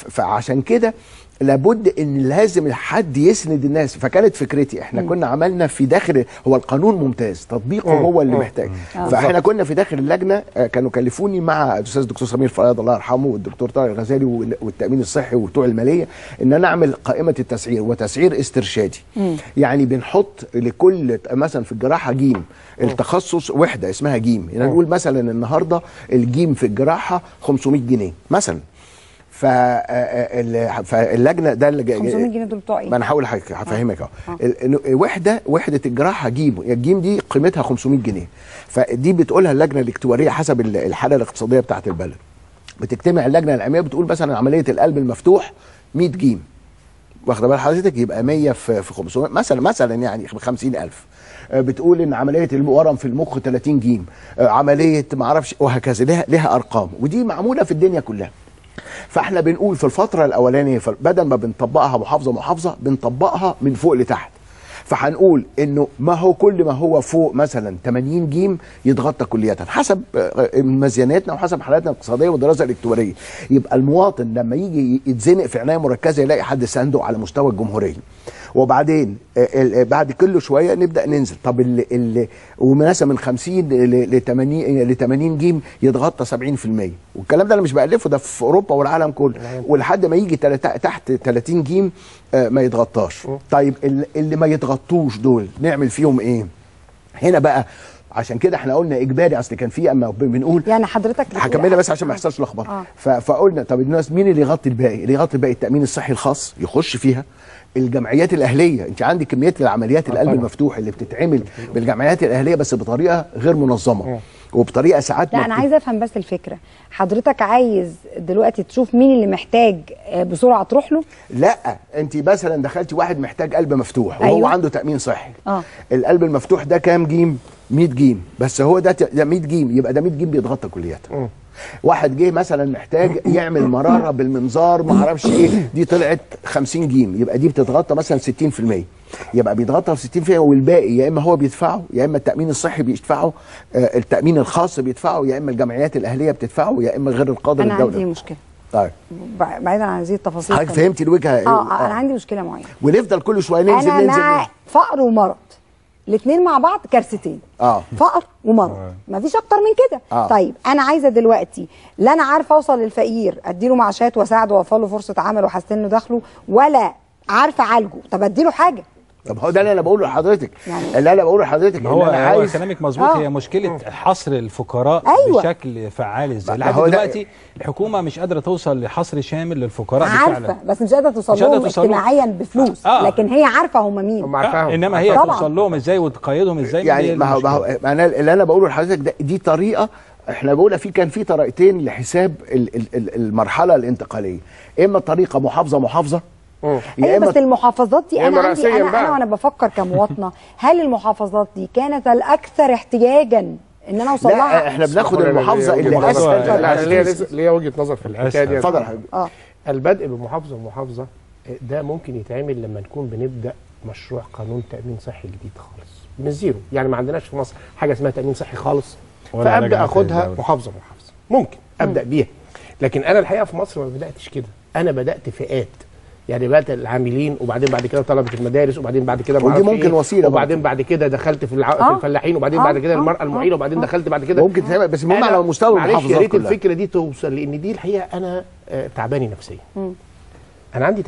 Speaker 18: ف- فعشان كده لابد ان لازم حد يسند الناس فكانت فكرتي احنا
Speaker 21: مم.
Speaker 18: كنا عملنا في داخل هو القانون ممتاز تطبيقه
Speaker 21: مم.
Speaker 18: هو اللي
Speaker 21: مم.
Speaker 18: محتاج
Speaker 21: مم.
Speaker 18: فاحنا
Speaker 21: بالظبط.
Speaker 18: كنا في داخل اللجنه آه، كانوا كلفوني مع الاستاذ الدكتور سمير فؤاد الله يرحمه والدكتور طارق الغزالي وال- والتامين الصحي وبتوع الماليه ان انا اعمل قائمه التسعير وتسعير استرشادي يعني بنحط لكل مثلا في الجراحه جيم التخصص وحده اسمها جيم يعني نقول مثلا النهارده الجيم في الجراحه 500 جنيه مثلا ف ال- فاللجنه ده اللي جا-
Speaker 1: 500 جنيه دول بتوع ايه؟
Speaker 18: ما انا هقول لحضرتك هفهمك اهو ال- ال- وحده وحده الجراحه جيم الجيم دي قيمتها 500 جنيه فدي بتقولها اللجنه الاكتواريه حسب ال- الحاله الاقتصاديه بتاعه البلد بتجتمع اللجنه العلميه بتقول مثلا عمليه القلب المفتوح 100 جيم واخده بال حضرتك يبقى 100 في في 500 مثلا مثلا يعني 50000 آه، بتقول ان عمليه الورم في المخ 30 جيم آه، عمليه ما اعرفش وهكذا لها لها ارقام ودي معموله في الدنيا كلها فاحنا بنقول في الفتره الاولانيه ف- بدل ما بنطبقها محافظه محافظه بنطبقها من فوق لتحت فهنقول انه ما هو كل ما هو فوق مثلا 80 جيم يتغطى كلية حسب آه، ميزانيتنا وحسب حالاتنا الاقتصاديه والدراسه الالكترونيه يبقى المواطن لما يجي يتزنق في عنايه مركزه يلاقي حد سانده على مستوى الجمهوريه وبعدين آه، ال- آه، بعد كل شويه نبدا ننزل طب اللي اللي ومناسبه من 50 ل 80 ل 80 جيم يتغطى 70% والكلام ده انا مش بالفه ده في اوروبا والعالم كله ولحد ما يجي تلات- تحت 30 جيم آه، ما يتغطاش طيب ال- اللي ما يتغطوش دول نعمل فيهم ايه هنا بقى عشان كده احنا قلنا اجباري اصل كان في اما بنقول
Speaker 1: يعني حضرتك بتقول-
Speaker 18: هكملها بس عشان ما يحصلش لخبطه
Speaker 1: آه.
Speaker 18: ف- فقلنا طب الناس مين اللي يغطي الباقي؟ اللي يغطي الباقي التامين الصحي الخاص يخش فيها الجمعيات الاهليه انت عندك كميه العمليات القلب
Speaker 20: طبعا.
Speaker 18: المفتوح اللي بتتعمل بالجمعيات الاهليه بس بطريقه غير منظمه وبطريقه ساعات
Speaker 1: لا
Speaker 18: ما
Speaker 1: انا
Speaker 18: بت-
Speaker 1: عايزه افهم بس الفكره حضرتك عايز دلوقتي تشوف مين اللي محتاج آه، بسرعه تروح له
Speaker 18: لا انت مثلا دخلتي واحد محتاج قلب مفتوح وهو
Speaker 1: أيوة.
Speaker 18: عنده تامين صحي
Speaker 1: اه
Speaker 18: القلب المفتوح ده كام جيم 100 جيم بس هو ده ت- ده 100 جيم يبقى ده 100 جيم بيتغطى كلياته واحد جه مثلا محتاج يعمل مراره بالمنظار ما اعرفش ايه دي طلعت 50 جيم يبقى دي بتتغطى مثلا 60% يبقى بيتغطى في 60% والباقي يا اما هو بيدفعه يا اما التامين الصحي بيدفعه آه التامين الخاص بيدفعه يا اما الجمعيات الاهليه بتدفعه يا اما غير القادر
Speaker 1: انا
Speaker 18: الدوله
Speaker 1: عندي مشكله
Speaker 18: طيب
Speaker 1: ب- بعيدا عن هذه التفاصيل
Speaker 18: حضرتك
Speaker 1: كلها.
Speaker 18: فهمتي الوجهه
Speaker 1: اه, آه انا عندي مشكله معينه
Speaker 18: ونفضل كل شويه ننزل
Speaker 1: انا
Speaker 18: ننزل
Speaker 1: مع
Speaker 18: ننزل.
Speaker 1: فقر ومرض الاثنين مع بعض كارثتين
Speaker 18: اه
Speaker 1: فقر ومرض مفيش اكتر من كده
Speaker 18: آه.
Speaker 1: طيب انا عايزه دلوقتي لا انا عارفه اوصل للفقير اديله معاشات واساعده واوفر له فرصه عمل واحسن له دخله ولا عارفه اعالجه طب اديله حاجه
Speaker 18: طب هو ده اللي انا بقوله لحضرتك
Speaker 1: يعني-
Speaker 18: اللي انا بقوله لحضرتك
Speaker 19: ما هو,
Speaker 18: إن انا
Speaker 19: هو
Speaker 18: عايز
Speaker 19: كلامك مظبوط
Speaker 1: آه.
Speaker 19: هي مشكله حصر الفقراء
Speaker 1: أيوة.
Speaker 19: بشكل فعال ازاي
Speaker 18: ما
Speaker 19: لحد
Speaker 18: هو ده-
Speaker 19: دلوقتي الحكومه مش قادره توصل لحصر شامل للفقراء
Speaker 1: عارفه
Speaker 19: بالفعل
Speaker 1: بس مش قادره توصل
Speaker 19: مش قادرة
Speaker 1: لهم
Speaker 19: توصل لهم.
Speaker 1: اجتماعيا بفلوس
Speaker 19: آه.
Speaker 1: لكن هي عارفه هم مين
Speaker 20: هم عارفاهم
Speaker 19: آه. انما هي
Speaker 1: طبعاً.
Speaker 19: توصل لهم ازاي وتقيدهم ازاي
Speaker 18: يعني
Speaker 19: دي
Speaker 18: ما هو ما هو
Speaker 19: المشكلة.
Speaker 18: ما انا اللي انا بقوله لحضرتك ده دي طريقه احنا بقولها في كان في طريقتين لحساب ال ال ال المرحله الانتقاليه اما طريقه محافظه محافظه يا
Speaker 1: ايوه
Speaker 18: اما
Speaker 1: بس المحافظات دي
Speaker 20: يا
Speaker 1: انا
Speaker 20: إما
Speaker 1: عندي
Speaker 20: رأسياً
Speaker 1: انا
Speaker 20: بقى.
Speaker 1: انا وانا بفكر كمواطنه هل المحافظات دي كانت الاكثر احتياجا ان انا اوصل
Speaker 18: لا
Speaker 1: لها
Speaker 18: احنا بناخد
Speaker 20: اسمحوا لي،
Speaker 18: المحافظه
Speaker 20: ليا
Speaker 18: اللي
Speaker 20: وجهة نظر.
Speaker 18: اسهل
Speaker 20: لا ليا ليا وجهه نظر في الحكايه دي
Speaker 18: اتفضل يا حبيبي
Speaker 1: اه
Speaker 20: البدء بمحافظه ومحافظه ده ممكن يتعمل لما نكون بنبدا مشروع قانون تامين صحي جديد خالص من الزيرو يعني ما عندناش في مصر حاجه اسمها تامين صحي خالص
Speaker 19: ولا
Speaker 20: فابدا
Speaker 19: لجنة
Speaker 20: اخدها
Speaker 19: الدولة.
Speaker 20: محافظه محافظه ممكن ابدا بيها لكن انا الحقيقه في مصر ما بداتش كده انا بدات فئات يعني بدات العاملين وبعدين بعد كده طلبه المدارس وبعدين بعد كده
Speaker 18: ودي
Speaker 20: معرفش
Speaker 18: ممكن
Speaker 20: إيه،
Speaker 18: وسيلة
Speaker 20: وبعدين بعد كده دخلت في, الع... في
Speaker 1: آه.
Speaker 20: الفلاحين وبعدين
Speaker 1: آه.
Speaker 20: بعد كده
Speaker 1: آه.
Speaker 20: المراه المعيله وبعدين دخلت بعد كده
Speaker 18: ممكن تعمل بس المهم
Speaker 20: أنا-
Speaker 18: على مستوى
Speaker 20: معلش يا
Speaker 18: المحافظات
Speaker 20: ريت
Speaker 18: كلها
Speaker 20: الفكره دي توصل لان دي الحقيقه انا آه، تعباني نفسيا
Speaker 1: مم.
Speaker 20: انا عندي 58%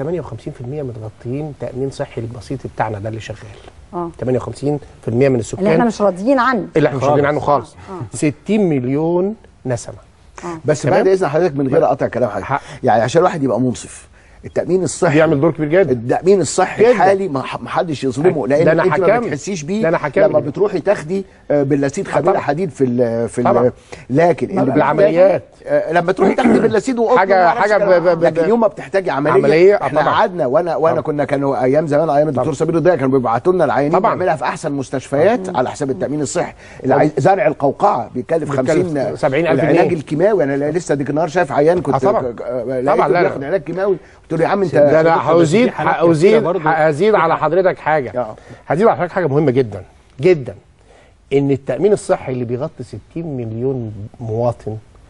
Speaker 20: متغطيين تامين صحي البسيط بتاعنا ده اللي شغال
Speaker 1: اه
Speaker 20: 58% من السكان
Speaker 1: اللي احنا مش راضيين عنه
Speaker 20: اللي احنا مش راضيين عنه خالص 60 مليون نسمه
Speaker 18: بس
Speaker 20: تمام؟
Speaker 18: بعد اذن حضرتك من غير قطع كلام حضرتك يعني عشان الواحد يبقى منصف التامين الصحي
Speaker 20: بيعمل دور كبير جدا
Speaker 18: التامين الصحي
Speaker 20: جداً.
Speaker 18: الحالي ما ح- ما حدش يظلمه
Speaker 20: ده
Speaker 18: لان
Speaker 20: أنا
Speaker 18: انت ما
Speaker 20: هكمل.
Speaker 18: بتحسيش بيه
Speaker 20: ده أنا هكمل.
Speaker 18: لما بتروحي تاخدي آه، باللاسيد خميره
Speaker 20: طبعاً.
Speaker 18: حديد في ال في
Speaker 20: طبعاً.
Speaker 18: ال لكن اللي بيحتاج-
Speaker 20: بالعمليات.
Speaker 18: آه، لما تروحي تاخدي باللاسيد وقطن
Speaker 20: حاجة-
Speaker 18: وما أعرفش
Speaker 20: حاجة
Speaker 18: كلام.
Speaker 20: ب- ب- ب-
Speaker 18: لكن يوم ما بتحتاجي عمليه,
Speaker 20: عملية، آه،
Speaker 18: احنا
Speaker 20: طبعاً.
Speaker 18: قعدنا وانا وانا كنا كانوا ايام زمان ايام الدكتور سمير الضياء كانوا بيبعتوا لنا العيانين
Speaker 20: طبعاً.
Speaker 18: نعملها في احسن مستشفيات على حساب التامين الصحي اللي عايز زرع القوقعه بيكلف
Speaker 20: بيكلف
Speaker 18: 50
Speaker 20: 70,000 جنيه.
Speaker 18: العلاج الكيماوي انا لسه ديك النهار شايف عيان كنت
Speaker 20: آه، طبعاً.
Speaker 18: آه،
Speaker 20: طبعاً،
Speaker 18: لقيته
Speaker 20: لا، لا.
Speaker 18: بياخد علاج كيماوي قلت له يا عم انت
Speaker 20: ده انا
Speaker 18: خدت-
Speaker 20: هزيد
Speaker 19: حالات كتيرة
Speaker 20: هزيد
Speaker 19: برضو.
Speaker 20: هزيد على حضرتك حاجه هزيد على حضرتك حاجه مهمه جدا جدا ان التامين الصحي اللي بيغطي 60 مليون مواطن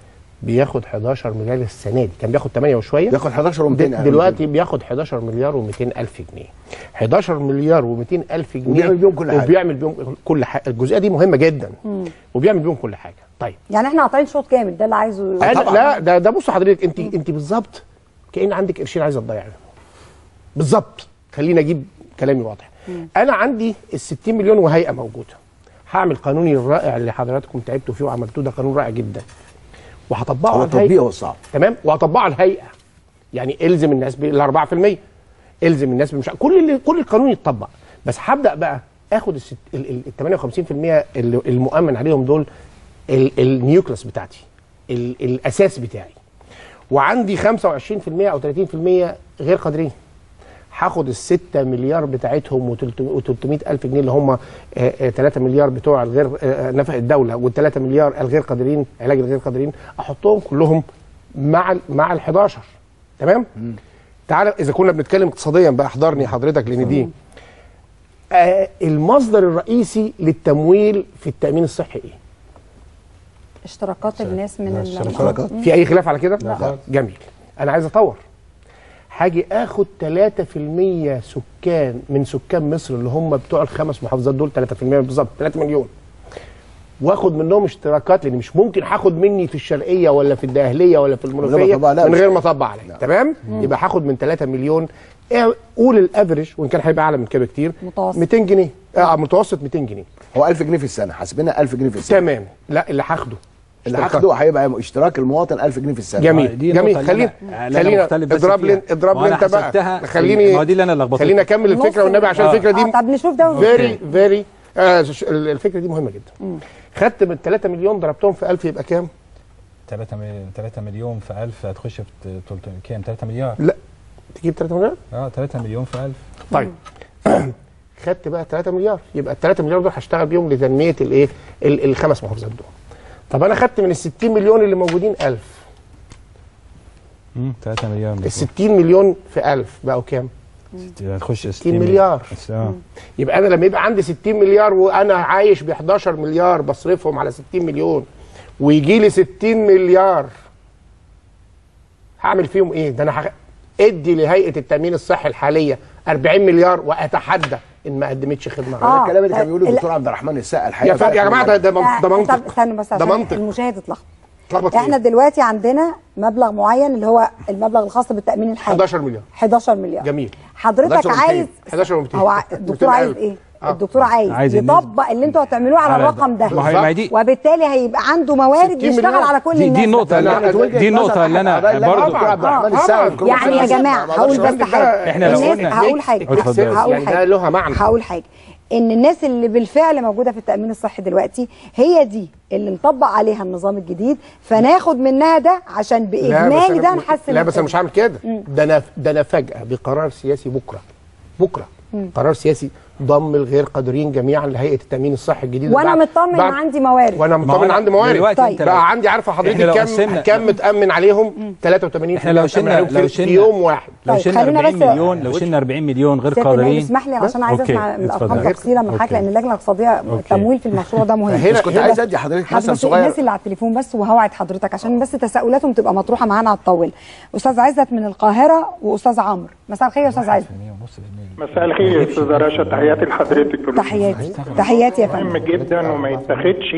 Speaker 20: بياخد 11 مليار السنه دي كان بياخد 8 وشويه
Speaker 18: بياخد 11 و200
Speaker 20: د- دلوقتي بياخد 11 مليار و200 الف جنيه 11 مليار و200 الف جنيه
Speaker 18: وبيعمل بيهم كل حاجة.
Speaker 20: وبيعمل بيهم كل حاجه الجزئيه دي مهمه جدا
Speaker 1: مم.
Speaker 20: وبيعمل بيهم كل حاجه طيب
Speaker 1: يعني احنا قاطعين شوط كامل ده اللي عايزه
Speaker 20: أنا لا ده ده بص حضرتك انت انت بالظبط كأن عندك قرشين عايزه تضيعهم بالظبط خلينا اجيب كلامي واضح انا عندي ال 60 مليون وهيئه موجوده هعمل قانوني الرائع اللي حضراتكم تعبتوا فيه وعملتوه ده قانون رائع جدا وهطبقه
Speaker 18: هو
Speaker 20: على الهيئة.
Speaker 18: تطبيقه صعب
Speaker 20: تمام وهطبقه على الهيئه يعني الزم الناس بال 4% الزم الناس بمش كل اللي كل القانون يتطبق بس هبدا بقى اخد الست- ال ال- ال 58% اللي المؤمن عليهم دول ال- النيوكلس بتاعتي ال الاساس بتاعي وعندي 25% او 30% غير قادرين هاخد ال 6 مليار بتاعتهم و300 الف جنيه اللي هم 3 مليار بتوع الغير آه، نفق الدوله وال 3 مليار الغير قادرين علاج الغير قادرين احطهم كلهم مع ال مع ال 11 تمام؟ تعالى اذا كنا بنتكلم اقتصاديا بقى احضرني حضرتك لان دي آه المصدر الرئيسي للتمويل في التامين الصحي ايه؟
Speaker 1: اشتراكات الناس من ال-
Speaker 20: الاشتراكات
Speaker 1: مم.
Speaker 20: في اي خلاف على كده؟
Speaker 1: لا خالص.
Speaker 20: جميل انا عايز اطور هاجي اخد 3% سكان من سكان مصر اللي هم بتوع الخمس محافظات دول 3% بالظبط 3 مليون واخد منهم اشتراكات لان مش ممكن هاخد مني في الشرقيه ولا في الدقهليه ولا في
Speaker 18: غير ما
Speaker 20: المنوفيه
Speaker 18: أطبق عليها
Speaker 20: من غير
Speaker 18: مش-
Speaker 20: ما اطبق عليها تمام يبقى هاخد من 3 مليون إيه، قول الافريج وان كان هيبقى اعلى من كده بكتير
Speaker 1: متوسط
Speaker 20: 200 جنيه اه متوسط 200 جنيه
Speaker 18: هو 1000 جنيه في السنه حاسبينها 1000 جنيه في السنه
Speaker 20: تمام لا اللي هاخده
Speaker 18: اللي
Speaker 20: اشتراكات.
Speaker 18: هاخده هيبقى اشتراك المواطن 1000 جنيه في السنه
Speaker 20: جميل جميل خلينا خلينا اضرب لي اضرب لي انت بقى خليني
Speaker 19: ما هو دي اللي انا لخبطت
Speaker 20: خليني اكمل الفكره والنبي عشان الفكره دي
Speaker 1: آه، طب نشوف ده
Speaker 20: فيري فيري الفكره دي مهمه جدا خدت من 3 مليون ضربتهم في 1000 يبقى كام؟
Speaker 19: 3 مليون 3 مليون في 1000 هتخش في 300 كام 3 مليار
Speaker 20: لا تجيب 3 مليار؟
Speaker 19: اه 3 مليون في 1000
Speaker 20: طيب خدت بقى 3 مليار يبقى ال 3 مليار دول هشتغل بيهم لتنميه الايه ال- الخمس محافظات دول طب انا خدت من ال 60 مليون اللي موجودين 1000
Speaker 19: امم 3 مليار
Speaker 20: ال 60 مليون في 1000 بقوا كام؟
Speaker 19: هتخش
Speaker 20: 60 مليار
Speaker 19: اه
Speaker 20: يبقى انا لما يبقى عندي 60 مليار وانا عايش ب 11 مليار بصرفهم على 60 مليون ويجي لي 60 مليار هعمل فيهم ايه؟ ده انا هخ... ادي لهيئه التامين الصحي الحاليه 40 مليار واتحدى ان ما قدمتش خدمه
Speaker 18: ده الكلام اللي كان بيقوله
Speaker 1: لا.
Speaker 18: الدكتور عبد الرحمن السقا
Speaker 20: يا,
Speaker 18: الحقيقه
Speaker 20: ف... يا جماعه ده ده, من- ده
Speaker 1: آه،
Speaker 20: منطق
Speaker 1: طب استنى بس
Speaker 20: ده
Speaker 1: عشان
Speaker 20: منطق
Speaker 1: المشاهد اتلخبط
Speaker 20: اتلخبط
Speaker 1: احنا
Speaker 20: فيه.
Speaker 1: دلوقتي عندنا مبلغ معين اللي هو المبلغ الخاص بالتامين الحالي
Speaker 20: 11 مليار
Speaker 1: 11 مليار
Speaker 20: جميل
Speaker 1: حضرتك
Speaker 20: 11 و200.
Speaker 1: عايز
Speaker 20: 11 و200
Speaker 1: هو ع- الدكتور عايز ايه؟ الدكتور عايز,
Speaker 19: عايز
Speaker 1: يطبق اللي انتوا هتعملوه على
Speaker 19: على-
Speaker 1: الرقم ده
Speaker 19: ما هي- ما هي دي-
Speaker 1: وبالتالي هيبقى عنده موارد
Speaker 20: 60
Speaker 1: يشتغل
Speaker 20: مليار.
Speaker 1: على كل
Speaker 19: دي
Speaker 1: الناس
Speaker 19: دي النقطة اللي دي النقطة اللي أنا برضه
Speaker 18: الدكتور عبد الرحمن السقا والدكتور
Speaker 1: يعني يا
Speaker 18: محمد
Speaker 1: جماعه
Speaker 18: السقا.
Speaker 1: هقول
Speaker 18: معلش
Speaker 1: بس حاجه
Speaker 19: إحنا لو
Speaker 1: الناس
Speaker 19: قلنا-
Speaker 1: هقول حاجه
Speaker 19: اتفضل.
Speaker 1: هقول
Speaker 20: يعني
Speaker 1: حاجه
Speaker 20: ده له معنى
Speaker 1: هقول حاجه ان الناس اللي بالفعل موجوده في التامين الصحي دلوقتي هي دي اللي نطبق عليها النظام الجديد فناخد منها ده عشان
Speaker 20: لا، بس
Speaker 1: باجمالي
Speaker 20: أنا-
Speaker 1: ده نحسن
Speaker 20: لا بس انا مش هعمل كده
Speaker 1: مم.
Speaker 20: ده انا ده انا فجاه بقرار سياسي بكره بكره
Speaker 1: مم.
Speaker 20: قرار سياسي ضم الغير قادرين جميعا لهيئه التامين الصحي الجديد
Speaker 1: وانا
Speaker 20: بعد-
Speaker 1: مطمن
Speaker 20: بعد-
Speaker 1: عندي موارد
Speaker 20: وانا
Speaker 19: ما
Speaker 20: مطمن
Speaker 19: هو
Speaker 20: عندي موارد
Speaker 19: دلوقتي
Speaker 1: طيب.
Speaker 19: أنت لو-
Speaker 20: بقى عندي عارفه
Speaker 19: إحنا لو
Speaker 20: حضرتك كام
Speaker 19: قسمنا-
Speaker 20: كام متامن عليهم 83
Speaker 19: احنا لو شلنا لو
Speaker 20: في,
Speaker 19: شلنا
Speaker 20: في يوم واحد
Speaker 19: لو
Speaker 1: طيب،
Speaker 19: شلنا
Speaker 1: خلينا
Speaker 19: 40
Speaker 1: بس-
Speaker 19: مليون لو شلنا 40 مليون غير
Speaker 1: سياده النائب
Speaker 19: قادرين
Speaker 1: اسمح لي عشان عايزه
Speaker 19: أوكي،
Speaker 1: اسمع الارقام
Speaker 19: اتفضل.
Speaker 1: تفصيلا من حضرتك
Speaker 19: أوكي.
Speaker 1: لان اللجنه الاقتصاديه التمويل في المشروع ده مهم
Speaker 18: بس كنت عايز ادي حضرتك
Speaker 1: حد
Speaker 18: مثل
Speaker 1: بس
Speaker 18: صغير
Speaker 1: الناس اللي على التليفون بس وهوعد حضرتك عشان بس تساؤلاتهم تبقى مطروحه معانا هتطول استاذ عزت من القاهره واستاذ عمرو مساء الخير يا استاذ عزت
Speaker 21: مساء الخير يا استاذ رشا تحياتي لحضرتك
Speaker 1: تحياتي تحياتي يا فندم
Speaker 21: مهم جدا وما يتاخدش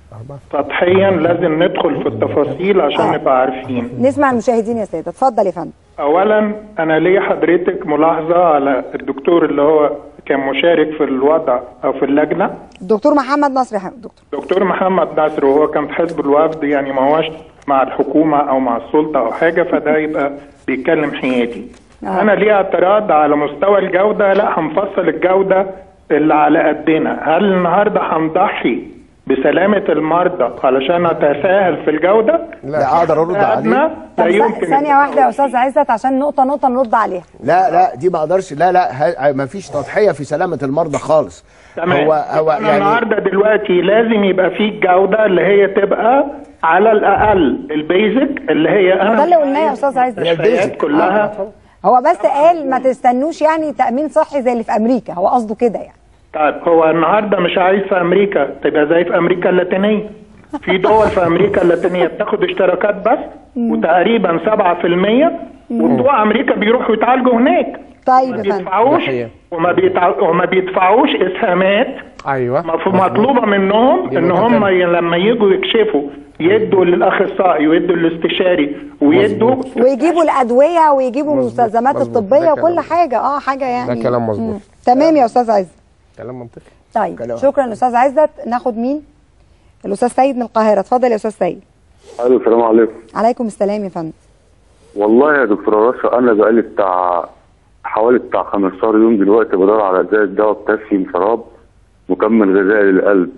Speaker 21: سطحيا لازم ندخل في التفاصيل عشان نبقى عارفين
Speaker 1: نسمع المشاهدين يا سيدة اتفضل يا فندم
Speaker 21: اولا انا ليا حضرتك ملاحظه على الدكتور اللي هو كان مشارك في الوضع او في اللجنه
Speaker 1: الدكتور محمد نصر يا حبيبي دكتور
Speaker 21: دكتور محمد نصر وهو كان في حزب الوفد يعني ما هوش مع الحكومه او مع السلطه او حاجه فده يبقى بيتكلم حيادي
Speaker 1: آه.
Speaker 21: انا ليه اعتراض على مستوى الجوده لا هنفصل الجوده اللي على قدنا هل النهارده هنضحي بسلامه المرضى علشان نتساهل في الجوده
Speaker 18: لا اقدر ارد عليه
Speaker 21: أدنى لا
Speaker 1: طب
Speaker 21: يمكن
Speaker 1: ثانية واحدة يا أستاذ عزت عشان نقطة نقطة نرد عليها
Speaker 18: لا لا دي ما اقدرش لا لا ه- ما فيش تضحيه في سلامه المرضى خالص
Speaker 21: تمام
Speaker 18: هو هو
Speaker 21: أنا
Speaker 18: يعني
Speaker 21: النهارده دلوقتي لازم يبقى في الجوده اللي هي تبقى على الاقل البيزك اللي هي
Speaker 1: ما
Speaker 21: انا
Speaker 1: ده اللي قلناه يا أستاذ عزت
Speaker 21: المستشفيات كلها
Speaker 1: هو بس قال ما تستنوش يعني تأمين صحي زي اللي في أمريكا هو قصده كده يعني
Speaker 21: طيب هو النهارده مش عايز في امريكا تبقى زي في امريكا اللاتينيه في دول في امريكا اللاتينيه بتاخد اشتراكات بس وتقريبا 7% وبتوع امريكا بيروحوا يتعالجوا هناك
Speaker 1: طيب
Speaker 21: ما
Speaker 1: يا فندم
Speaker 21: بيدفعوش وما بيتع... وما بيدفعوش اسهامات
Speaker 20: ايوه
Speaker 21: مف- مطلوبه منهم
Speaker 20: دي
Speaker 21: ان
Speaker 20: نقطة
Speaker 21: هم
Speaker 20: تانية.
Speaker 21: ي- لما يجوا يكشفوا يدوا للاخصائي ويدوا للاستشاري ويدوا
Speaker 1: ويجيبوا الادويه ويجيبوا
Speaker 21: مظبوط،
Speaker 1: المستلزمات
Speaker 21: مظبوط.
Speaker 1: الطبيه
Speaker 21: ده
Speaker 1: وكل
Speaker 21: كلام-
Speaker 1: حاجه اه حاجه يعني
Speaker 20: ده كلام مظبوط.
Speaker 1: مم. تمام يا استاذ عز
Speaker 20: كلام منطقي
Speaker 1: طيب
Speaker 20: كلام-
Speaker 1: شكرا استاذ عزت ناخد مين الاستاذ سيد من القاهره اتفضل يا استاذ سيد
Speaker 3: الو السلام عليكم
Speaker 1: عليكم السلام يا فندم
Speaker 3: والله يا دكتور رشا انا بقالي بتاع حوالي بتاع 15 يوم دلوقتي بدور على ازاي دواء بوتاسيوم شراب مكمل غذائي للقلب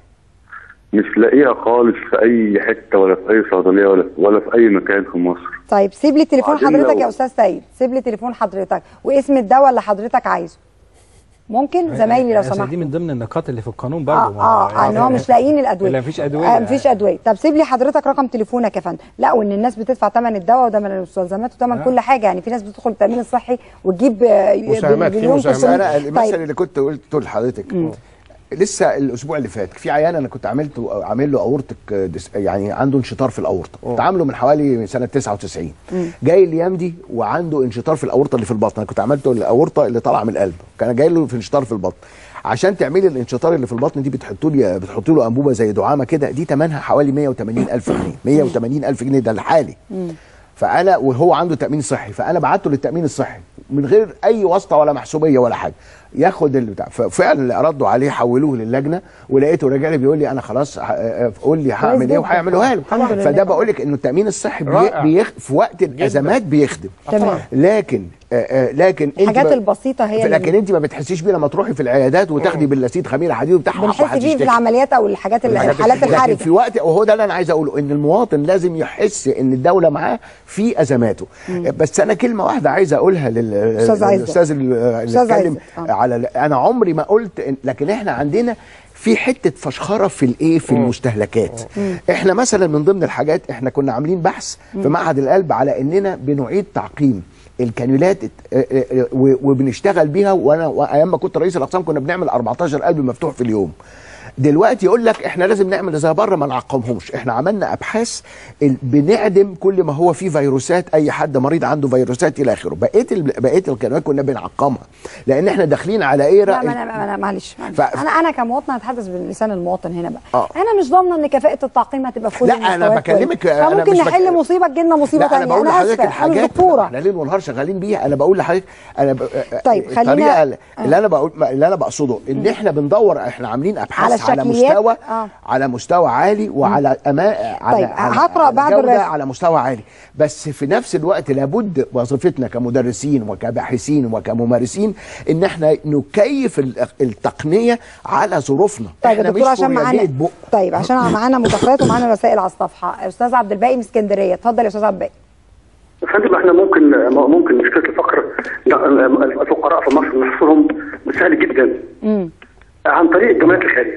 Speaker 3: مش لاقيها خالص في اي حته ولا في اي صيدليه ولا ولا في اي مكان في مصر
Speaker 1: طيب سيب لي تليفون
Speaker 3: وبعدين
Speaker 1: حضرتك
Speaker 3: لو-
Speaker 1: يا استاذ سيد سيب لي تليفون حضرتك واسم الدواء اللي حضرتك عايزه ممكن زمايلي لو
Speaker 19: أصل
Speaker 1: سمحت
Speaker 19: دي من ضمن النقاط اللي في القانون برضه
Speaker 1: اه اه ان هو مش لاقيين الادويه
Speaker 19: لا مفيش ادويه
Speaker 1: آه مفيش ادويه طب سيب لي حضرتك رقم تليفونك يا فندم لا وان الناس بتدفع ثمن الدواء وثمن المستلزمات وثمن
Speaker 18: آه.
Speaker 1: كل حاجه يعني في ناس بتدخل التامين الصحي وتجيب آه، بمليون تسعمية.
Speaker 18: انا المثل
Speaker 1: طيب
Speaker 18: اللي كنت قلته لحضرتك لسه الاسبوع اللي فات في عيان انا كنت عملته عامل له اورتك ديس- يعني عنده انشطار في الاورطه كنت عامله من حوالي سنه 99 جاي الايام دي وعنده انشطار في الاورطه اللي في البطن انا كنت عملته الاورطه اللي طالعه من القلب كان جاي له في انشطار في البطن عشان تعملي الانشطار اللي في البطن دي بتحطوا لي بتحطوا له انبوبه زي دعامه كده دي ثمنها حوالي 180 الف جنيه 180 الف جنيه ده الحالي فانا وهو عنده تامين صحي فانا بعته للتامين الصحي من غير اي واسطه ولا محسوبيه ولا حاجه ياخد البتاع ففعلا ردوا عليه حولوه للجنه ولقيته راجع لي بيقول لي انا خلاص ه- آه، قول لي هعمل ايه
Speaker 1: جدا.
Speaker 18: وهيعملوها له
Speaker 1: الحمد لله.
Speaker 18: فده بقول لك انه التامين الصحي بي
Speaker 1: رائع.
Speaker 18: بيخ في وقت الازمات بيخدم
Speaker 1: تمام.
Speaker 18: لكن آه، آه، لكن انت
Speaker 1: الحاجات
Speaker 18: ب-
Speaker 1: البسيطه هي اللي
Speaker 18: لكن انت ما بتحسيش بيه لما تروحي في العيادات وتاخدي باللاسيد خميره حديد وبتاع
Speaker 1: بنحس
Speaker 18: وواحد
Speaker 1: فيه في
Speaker 18: يشتكي.
Speaker 1: العمليات او الحاجات اللي الحالات
Speaker 18: لكن
Speaker 1: الحرجه
Speaker 18: في وقت وهو ده اللي انا عايز اقوله ان المواطن لازم يحس ان الدوله معاه في ازماته بس انا كلمه واحده عايز اقولها لل-
Speaker 1: أستاذ عزت.
Speaker 18: للاستاذ اللي
Speaker 1: أستاذ
Speaker 18: اتكلم
Speaker 1: عزت. آه.
Speaker 18: على انا عمري ما قلت إن- لكن احنا عندنا في حته فشخره في الايه في المستهلكات احنا مثلا من ضمن الحاجات احنا كنا عاملين بحث في معهد القلب على اننا بنعيد تعقيم الكانيولات ات- اه اه اه و- وبنشتغل بيها وانا وايام ما كنت رئيس الاقسام كنا بنعمل 14 قلب مفتوح في اليوم دلوقتي يقول لك احنا لازم نعمل زي بره ما نعقمهمش احنا عملنا ابحاث ال- بنعدم كل ما هو فيه فيروسات اي حد مريض عنده فيروسات الى اخره بقيه ال- بقيه القنوات كنا بنعقمها لان احنا داخلين على ايه
Speaker 1: لا ما انا ما انا معلش معلش.
Speaker 18: ف-
Speaker 1: انا انا كمواطن هتحدث بلسان المواطن هنا بقى
Speaker 18: آه.
Speaker 1: انا مش ضامنه ان كفاءه التعقيم هتبقى في كل
Speaker 18: لا، أنا
Speaker 1: المستويات
Speaker 18: بكلمك-
Speaker 1: كويس.
Speaker 18: أنا
Speaker 1: فممكن
Speaker 18: مش بك-
Speaker 1: نحل مصيبه تجيلنا مصيبه
Speaker 18: لا انا
Speaker 1: ثانيه
Speaker 18: بقول
Speaker 1: انا
Speaker 18: لحضرتك
Speaker 1: اسفه انا مش
Speaker 18: الحاجات
Speaker 1: دكتوره
Speaker 18: احنا ليل ونهار شغالين بيها انا بقول لحضرتك انا ب...
Speaker 1: طيب، خلينا-
Speaker 18: الطريقه اللي- اللي انا بقول اللي انا بقصده ان احنا بندور احنا عاملين ابحاث
Speaker 1: على
Speaker 18: على,
Speaker 1: الشكليات؟
Speaker 18: مستوى
Speaker 1: آه.
Speaker 18: على مستوى عالي وعلى أما... على
Speaker 1: طيب،
Speaker 18: على
Speaker 1: هقرأ
Speaker 18: على
Speaker 1: بعد
Speaker 18: جودة
Speaker 1: الرسم.
Speaker 18: على مستوى عالي بس في نفس الوقت لابد وظيفتنا كمدرسين وكباحثين وكممارسين ان احنا نكيف ال- التقنيه على ظروفنا
Speaker 1: طيب يا
Speaker 18: احنا
Speaker 1: دكتور
Speaker 18: مش
Speaker 1: عشان معانا
Speaker 18: فوريالية بق
Speaker 1: طيب عشان معانا مداخلات ومعانا رسائل على الصفحه استاذ عبد الباقي من اسكندريه اتفضل يا استاذ عبد الباقي
Speaker 22: يا فندم احنا ممكن ممكن مشكله الفقر الفقراء في مصر نحصرهم بسهل جدا
Speaker 1: امم
Speaker 22: عن طريق الجمعيات الخيريه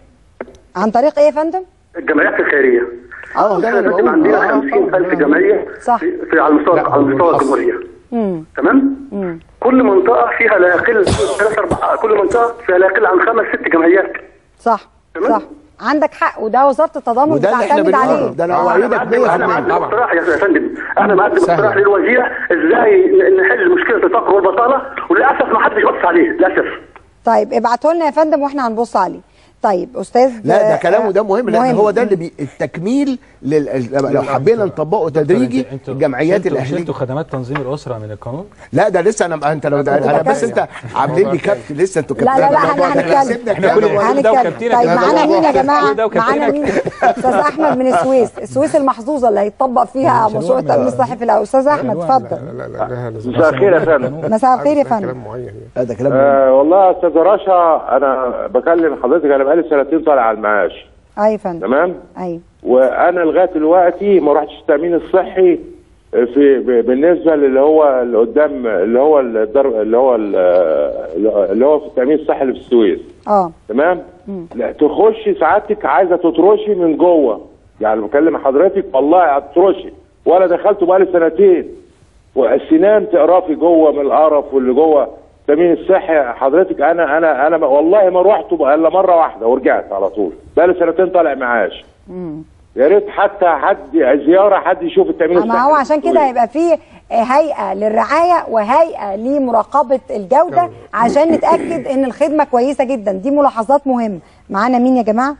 Speaker 1: عن طريق ايه يا فندم
Speaker 22: الجمعيات الخيريه
Speaker 18: اه
Speaker 22: احنا فندم عندنا 50000 جمعيه
Speaker 1: صح
Speaker 22: في, في على مستوى على مستوى الجمهوريه
Speaker 1: امم
Speaker 22: تمام
Speaker 1: امم
Speaker 22: كل منطقه فيها لا يقل ثلاث اربع كل منطقه فيها لا يقل عن خمس ست جمعيات
Speaker 1: صح صح عندك حق وده وزاره التضامن
Speaker 18: وده اللي احنا
Speaker 1: بتعتمد
Speaker 18: بنقوله
Speaker 1: عليه
Speaker 18: ده انا
Speaker 22: انا
Speaker 18: اوعدك
Speaker 22: مقدم
Speaker 18: 100%
Speaker 22: انا مقدم
Speaker 18: طبعا
Speaker 22: اقتراح يا فندم انا مقدم
Speaker 18: سهل.
Speaker 22: اقتراح للوزيره ازاي ن- نحل مشكله الفقر والبطاله وللاسف ما حدش بص عليه للاسف
Speaker 1: طيب ابعتوا لنا يا فندم واحنا هنبص عليه طيب استاذ
Speaker 18: لا ده
Speaker 1: آه،
Speaker 18: كلامه ده مهم لان
Speaker 1: مهم.
Speaker 18: هو ده اللي بي التكميل لل... لو حبينا نطبقه تدريجي
Speaker 19: انتوا-
Speaker 18: الجمعيات
Speaker 19: شلتوا-
Speaker 18: الاهليه
Speaker 19: شلتوا خدمات تنظيم الاسره من القانون
Speaker 18: لا ده لسه انا انت لو انا بس انت عاملين لي كابت لسه انتوا
Speaker 1: لا لا لا
Speaker 18: كابتن.
Speaker 1: احنا هنتكلم
Speaker 18: سيبنا
Speaker 19: احنا كل ما نقول ده
Speaker 1: هنتكلم
Speaker 19: وكابتنة
Speaker 1: طيب
Speaker 19: كده
Speaker 1: معانا
Speaker 19: ده
Speaker 1: مين يا
Speaker 19: ده
Speaker 1: جماعه
Speaker 19: ده وكابتنة
Speaker 1: معانا مين استاذ احمد من السويس السويس المحظوظه اللي هيطبق فيها
Speaker 19: مش
Speaker 1: مشروع
Speaker 19: هنقول
Speaker 1: التامين الصحي في الاول استاذ احمد اتفضل
Speaker 20: لا لا لا ده
Speaker 2: مساء الخير يا فندم
Speaker 1: مساء الخير يا فندم
Speaker 20: كلام معين يعني.
Speaker 18: لا ده كلام
Speaker 2: آه والله يا استاذ رشا انا بكلم حضرتك انا بقالي سنتين طالع على المعاش
Speaker 1: ايوه يا فندم
Speaker 2: تمام
Speaker 1: ايوه
Speaker 2: وانا لغايه دلوقتي ما رحتش التامين الصحي في ب- بالنسبه اللي هو اللي قدام اللي هو الدر اللي هو ال- اللي هو في التامين الصحي اللي في السويس
Speaker 1: اه
Speaker 2: تمام
Speaker 1: مم.
Speaker 2: لا تخشي سعادتك عايزه تطرشي من جوه يعني بكلم حضرتك والله هتطرشي ولا دخلت بقالي سنتين والسنان تقرفي جوه من القرف واللي جوه التامين الصحي حضرتك انا انا انا ما- والله ما رحت بقى الا مره واحده ورجعت على طول بقالي سنتين طالع معاش
Speaker 1: مم.
Speaker 4: يا ريت حتى حد زياره حد يشوف التامين
Speaker 1: ما هو عشان كده هيبقى فيه هيئه للرعايه وهيئه لمراقبه الجوده عشان نتاكد ان الخدمه كويسه جدا دي ملاحظات مهمه معانا مين يا جماعه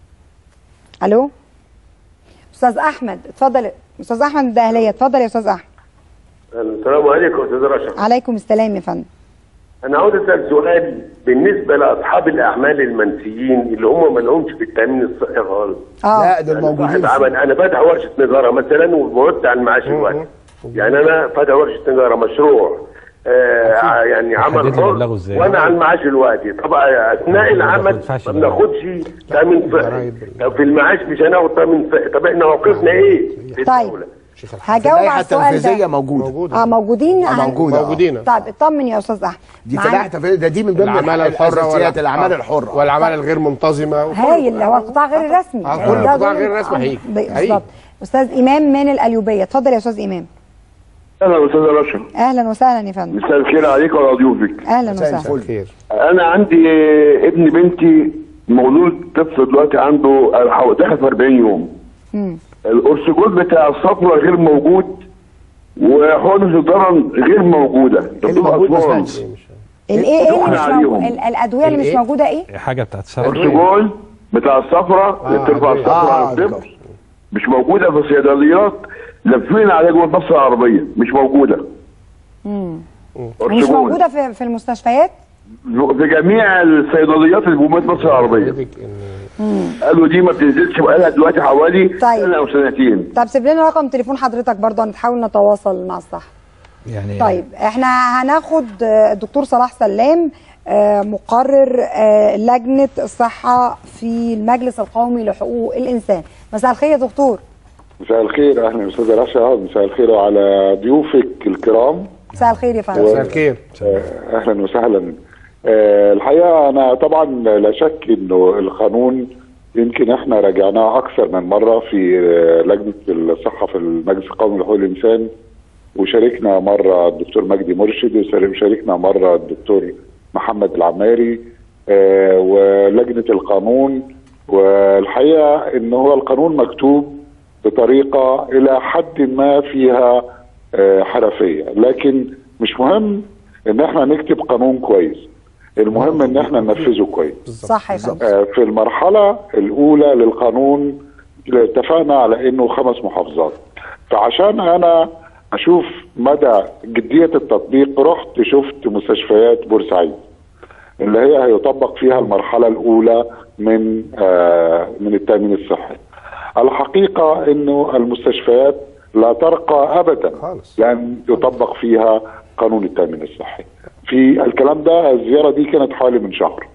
Speaker 1: الو استاذ احمد اتفضل استاذ احمد من الدهليه اتفضل يا استاذ احمد
Speaker 5: السلام عليكم استاذ رشا
Speaker 1: عليكم السلام يا فندم
Speaker 5: انا عاوز اسال سؤال بالنسبه لاصحاب الاعمال المنسيين اللي هم ما لهمش في التامين الصحي خالص
Speaker 1: اه
Speaker 18: لا دول
Speaker 5: أنا
Speaker 18: موجودين
Speaker 5: صاحب
Speaker 18: في-
Speaker 5: عمل انا فاتح ورشه نجاره مثلا وبعدت عن المعاش الوقت يعني انا فاتح ورشه نجاره مشروع آه يعني عمل
Speaker 19: حددوا
Speaker 5: حر
Speaker 19: مبلغه إزاي.
Speaker 5: وانا على المعاش الوقتي طبعا اثناء العمل
Speaker 19: ينفعش
Speaker 5: ما بناخدش تامين صحي طب في المعاش مش هناخد تامين صحي طب احنا موقفنا ايه؟ في
Speaker 1: طيب
Speaker 5: الدولة؟
Speaker 1: هجاوب على السؤال
Speaker 18: التنفيذيه
Speaker 1: ده
Speaker 18: موجوده
Speaker 1: اه موجودين
Speaker 18: آه،
Speaker 1: هن-
Speaker 18: موجودة، آه. موجودين.
Speaker 1: طيب اطمن يا استاذ احمد
Speaker 18: دي
Speaker 1: معانا-
Speaker 18: فلاحه تنفيذيه ده دي من ضمن
Speaker 20: العماله الحره
Speaker 18: الاساسيات
Speaker 20: ولا-
Speaker 18: الاعمال
Speaker 20: آه.
Speaker 18: الحره
Speaker 20: والاعمال الغير منتظمه
Speaker 1: هايل اللي هو القطاع غير الرسمي
Speaker 20: آه، كل
Speaker 1: ده
Speaker 20: القطاع
Speaker 1: دول-
Speaker 20: غير الرسمي
Speaker 1: آه،
Speaker 20: هيجي.
Speaker 1: ب-
Speaker 20: هيجي.
Speaker 1: بالظبط استاذ امام من القليوبيه اتفضل يا استاذ امام
Speaker 22: اهلا استاذ رشا
Speaker 1: اهلا وسهلا يا فندم
Speaker 22: مساء الخير عليك وعلى ضيوفك
Speaker 1: اهلا وسهلا
Speaker 20: خير
Speaker 22: انا عندي ابن بنتي مولود طفل دلوقتي عنده حو- داخل في 40 يوم
Speaker 1: مم.
Speaker 22: الارسجول بتاع الصفرة غير موجود وحقن الضرن غير موجوده دكتور اطفال
Speaker 1: الايه ايه اللي
Speaker 22: دخل
Speaker 1: مش
Speaker 22: عليهم.
Speaker 1: موجود ال- الادويه اللي مش
Speaker 22: الإيه؟
Speaker 1: موجوده ايه
Speaker 19: حاجه بتاعت سبب
Speaker 22: ارسجول بتاع الصفرة اللي بترفع الصفرة
Speaker 19: آه،
Speaker 22: على الطفل مش موجوده في الصيدليات لفين عليها جوه مصر العربيه مش موجوده
Speaker 1: مم. مش
Speaker 22: أرسجول.
Speaker 1: موجوده في في المستشفيات
Speaker 22: في جميع الصيدليات اللي جمهوريه مصر العربيه
Speaker 1: مم.
Speaker 22: قالوا دي ما بتنزلش بقالها دلوقتي حوالي سنه او سنتين
Speaker 1: طب سيب لنا رقم تليفون حضرتك برضه هنحاول نتواصل مع الصح
Speaker 19: يعني
Speaker 1: طيب احنا هناخد آه، الدكتور صلاح سلام آه، مقرر آه، لجنه الصحه في المجلس القومي لحقوق الانسان مساء الخير يا دكتور
Speaker 2: مساء الخير اهلا استاذ رشا مساء الخير على ضيوفك الكرام
Speaker 1: مساء الخير يا فندم
Speaker 2: مساء الخير اهلا وسهلا آه، الحقيقه انا طبعا لا شك انه القانون يمكن احنا راجعناه اكثر من مره في آه، لجنه الصحه في المجلس القومي لحقوق الانسان وشاركنا مره الدكتور مجدي مرشد وشاركنا مره الدكتور محمد العماري آه، ولجنه القانون والحقيقه ان هو القانون مكتوب بطريقه الى حد ما فيها آه، حرفيه لكن مش مهم ان احنا نكتب قانون كويس المهم ان احنا ننفذه كويس
Speaker 1: صح يا فندم
Speaker 2: آه، في المرحله الاولى للقانون اتفقنا على انه خمس محافظات فعشان انا اشوف مدى جديه التطبيق رحت شفت مستشفيات بورسعيد اللي هي هيطبق فيها المرحله الاولى من آه من التامين الصحي. الحقيقه انه المستشفيات لا ترقى ابدا لان يطبق فيها قانون التامين الصحي. في الكلام ده الزياره دي كانت حوالي من شهر.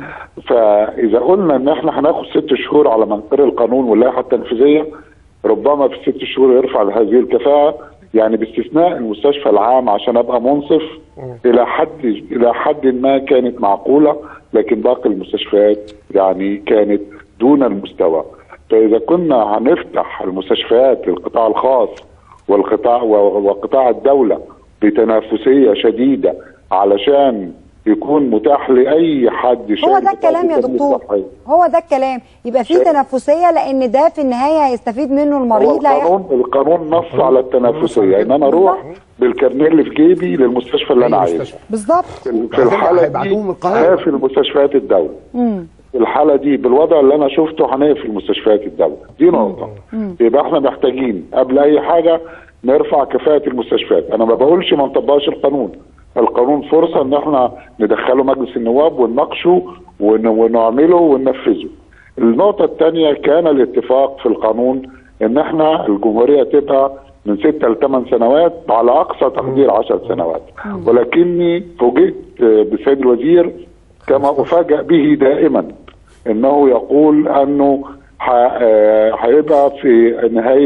Speaker 2: فاذا قلنا ان احنا هناخد ست شهور على ما نقر القانون واللائحه التنفيذيه ربما في الست شهور يرفع هذه الكفاءه يعني باستثناء المستشفى العام عشان ابقى منصف الى حد الى حد ما كانت معقوله لكن باقي المستشفيات يعني كانت دون المستوى فاذا كنا هنفتح المستشفيات للقطاع الخاص والقطاع وقطاع الدوله بتنافسيه شديده علشان يكون متاح لاي حد
Speaker 1: هو ده الكلام يا دكتور هو ده الكلام يبقى في تنافسيه لان ده في النهايه هيستفيد منه
Speaker 2: هو
Speaker 1: المريض لا
Speaker 2: القانون القانون نص على التنافسيه ان انا اروح بالكارنيه اللي في جيبي للمستشفى اللي انا عايزه
Speaker 1: بالظبط
Speaker 2: في الحاله دي هقفل مستشفيات الدوله
Speaker 1: مم.
Speaker 2: في الحاله دي بالوضع اللي انا شفته هنقفل مستشفيات الدوله دي نقطه يبقى احنا محتاجين قبل اي حاجه نرفع كفاءه المستشفيات انا ما بقولش ما نطبقش القانون القانون فرصه ان احنا ندخله مجلس النواب ونناقشه ون- ونعمله وننفذه النقطه الثانيه كان الاتفاق في القانون ان احنا الجمهوريه تبقى من ستة لثمان سنوات على اقصى تقدير عشر سنوات ولكني فوجئت بالسيد الوزير كما افاجئ به دائما انه يقول انه ح- آه، هيبقى في نهايه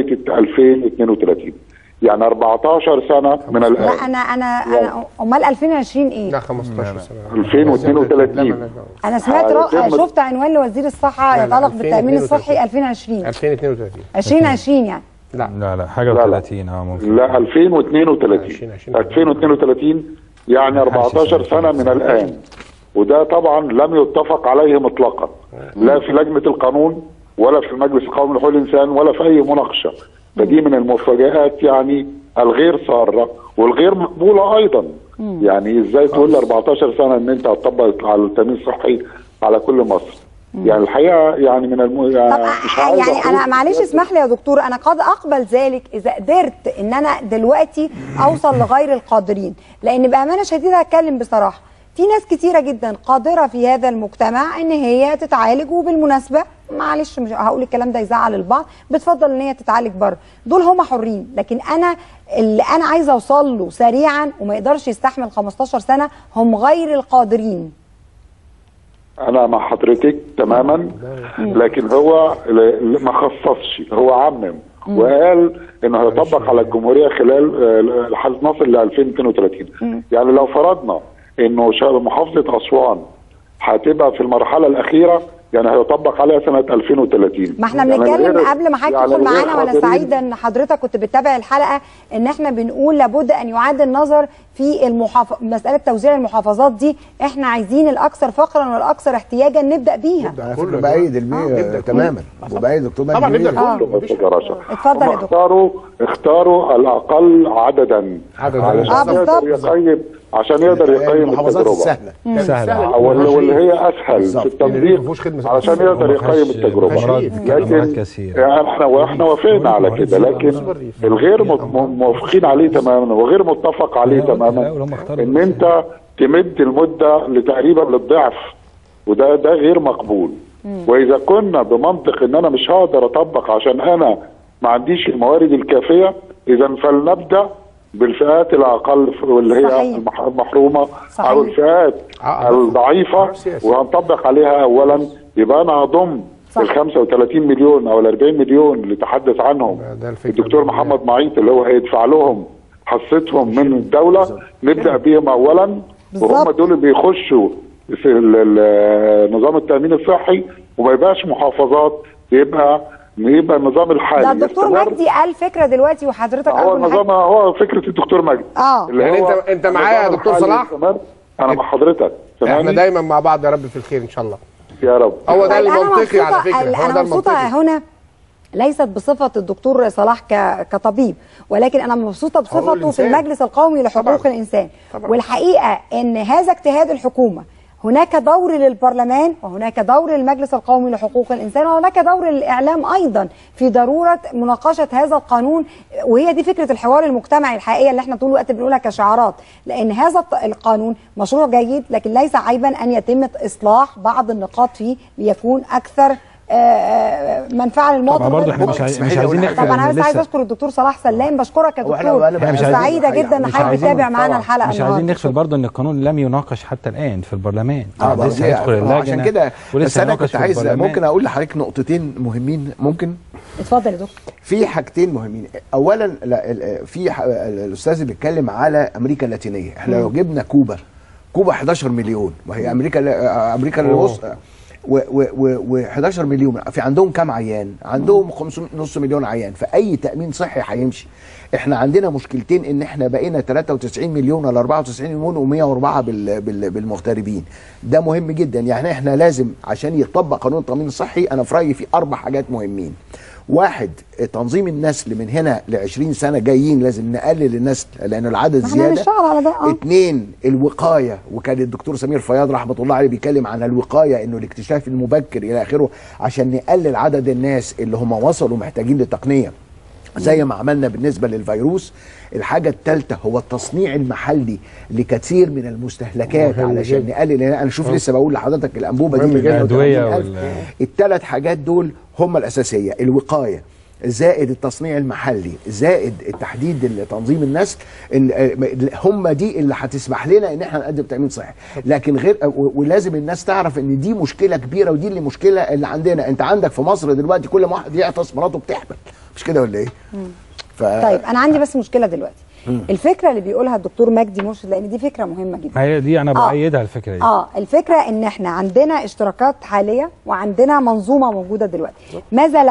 Speaker 2: 2032 يعني 14 سنه من الان
Speaker 1: لا انا انا انا امال 2020 ايه
Speaker 20: لا 15 سنه
Speaker 2: 2032
Speaker 1: انا سمعت
Speaker 2: هيتم-
Speaker 1: رأ... شفت عنوان لوزير الصحه
Speaker 20: لا، لا،
Speaker 1: يتعلق بالتامين
Speaker 20: 2032.
Speaker 1: الصحي 2020
Speaker 20: 2032
Speaker 1: 2020 يعني
Speaker 20: لا
Speaker 19: لا لا حاجه
Speaker 2: لا، لا.
Speaker 19: و30 اه ممكن
Speaker 2: لا 2032 2032 يعني 14 سنه من الان وده طبعا لم يتفق عليه مطلقا
Speaker 7: لا في لجنه القانون ولا في المجلس القومي لحقوق الانسان ولا في اي مناقشه فدي من المفاجات يعني الغير ساره والغير مقبوله ايضا يعني ازاي تقول لي 14 سنه ان انت هتطبق على التامين الصحي على كل مصر يعني الحقيقه يعني من الم... يعني مش عايز
Speaker 1: يعني
Speaker 7: أخوض
Speaker 1: انا معلش اسمح لي يا دكتور انا قد اقبل ذلك اذا قدرت ان انا دلوقتي اوصل لغير القادرين لان بامانه شديده هتكلم بصراحه في ناس كتيره جدا قادره في هذا المجتمع ان هي تتعالج وبالمناسبه معلش مش هقول الكلام ده يزعل البعض بتفضل ان هي تتعالج بره دول هم حرين لكن انا اللي انا عايزه اوصل له سريعا وما يقدرش يستحمل 15 سنه هم غير القادرين
Speaker 7: انا مع حضرتك تماما لكن هو ل- ما خصصش هو عمم وقال انه هيطبق على الجمهوريه خلال آه، لحد نصل ل 2032 يعني لو فرضنا انه شا- محافظه اسوان هتبقى في المرحله الاخيره يعني هيطبق عليها سنه 2030
Speaker 1: ما احنا
Speaker 7: يعني
Speaker 1: بنتكلم
Speaker 7: الغير-
Speaker 1: قبل ما حضرتك
Speaker 7: يعني
Speaker 1: تدخل
Speaker 7: الغير
Speaker 1: معانا وانا
Speaker 7: قادرين-
Speaker 1: سعيده ان حضرتك كنت بتتابع الحلقه ان احنا بنقول لابد ان يعاد النظر في المحاف... مساله توزيع المحافظات دي احنا عايزين الاكثر فقرا والاكثر احتياجا نبدا بيها
Speaker 18: على فكره بايد المية تماما وبايد دكتور
Speaker 7: طبعا
Speaker 18: مجدي
Speaker 7: نبدا
Speaker 18: مية.
Speaker 7: كله مفيش دراسه
Speaker 1: اتفضل
Speaker 7: هم
Speaker 1: يا دكتور
Speaker 7: اختاروا اختاروا الاقل عددا
Speaker 20: عدداً.
Speaker 1: آه،
Speaker 7: علشان
Speaker 1: بالظبط.
Speaker 7: يقدر يقيم عشان يقدر يقيم
Speaker 18: المحافظات
Speaker 7: التجربه
Speaker 18: السهله
Speaker 1: مم.
Speaker 19: سهلة.
Speaker 7: واللي, واللي هي اسهل في التطبيق
Speaker 20: مفيهوش خدمه
Speaker 7: علشان يقدر يقيم التجربه
Speaker 19: أمراض
Speaker 7: لكن
Speaker 19: كثيرة
Speaker 7: يعني احنا واحنا وافقنا على كده لكن الغير م- م- موافقين عليه تماما وغير متفق عليه تماما ان انت تمد المده لتقريبا للضعف وده ده غير مقبول واذا كنا بمنطق ان انا مش هقدر اطبق عشان انا ما عنديش الموارد الكافيه اذا فلنبدا بالفئات الاقل ف- واللي هي
Speaker 1: صحيح.
Speaker 7: المح- المحرومه
Speaker 1: صحيح.
Speaker 7: او الفئات
Speaker 20: آه.
Speaker 7: الضعيفه
Speaker 20: سياسي.
Speaker 7: وهنطبق عليها اولا يبقى انا هضم
Speaker 1: صح.
Speaker 7: ال 35 مليون او ال 40 مليون اللي تحدث عنهم
Speaker 20: ده الفكرة
Speaker 7: الدكتور
Speaker 20: اللي-
Speaker 7: محمد معيط اللي هو هيدفع لهم حصتهم من الدوله نبدا بيهم اولا
Speaker 1: بالظبط.
Speaker 7: وهم دول اللي بيخشوا في ال- ال- نظام التامين الصحي وما يبقاش محافظات يبقى يبقى النظام الحالي
Speaker 1: ده الدكتور
Speaker 7: يستمر.
Speaker 1: مجدي قال فكره دلوقتي وحضرتك
Speaker 7: هو
Speaker 1: أول
Speaker 7: النظام
Speaker 1: حاجة-
Speaker 7: هو فكره الدكتور مجدي
Speaker 1: اه
Speaker 7: اللي
Speaker 20: يعني
Speaker 7: هو
Speaker 20: أنت- أنت معايا يا
Speaker 7: النظام
Speaker 20: دكتور
Speaker 7: الحالي
Speaker 20: صلاح؟
Speaker 7: يستمر. انا مع حضرتك
Speaker 20: احنا
Speaker 7: تمام
Speaker 20: دايما مع بعض يا رب في الخير ان شاء الله
Speaker 7: يا رب
Speaker 20: هو ده
Speaker 1: طيب أنا
Speaker 20: المنطقي على
Speaker 1: مبسوطة-
Speaker 20: فكره هو
Speaker 1: انا
Speaker 20: ده
Speaker 1: مبسوطه
Speaker 20: المنطقي
Speaker 1: هنا ليست بصفه الدكتور صلاح ك- كطبيب ولكن انا مبسوطه بصفته في
Speaker 20: الإنسان.
Speaker 1: المجلس القومي لحقوق
Speaker 20: طبعاً.
Speaker 1: الانسان
Speaker 20: طبعاً.
Speaker 1: والحقيقه ان هذا اجتهاد الحكومه هناك دور للبرلمان وهناك دور للمجلس القومي لحقوق الانسان وهناك دور للاعلام ايضا في ضروره مناقشه هذا القانون وهي دي فكره الحوار المجتمعي الحقيقيه اللي احنا طول الوقت بنقولها كشعارات لان هذا الط- القانون مشروع جيد لكن ليس عيبا ان يتم اصلاح بعض النقاط فيه ليكون اكثر آه، آه، منفعه للمواطن
Speaker 19: طبعا برضه احنا مش عايز- مش عايزين نغفل
Speaker 1: طبعا انا
Speaker 19: إن
Speaker 1: بس عايز
Speaker 19: لسه-
Speaker 1: اشكر الدكتور صلاح سلام بشكرك يا
Speaker 18: هو إحنا
Speaker 1: دكتور
Speaker 18: بقى-
Speaker 19: إحنا مش عايزين-
Speaker 1: سعيده جدا ان
Speaker 19: مش
Speaker 1: حضرتك
Speaker 19: عايزين-
Speaker 1: بتتابع معانا
Speaker 18: طبعاً.
Speaker 1: الحلقه
Speaker 19: مش عايزين
Speaker 1: النهارده
Speaker 19: نغفل برضه ان القانون لم يناقش حتى الان في البرلمان
Speaker 18: اه
Speaker 19: لسه
Speaker 18: لسه
Speaker 19: هيدخل اللجنه
Speaker 18: عشان كده بس
Speaker 19: ولسه
Speaker 18: انا
Speaker 19: هيناقش
Speaker 18: كنت
Speaker 19: في
Speaker 18: عايز
Speaker 19: البرلمان.
Speaker 18: ممكن اقول لحضرتك نقطتين مهمين ممكن
Speaker 1: اتفضل يا دكتور
Speaker 18: في حاجتين مهمين اولا لا ال- في ح- الاستاذ اللي بيتكلم على امريكا اللاتينيه احنا لو جبنا كوبا كوبا 11 مليون وهي امريكا امريكا الوسطى و11 مليون في عندهم كام عيان عندهم 500 نص مليون عيان فاي تامين صحي هيمشي احنا عندنا مشكلتين ان احنا بقينا 93 مليون ولا 94 مليون و104 بال بال بالمغتربين ده مهم جدا يعني احنا لازم عشان يطبق قانون التامين الصحي انا في رايي في اربع حاجات مهمين واحد تنظيم النسل من هنا ل 20 سنه جايين لازم نقلل النسل لان العدد
Speaker 1: احنا
Speaker 18: زياده
Speaker 1: هنشتغل على ده اه
Speaker 18: اتنين الوقايه وكان الدكتور سمير فياض رحمه الله عليه بيتكلم عن الوقايه انه الاكتشاف المبكر الى اخره عشان نقلل عدد الناس اللي هم وصلوا محتاجين لتقنيه زي ما عملنا بالنسبه للفيروس الحاجه الثالثه هو التصنيع المحلي لكثير من المستهلكات
Speaker 20: مهم
Speaker 18: علشان
Speaker 20: جدا.
Speaker 18: نقلل انا شوف
Speaker 20: مهم.
Speaker 18: لسه بقول لحضرتك الانبوبه دي
Speaker 20: مهم
Speaker 18: من
Speaker 20: جدا.
Speaker 18: 180
Speaker 19: الأدوية
Speaker 18: ألف.
Speaker 19: وال-
Speaker 18: الثلاث حاجات دول هم الاساسيه الوقايه زائد التصنيع المحلي زائد التحديد تنظيم النسل إن هم دي اللي هتسمح لنا ان احنا نقدم تامين صحي لكن غير و- ولازم الناس تعرف ان دي مشكله كبيره ودي اللي مشكله اللي عندنا انت عندك في مصر دلوقتي كل ما واحد يعطس مراته بتحبل مش كده ولا ايه ف...
Speaker 1: طيب انا عندي بس مشكله دلوقتي
Speaker 19: مم.
Speaker 1: الفكره اللي بيقولها الدكتور مجدي مرشد لان دي فكره مهمه جدا
Speaker 19: هي دي انا
Speaker 1: آه.
Speaker 19: بايدها الفكره دي
Speaker 1: اه الفكره ان احنا عندنا اشتراكات حاليه وعندنا منظومه موجوده دلوقتي ماذا لو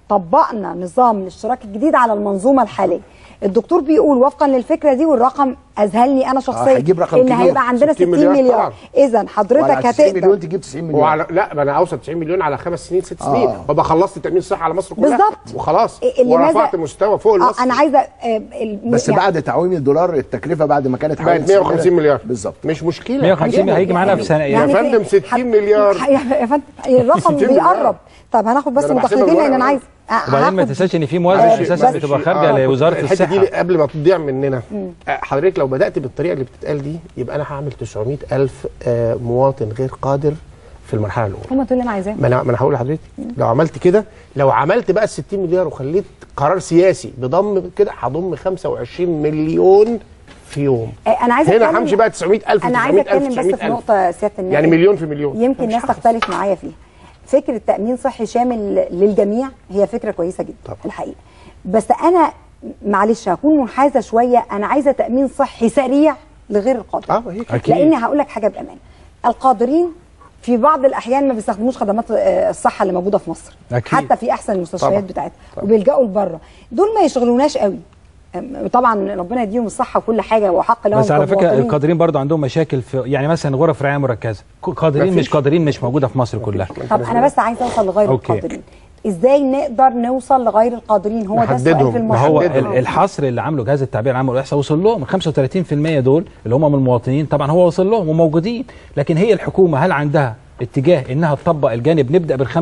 Speaker 1: طبقنا نظام الاشتراك الجديد على المنظومه الحاليه الدكتور بيقول وفقا للفكره دي والرقم اذهلني انا شخصيا
Speaker 20: هيجيب رقم
Speaker 1: ان
Speaker 20: كبير.
Speaker 1: هيبقى عندنا 60 مليار,
Speaker 20: طبعاً.
Speaker 1: اذا حضرتك هتقدر
Speaker 20: تجيب 90 مليون وعلى لا ما انا اوصل 90 مليون على خمس سنين ست سنين
Speaker 1: آه.
Speaker 20: وابقى خلصت التامين الصحي على مصر كلها
Speaker 1: بالظبط.
Speaker 20: وخلاص
Speaker 1: اللي
Speaker 20: ورفعت
Speaker 1: ماذا-
Speaker 20: مستوى فوق
Speaker 1: آه
Speaker 20: المصري
Speaker 1: انا عايزه آه، ال-
Speaker 18: بس
Speaker 1: يعني-
Speaker 18: بعد تعويم الدولار التكلفه بعد ما كانت
Speaker 20: بقت 150 مليار
Speaker 18: بالظبط
Speaker 20: مش مشكله
Speaker 19: 150
Speaker 20: هجيبهم.
Speaker 19: هيجي معانا في سنة-
Speaker 20: يا
Speaker 19: يعني
Speaker 20: فندم 60 مليار
Speaker 1: يا فندم الرقم
Speaker 20: 60 مليار.
Speaker 1: بيقرب طب هناخد بس
Speaker 20: ده أنا بحسبها
Speaker 1: مداخلتين لان
Speaker 20: بالورقة
Speaker 1: انا عايز
Speaker 19: وبعدين ما
Speaker 1: هاخد-
Speaker 19: تنساش ان في موازنه
Speaker 1: آه،
Speaker 19: اساسا
Speaker 1: بس-
Speaker 19: بتبقى خارجه لوزاره
Speaker 20: الحته
Speaker 19: الصحه
Speaker 20: دي قبل ما تضيع مننا
Speaker 1: مم.
Speaker 20: آه، حضرتك لو بدات بالطريقه اللي بتتقال دي يبقى انا هعمل 900 الف آه، مواطن غير قادر في المرحله الاولى
Speaker 1: هم دول اللي انا عايزاهم
Speaker 20: ما انا ما انا هقول لحضرتك لو عملت كده لو عملت بقى ال 60 مليار وخليت قرار سياسي بضم كده هضم 25 مليون في يوم
Speaker 1: آه، انا عايزه
Speaker 20: هنا
Speaker 1: أتكلم-
Speaker 20: همشي بقى 900000
Speaker 1: انا عايزه
Speaker 20: 900000
Speaker 1: اتكلم بس في
Speaker 20: 900000
Speaker 1: نقطه سياده النائب
Speaker 20: يعني مليون في مليون
Speaker 1: يمكن الناس تختلف معايا فيها فكره تامين صحي شامل للجميع هي فكره كويسه جدا طبعا. الحقيقه بس انا معلش هكون منحازه شويه انا عايزه تامين صحي سريع لغير القادر
Speaker 20: اه هي كده.
Speaker 19: أكيد.
Speaker 1: لاني هقول لك حاجه بامان القادرين في بعض الاحيان ما بيستخدموش خدمات آه، الصحه اللي موجوده في مصر
Speaker 19: أكيد.
Speaker 1: حتى في احسن المستشفيات
Speaker 19: طبعا.
Speaker 1: بتاعتها وبيلجأوا لبره دول ما يشغلوناش قوي أم- طبعا ربنا يديهم الصحه وكل حاجه وحق لهم
Speaker 19: بس على فكره
Speaker 1: كمواطنين.
Speaker 19: القادرين برضو عندهم مشاكل في يعني مثلا غرف رعايه مركزه قادرين
Speaker 1: مفيش.
Speaker 19: مش قادرين مش موجوده في مصر كلها
Speaker 1: طب انا بس عايزه اوصل لغير
Speaker 19: أوكي.
Speaker 1: القادرين ازاي نقدر نوصل لغير القادرين هو ده السؤال في
Speaker 19: ما هو
Speaker 1: المشروع
Speaker 19: ال- الحصر اللي عامله جهاز التعبير العام والاحصاء وصل لهم ال 35% دول اللي هم من المواطنين طبعا هو وصل لهم وموجودين لكن هي الحكومه هل عندها اتجاه انها تطبق الجانب نبدا بال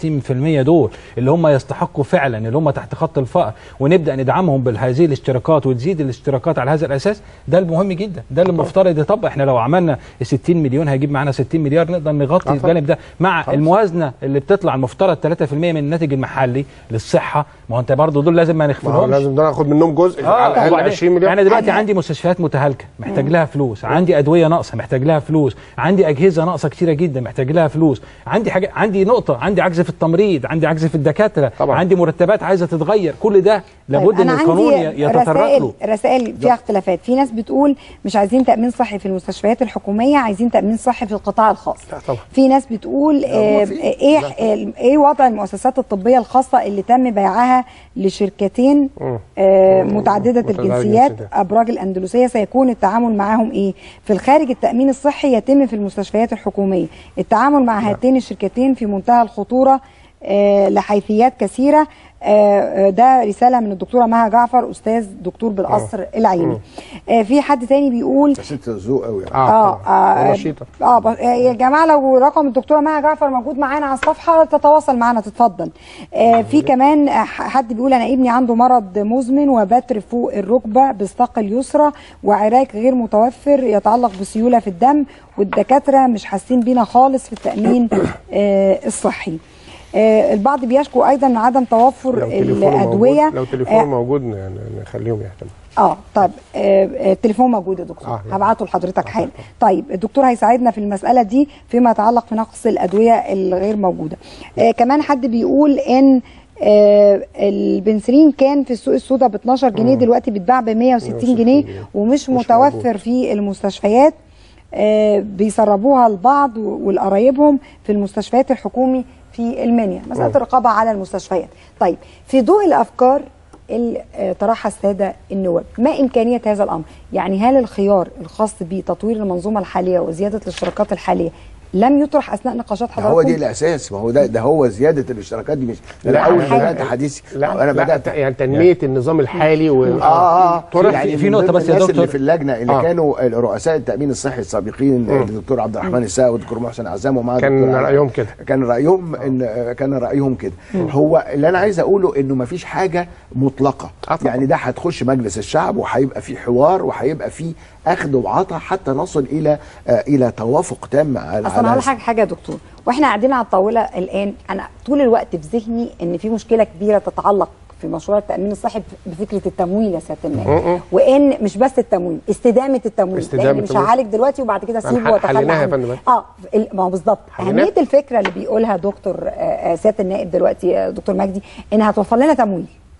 Speaker 19: 35% دول اللي هم يستحقوا فعلا اللي هم تحت خط الفقر ونبدا ندعمهم بهذه الاشتراكات وتزيد الاشتراكات على هذا الاساس ده المهم جدا ده اللي المفترض يطبق احنا لو عملنا ال 60 مليون هيجيب معانا 60 مليار نقدر نغطي
Speaker 20: آه،
Speaker 19: الجانب ده مع
Speaker 20: خلاص.
Speaker 19: الموازنه اللي بتطلع المفترض 3% من الناتج المحلي للصحه ما هو انت برضه دول لازم ما
Speaker 20: ما هو
Speaker 19: نغفلهمش
Speaker 20: لازم ده ناخد منهم جزء على الاقل
Speaker 19: وبعدين
Speaker 20: 20 مليار
Speaker 19: انا دلوقتي عندي مستشفيات متهالكه محتاج لها فلوس عندي ادويه ناقصه محتاج لها فلوس عندي اجهزه ناقصه كتيره جدا محتاج لها فلوس عندي حاجه عندي نقطه عندي عجز في التمريض عندي عجز في الدكاتره طبعا. عندي مرتبات عايزه تتغير كل ده لابد
Speaker 1: طيب
Speaker 19: ان
Speaker 1: أنا
Speaker 19: القانون
Speaker 1: عندي
Speaker 19: ي- يتطرق
Speaker 1: رسائل
Speaker 19: له
Speaker 1: رسائل فيها اختلافات في ناس بتقول مش عايزين تامين صحي في المستشفيات الحكوميه عايزين تامين صحي في القطاع الخاص
Speaker 20: طبعا
Speaker 1: في ناس بتقول آه ايه آه، ايه وضع المؤسسات الطبيه الخاصه اللي تم بيعها لشركتين آه متعدده
Speaker 20: متعددة
Speaker 1: الجنسيات
Speaker 20: الجنسيات.
Speaker 1: ابراج الاندلسيه سيكون التعامل معاهم ايه في الخارج التامين الصحي يتم في المستشفيات الحكوميه التعامل مع هاتين الشركتين في منتهى الخطوره آه لحيثيات كثيره آه، ده رساله من الدكتوره مها جعفر استاذ دكتور بالقصر العيني آه، في حد تاني بيقول
Speaker 18: ست ذوق قوي يعني.
Speaker 1: اه اه
Speaker 18: ونشيطة.
Speaker 1: اه ب- آه، يا جماعه لو رقم الدكتوره مها جعفر موجود معانا على الصفحه تتواصل معانا تتفضل آه في كمان آه، ح- حد بيقول انا ابني عنده مرض مزمن وبتر فوق الركبه بالساق اليسرى وعراك غير متوفر يتعلق بسيوله في الدم والدكاتره مش حاسين بينا خالص في التامين آه الصحي آه البعض بيشكو ايضا من عدم توفر
Speaker 20: لو تليفونه
Speaker 1: الادويه
Speaker 20: موجود لو تليفونه
Speaker 1: آه،
Speaker 20: موجود ن- نخليهم يهتموا
Speaker 1: اه طيب آه آه، التليفون موجود يا دكتور
Speaker 20: آه،
Speaker 1: آه هبعته لحضرتك حالا طيب الدكتور هيساعدنا في المساله دي فيما يتعلق في نقص الادويه الغير موجوده آه كمان حد بيقول ان آه البنسلين كان في السوق السوداء ب 12 جنيه دلوقتي بيتباع ب 160 جنيه ومش متوفر في المستشفيات آه بيسربوها البعض والقرايبهم في المستشفيات الحكومي في المنيا مساله
Speaker 8: مم.
Speaker 1: الرقابه على المستشفيات طيب في ضوء الافكار اللي آه، طرحها الساده النواب ما امكانيه هذا الامر يعني هل الخيار الخاص بتطوير المنظومه الحاليه وزياده الاشتراكات الحاليه لم يطرح اثناء نقاشات
Speaker 18: ده
Speaker 1: حضراتكم
Speaker 18: هو دي الاساس ما هو ده ده هو زياده الاشتراكات دي مش
Speaker 20: لا،
Speaker 18: لا اول
Speaker 20: حاجة-
Speaker 18: بدات حديثي
Speaker 20: لا
Speaker 18: انا
Speaker 20: لا،
Speaker 18: بدات
Speaker 20: يعني تنميه النظام الحالي و
Speaker 18: اه اه
Speaker 20: طرح
Speaker 18: يعني
Speaker 19: في
Speaker 18: من
Speaker 19: نقطة
Speaker 18: ضمن
Speaker 19: بس يا
Speaker 18: الناس
Speaker 19: دكتور.
Speaker 18: اللي في اللجنه اللي
Speaker 20: آه.
Speaker 18: آه. كانوا رؤساء التامين الصحي السابقين
Speaker 20: مم.
Speaker 18: الدكتور عبد الرحمن الساعي والدكتور محسن عزام ومع
Speaker 20: كان
Speaker 18: الدكتور عبد-
Speaker 20: رأيهم كده.
Speaker 18: كان رايهم ان كان رايهم كده
Speaker 20: مم.
Speaker 18: هو اللي انا عايز اقوله انه ما فيش حاجه مطلقه يعني ده هتخش مجلس الشعب وهيبقى في حوار وهيبقى في اخذ وعطاء حتى نصل الى آه الى توافق تام على
Speaker 1: اصل انا هقول
Speaker 18: على
Speaker 1: حاجه حاجه يا دكتور واحنا قاعدين على الطاوله الان انا طول الوقت في ذهني ان في مشكله كبيره تتعلق في مشروع التامين الصحي بفكره التمويل يا سياده
Speaker 20: م-م.
Speaker 1: النائب وان مش بس التمويل استدامه التمويل
Speaker 20: استدامة
Speaker 1: لان مش
Speaker 20: التمويل.
Speaker 1: هعالج دلوقتي وبعد كده
Speaker 20: هن-
Speaker 1: اسيبه واتخلى
Speaker 20: حليناها يا
Speaker 1: عنه.
Speaker 20: فندم.
Speaker 1: اه ال- ما هو بالظبط
Speaker 20: حليناها.
Speaker 1: اهميه الفكره اللي بيقولها دكتور آه، آه، سياده النائب دلوقتي آه، دكتور مجدي انها هتوفر لنا تمويل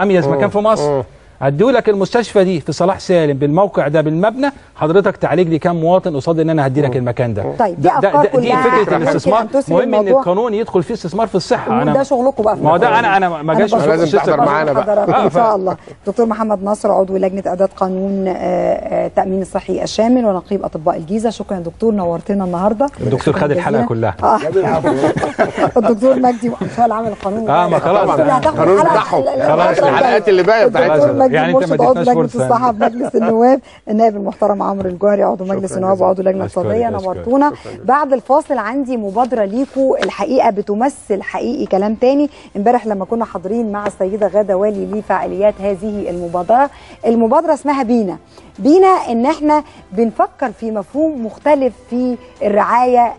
Speaker 19: اميز
Speaker 20: مم.
Speaker 19: مكان في مصر
Speaker 20: مم.
Speaker 19: اديهولك المستشفى دي في صلاح سالم بالموقع ده بالمبنى حضرتك تعالج لي كام مواطن قصاد ان انا هدي لك المكان ده
Speaker 1: طيب، دي
Speaker 19: ده- ده-
Speaker 1: أفكار
Speaker 19: ده- دي
Speaker 1: كلها
Speaker 19: فكره
Speaker 1: يمكن
Speaker 19: الاستثمار
Speaker 1: أن تسري
Speaker 19: مهم ان
Speaker 1: الموضوع.
Speaker 19: القانون يدخل فيه استثمار في الصحه
Speaker 1: وده شغلكم بقى في
Speaker 19: ما هو ده
Speaker 1: القانون.
Speaker 19: انا انا ما جاش
Speaker 1: بشوف
Speaker 19: لازم
Speaker 1: الشغل
Speaker 19: تحضر معانا بقى
Speaker 1: حضراتكم
Speaker 19: آه،
Speaker 1: ان
Speaker 19: ف-
Speaker 1: شاء الله دكتور محمد نصر عضو لجنه اعداد قانون آه، آه، التامين الصحي الشامل ونقيب اطباء الجيزه شكرا يا دكتور نورتنا النهارده
Speaker 19: الدكتور خد الحلقه كلها
Speaker 1: آه. الدكتور مجدي ان شاء الله عامل القانون
Speaker 19: اه ما خلاص
Speaker 1: اللي هتاخد
Speaker 20: القانون
Speaker 1: الحلقة-
Speaker 20: بتاعهم.
Speaker 1: ال-
Speaker 20: خلاص،
Speaker 1: الفترة
Speaker 20: الحلقات اللي باقية
Speaker 1: الدكتور
Speaker 20: بتاعتهم.
Speaker 1: مجدي
Speaker 19: يعني أنت ما
Speaker 1: مرشد عضو
Speaker 19: اديتناش
Speaker 1: لجنه
Speaker 19: فرصة.
Speaker 1: الصحه بمجلس النواب النائب المحترم عمرو الجوهري عضو مجلس النواب وعضو لجنه
Speaker 19: أشكرك،
Speaker 1: اقتصاديه
Speaker 19: أشكرك.
Speaker 1: نورتونا بعد الفاصل عندي مبادره ليكو الحقيقه بتمثل حقيقي كلام تاني امبارح لما كنا حاضرين مع السيده غاده والي لفعاليات هذه المبادره المبادره اسمها بينا بينا ان احنا بنفكر في مفهوم مختلف في الرعايه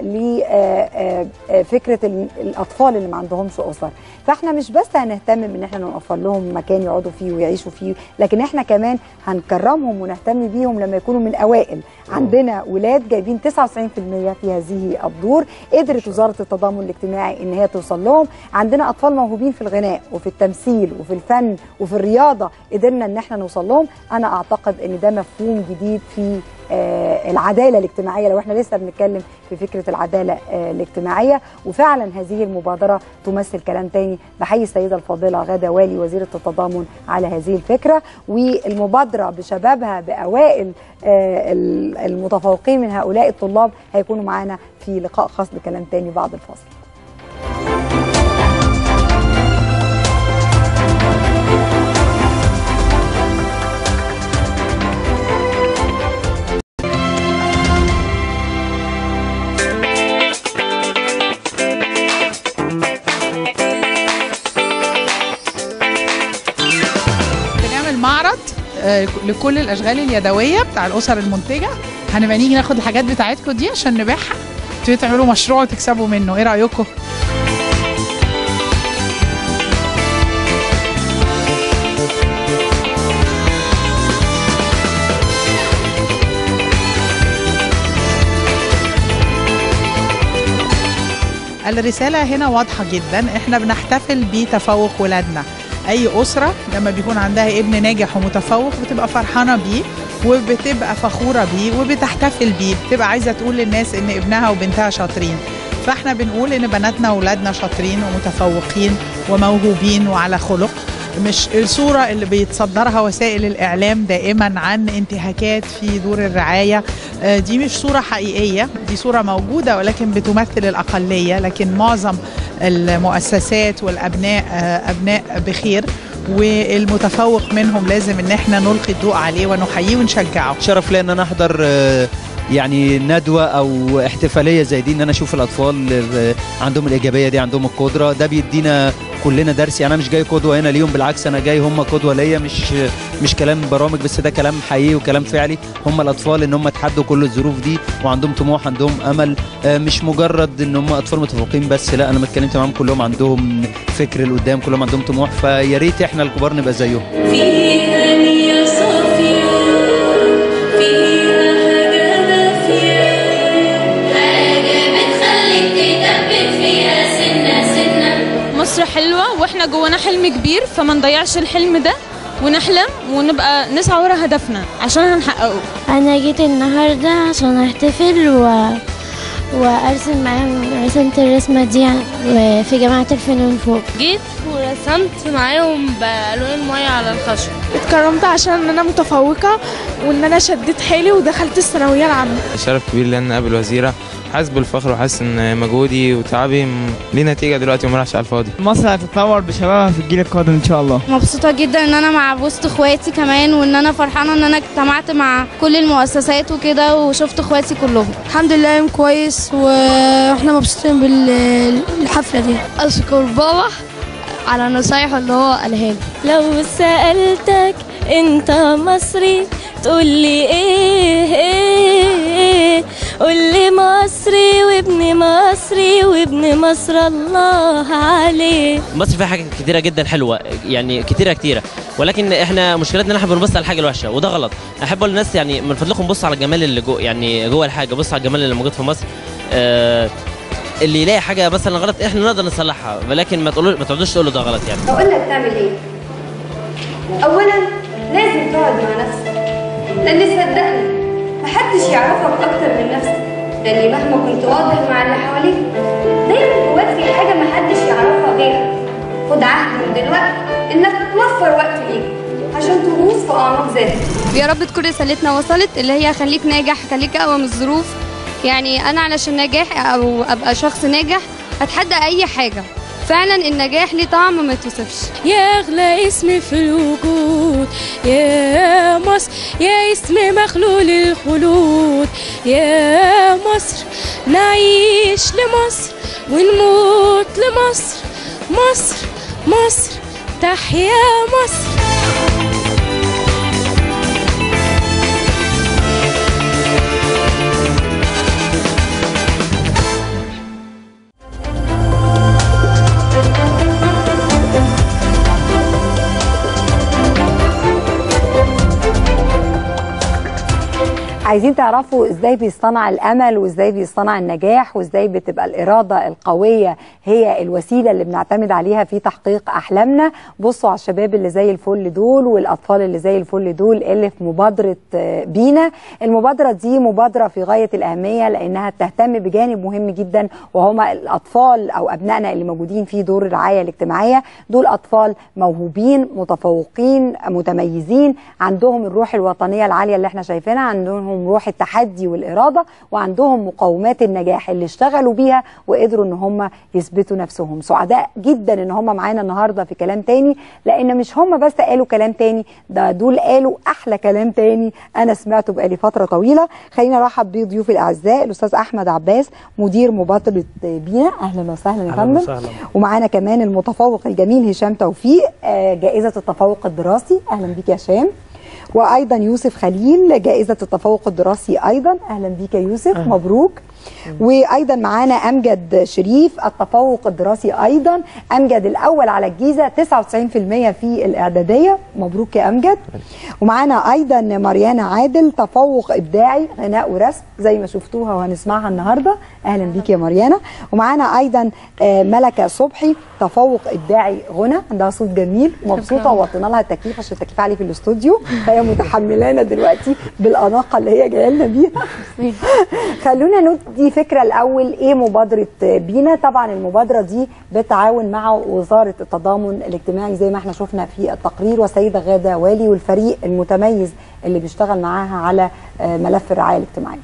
Speaker 1: لفكره الاطفال اللي ما عندهمش اسر فاحنا مش بس هنهتم ان احنا نوفر لهم مكان يقعدوا فيه ويعيشوا فيه لكن احنا كمان هنكرمهم ونهتم بيهم لما يكونوا من اوائل عندنا ولاد جايبين 99% في هذه الدور قدرت وزاره التضامن الاجتماعي ان هي توصل لهم عندنا اطفال موهوبين في الغناء وفي التمثيل وفي الفن وفي الرياضه قدرنا ان احنا نوصل لهم انا اعتقد ان ده مفهوم جديد في آه، العداله الاجتماعيه لو احنا لسه بنتكلم في فكره العداله آه، الاجتماعيه وفعلا هذه المبادره تمثل كلام تاني بحيي السيده الفاضله غاده والي وزيره التضامن على هذه الفكره والمبادره بشبابها باوائل آه، المتفوقين من هؤلاء الطلاب هيكونوا معانا في لقاء خاص بكلام تاني بعد الفاصل
Speaker 8: بنعمل معرض آه، لكل الاشغال اليدويه بتاع الاسر المنتجه هنبقى نيجي ناخد الحاجات بتاعتكم دي عشان نبيعها تبتدوا تعملوا مشروع وتكسبوا منه ايه رايكم الرسالة هنا واضحة جدا احنا بنحتفل بتفوق ولادنا اي اسرة لما بيكون عندها ابن ناجح ومتفوق بتبقى فرحانة بيه وبتبقى فخورة بيه وبتحتفل بيه بتبقى عايزة تقول للناس ان ابنها وبنتها شاطرين فاحنا بنقول ان بناتنا واولادنا شاطرين ومتفوقين وموهوبين وعلى خلق مش الصورة اللي بيتصدرها وسائل الإعلام دائما عن انتهاكات في دور الرعاية آه، دي مش صورة حقيقية دي صورة موجودة ولكن بتمثل الأقلية لكن معظم المؤسسات والأبناء آه، أبناء بخير والمتفوق منهم لازم ان احنا نلقي الضوء عليه ونحييه ونشجعه
Speaker 9: شرف لي ان انا احضر آه، يعني ندوه او احتفاليه زي دي ان انا اشوف الاطفال آه، عندهم الايجابيه دي عندهم القدره ده بيدينا كلنا درس يعني انا مش جاي قدوه هنا ليهم بالعكس انا جاي هم قدوه ليا مش مش كلام برامج بس ده كلام حقيقي وكلام فعلي هم الاطفال ان هم تحدوا كل الظروف دي وعندهم طموح عندهم امل آه، مش مجرد ان هم اطفال متفوقين بس لا انا ما اتكلمت معاهم كلهم عندهم فكر لقدام كلهم عندهم طموح فيا ريت احنا الكبار نبقى زيهم
Speaker 23: فيها نية صافية فيها حاجة دافية حاجة بتخليك تثبت فيها سنة سنة
Speaker 24: مصر حلوة واحنا جوانا حلم كبير فما نضيعش الحلم ده ونحلم ونبقى نسعى ورا هدفنا عشان هنحققه
Speaker 25: انا جيت النهارده عشان احتفل و... وارسم معاهم رسمت الرسمه دي في جامعه الفنون فوق
Speaker 24: جيت ورسمت معاهم بألوان مية على الخشب
Speaker 26: اتكرمت عشان انا متفوقه وان انا شديت حيلي ودخلت الثانويه العامه
Speaker 27: شرف كبير لي ان اقابل وزيره حاسس بالفخر وحاسس ان مجهودي وتعبي م- ليه نتيجه دلوقتي وما راحش على الفاضي
Speaker 28: مصر هتتطور بشبابها في الجيل القادم ان شاء الله
Speaker 29: مبسوطة جدا ان انا مع وسط اخواتي كمان وان انا فرحانة ان انا اجتمعت مع كل المؤسسات وكده وشفت اخواتي كلهم
Speaker 26: الحمد لله يوم كويس واحنا مبسوطين بالحفله دي
Speaker 29: اشكر بابا على نصايحه اللي هو قالها لي
Speaker 25: لو سالتك انت مصري تقولي ايه ايه قولي مصري وابن مصري وابن مصر الله عليه
Speaker 30: مصر فيها حاجات كتيره جدا حلوه يعني كتيره كتيره ولكن احنا مشكلتنا ان احنا بنبص على الحاجه الوحشه وده غلط احب اقول للناس يعني من فضلكم بصوا على الجمال اللي جو يعني جوه الحاجه بصوا على الجمال اللي موجود في مصر آه اللي يلاقي حاجه مثلا غلط احنا نقدر نصلحها ولكن ما تقولوا ما تقعدوش تقولوا ده غلط يعني
Speaker 31: بقول لك تعمل ايه
Speaker 6: اولا لازم تقعد مع نفسك لان صدقني محدش يعرفك اكتر من نفسك لان مهما كنت واضح مع اللي حواليك دايما جواك في حاجه محدش يعرفها غيرك خد عهد من دلوقتي انك توفر وقت ليك عشان تغوص في اعماق ذاتك
Speaker 29: يا رب تكون رسالتنا وصلت اللي هي خليك ناجح خليك اقوى من الظروف يعني انا علشان نجاح او ابقى شخص ناجح اتحدى اي حاجه فعلا النجاح ليه طعم ما توصفش
Speaker 23: يا أغلى اسم في الوجود يا مصر يا اسم مخلول الخلود يا مصر نعيش لمصر ونموت لمصر مصر مصر تحيا مصر
Speaker 1: عايزين تعرفوا ازاي بيصطنع الامل وازاي بيصطنع النجاح وازاي بتبقى الاراده القويه هي الوسيله اللي بنعتمد عليها في تحقيق احلامنا بصوا على الشباب اللي زي الفل دول والاطفال اللي زي الفل دول اللي في مبادره آه، بينا المبادره دي مبادره في غايه الاهميه لانها بتهتم بجانب مهم جدا وهما الاطفال او ابنائنا اللي موجودين في دور الرعايه الاجتماعيه دول اطفال موهوبين متفوقين متميزين عندهم الروح الوطنيه العاليه اللي احنا شايفينها عندهم روح التحدي والاراده وعندهم مقومات النجاح اللي اشتغلوا بيها وقدروا ان هم يثبتوا نفسهم سعداء جدا ان هم معانا النهارده في كلام تاني لان مش هم بس قالوا كلام تاني ده دول قالوا احلى كلام تاني انا سمعته بقالي فتره طويله خلينا ارحب بضيوفي الاعزاء الاستاذ احمد عباس مدير مبادره بينا اهلا وسهلا يا
Speaker 10: أهلاً
Speaker 1: فندم
Speaker 10: وسهلاً.
Speaker 1: ومعانا كمان المتفوق الجميل هشام توفيق آه، جائزه التفوق الدراسي اهلا بيك يا هشام وايضا يوسف خليل جائزه التفوق الدراسي ايضا اهلا بيك يا يوسف
Speaker 10: أهلاً.
Speaker 1: مبروك وايضا معانا امجد شريف التفوق الدراسي ايضا امجد الاول على الجيزه 99% في الاعداديه مبروك يا امجد ومعانا ايضا مريانا عادل تفوق ابداعي غناء ورسم زي ما شفتوها وهنسمعها النهارده اهلا بيك يا مريانا ومعانا ايضا آه، ملكه صبحي تفوق ابداعي غنى عندها صوت جميل مبسوطه
Speaker 10: شكراً.
Speaker 1: ووطينا لها التكييف عشان التكييف عالي في الاستوديو فهي متحملانا دلوقتي بالاناقه اللي هي جايه لنا بيها خلونا ندي فكره الاول ايه مبادره بينا طبعا المبادره دي بالتعاون مع وزاره التضامن الاجتماعي زي ما احنا شفنا في التقرير والسيده غاده والي والفريق المتميز اللي بيشتغل معاها على آه، ملف الرعايه الاجتماعيه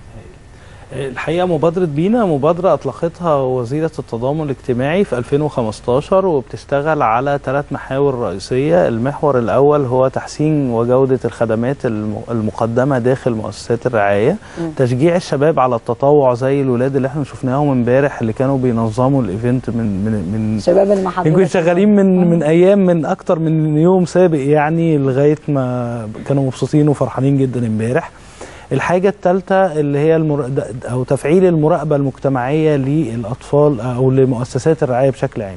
Speaker 10: الحقيقه مبادره بينا مبادره اطلقتها وزيره التضامن الاجتماعي في 2015 وبتشتغل على ثلاث محاور رئيسيه المحور الاول هو تحسين وجوده الخدمات الم- المقدمه داخل مؤسسات الرعايه
Speaker 11: مم.
Speaker 10: تشجيع الشباب على التطوع زي الولاد اللي احنا شفناهم امبارح اللي كانوا بينظموا الايفنت من من من
Speaker 1: شباب المحافظه
Speaker 10: يمكن شغالين من من ايام من اكتر من يوم سابق يعني لغايه ما كانوا مبسوطين وفرحانين جدا امبارح الحاجه الثالثه اللي هي المر... او تفعيل المراقبه المجتمعيه للاطفال او لمؤسسات الرعايه بشكل عام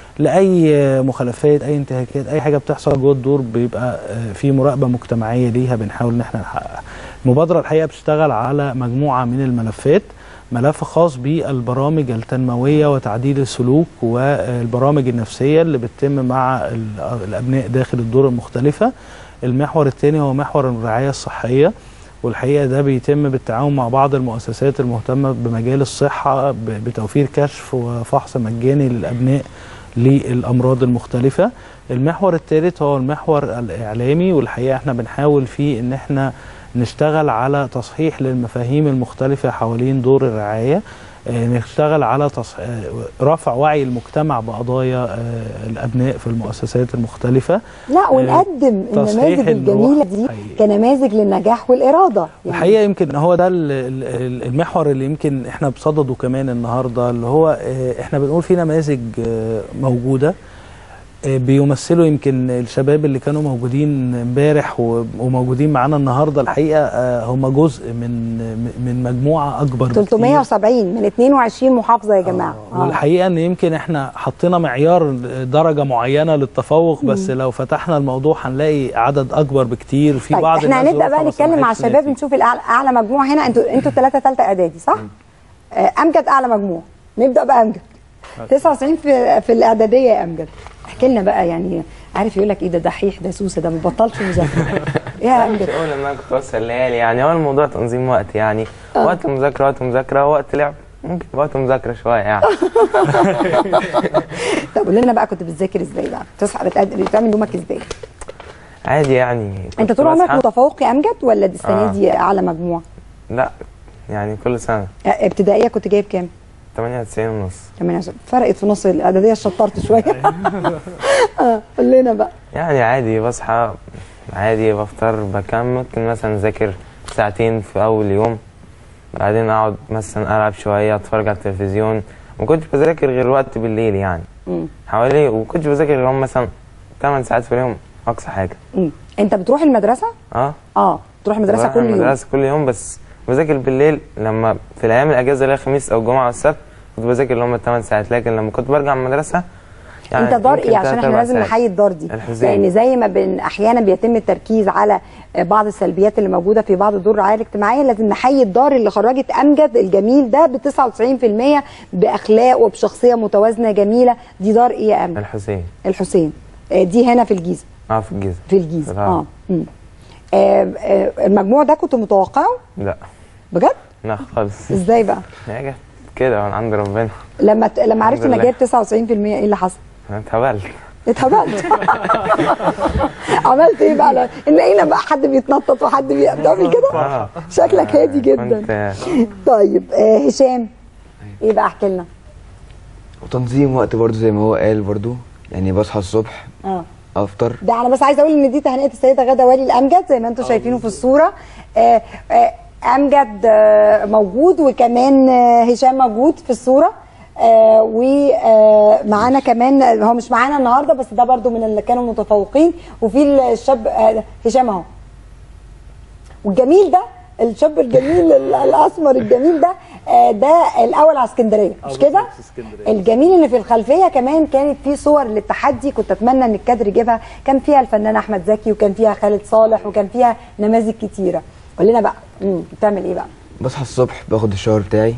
Speaker 10: لاي مخالفات اي انتهاكات اي حاجه بتحصل جوه الدور بيبقى آه، في مراقبه مجتمعيه ليها بنحاول ان احنا نحققها المبادره الحقيقه بتشتغل على مجموعه من الملفات ملف خاص بالبرامج التنمويه وتعديل السلوك والبرامج النفسيه اللي بتتم مع ال- الابناء داخل الدور المختلفه المحور الثاني هو محور الرعايه الصحيه والحقيقه ده بيتم بالتعاون مع بعض المؤسسات المهتمه بمجال الصحه ب- بتوفير كشف وفحص مجاني للابناء للامراض المختلفه المحور الثالث هو المحور الاعلامي والحقيقه احنا بنحاول فيه ان احنا نشتغل على تصحيح للمفاهيم المختلفه حوالين دور الرعايه آه، نشتغل على تص... آه، رفع وعي المجتمع بقضايا آه، الابناء في المؤسسات المختلفه
Speaker 1: لا
Speaker 10: آه،
Speaker 1: ونقدم
Speaker 10: تصحيح
Speaker 1: النماذج
Speaker 10: الروح.
Speaker 1: الجميله دي كنماذج للنجاح والاراده
Speaker 10: الحقيقه يمكن هو ده ال- ال- المحور اللي يمكن احنا بصدده كمان النهارده اللي هو آه، احنا بنقول في نماذج آه، موجوده آه، بيمثلوا يمكن الشباب اللي كانوا موجودين امبارح و- وموجودين معانا النهارده الحقيقه آه، هم جزء من من مجموعه اكبر بكتير
Speaker 1: 370 من 22 محافظه يا جماعه آه.
Speaker 10: والحقيقه ان يمكن احنا حطينا معيار درجه معينه للتفوق بس
Speaker 1: مم.
Speaker 10: لو فتحنا الموضوع هنلاقي عدد اكبر بكتير في
Speaker 1: طيب
Speaker 10: بعض
Speaker 1: احنا
Speaker 10: الناس
Speaker 1: هنبدا بقى
Speaker 10: ظروفها
Speaker 1: نتكلم
Speaker 10: ما
Speaker 1: مع
Speaker 10: سمحتش
Speaker 1: الشباب
Speaker 10: نأتي.
Speaker 1: نشوف الاعلى اعلى مجموع هنا انتوا انتوا ثلاثه ثالثه اعدادي صح؟ آه، امجد اعلى مجموع نبدا بقى امجد 99 في في الاعداديه يا امجد احكي لنا بقى يعني عارف يقول لك ايه ده دحيح ده سوسه ده ما بطلش مذاكره يا امجد
Speaker 27: مش اقول ان انا كنت بوصل ليالي يعني هو الموضوع تنظيم وقت يعني
Speaker 1: آه.
Speaker 27: وقت مذاكره وقت مذاكره وقت لعب ممكن وقت مذاكره شويه يعني
Speaker 1: طب قول لنا بقى كنت بتذاكر ازاي بقى بتصحى بتقد- بتعمل يومك ازاي
Speaker 27: عادي يعني
Speaker 1: انت
Speaker 27: كنت
Speaker 1: طول عمرك
Speaker 27: بصحى-
Speaker 1: متفوق يا امجد ولا دي السنه
Speaker 27: آه.
Speaker 1: دي اعلى مجموع
Speaker 27: لا يعني كل سنه
Speaker 1: اه، ابتدائيه كنت جايب كام
Speaker 27: 98 ونص
Speaker 1: كمان عشان فرقت في نص الاعداديه شطرت شويه اه قول لنا بقى
Speaker 27: يعني عادي بصحى عادي بفطر بكمل ممكن مثلا اذاكر ساعتين في اول يوم بعدين اقعد مثلا العب شويه اتفرج على التلفزيون ما كنتش بذاكر غير وقت بالليل يعني
Speaker 1: مم.
Speaker 27: حوالي وكنتش بذاكر غير مثلا 8 ساعات في اليوم اقصى حاجه
Speaker 1: مم. انت بتروح المدرسه
Speaker 27: اه
Speaker 1: اه تروح المدرسه
Speaker 27: بروح
Speaker 1: كل يوم
Speaker 27: المدرسه كل يوم بس بذاكر بالليل لما في الايام الاجازه اللي هي الخميس او الجمعه والسبت كنت بذاكر اللي هم الثمان ساعات لكن لما كنت برجع من المدرسه
Speaker 1: انت دار
Speaker 27: ممكن
Speaker 1: ايه عشان
Speaker 27: تلات
Speaker 1: احنا
Speaker 27: أربع
Speaker 1: لازم
Speaker 27: ساعات.
Speaker 1: نحيي الدار دي
Speaker 27: الحسين.
Speaker 1: لان زي ما بن احيانا بيتم التركيز على بعض السلبيات اللي موجوده في بعض دور الرعايه الاجتماعيه لازم نحيي الدار اللي خرجت امجد الجميل ده ب 99% باخلاق وبشخصيه متوازنه جميله دي دار ايه يا امجد
Speaker 27: الحسين
Speaker 1: الحسين آه، دي هنا في الجيزه
Speaker 27: اه في الجيزه
Speaker 1: في الجيزه
Speaker 27: العرب.
Speaker 1: اه مم. آه، آه، المجموع ده كنت متوقعه
Speaker 27: لا
Speaker 1: بجد
Speaker 27: لا خالص
Speaker 1: ازاي بقى
Speaker 27: هي جت كده من عند ربنا
Speaker 1: لما ت- لما عرفت
Speaker 27: الحمد
Speaker 1: انك
Speaker 27: لله.
Speaker 1: جايب 99% ايه اللي حصل
Speaker 27: انا اتهبلت
Speaker 1: اتهبلت عملت ايه بقى نلاقينا بقى حد بيتنطط وحد بي- بتعمل كده
Speaker 27: آه.
Speaker 1: شكلك هادي جدا
Speaker 27: كنت
Speaker 1: طيب آه هشام ايه بقى احكي لنا
Speaker 3: وتنظيم وقت برضو زي ما هو قال برضو يعني بصحى الصبح
Speaker 1: اه
Speaker 3: افطر
Speaker 1: ده انا بس عايزه اقول ان دي تهنئه السيده غاده والي الامجد زي ما انتم شايفينه في الصوره آه آه امجد آه موجود وكمان آه هشام موجود في الصوره آه ومعانا كمان هو مش معانا النهارده بس ده برضو من اللي كانوا متفوقين وفي الشاب آه هشام اهو والجميل ده الشاب الجميل ال- الاسمر الجميل ده آه، ده الاول على اسكندريه مش كده الجميل ان في الخلفيه كمان كانت في صور للتحدي كنت اتمنى ان الكادر يجيبها كان فيها الفنان احمد زكي وكان فيها خالد صالح وكان فيها نماذج كتيره قول لنا بقى مم، بتعمل ايه بقى
Speaker 3: بصحى الصبح باخد الشاور بتاعي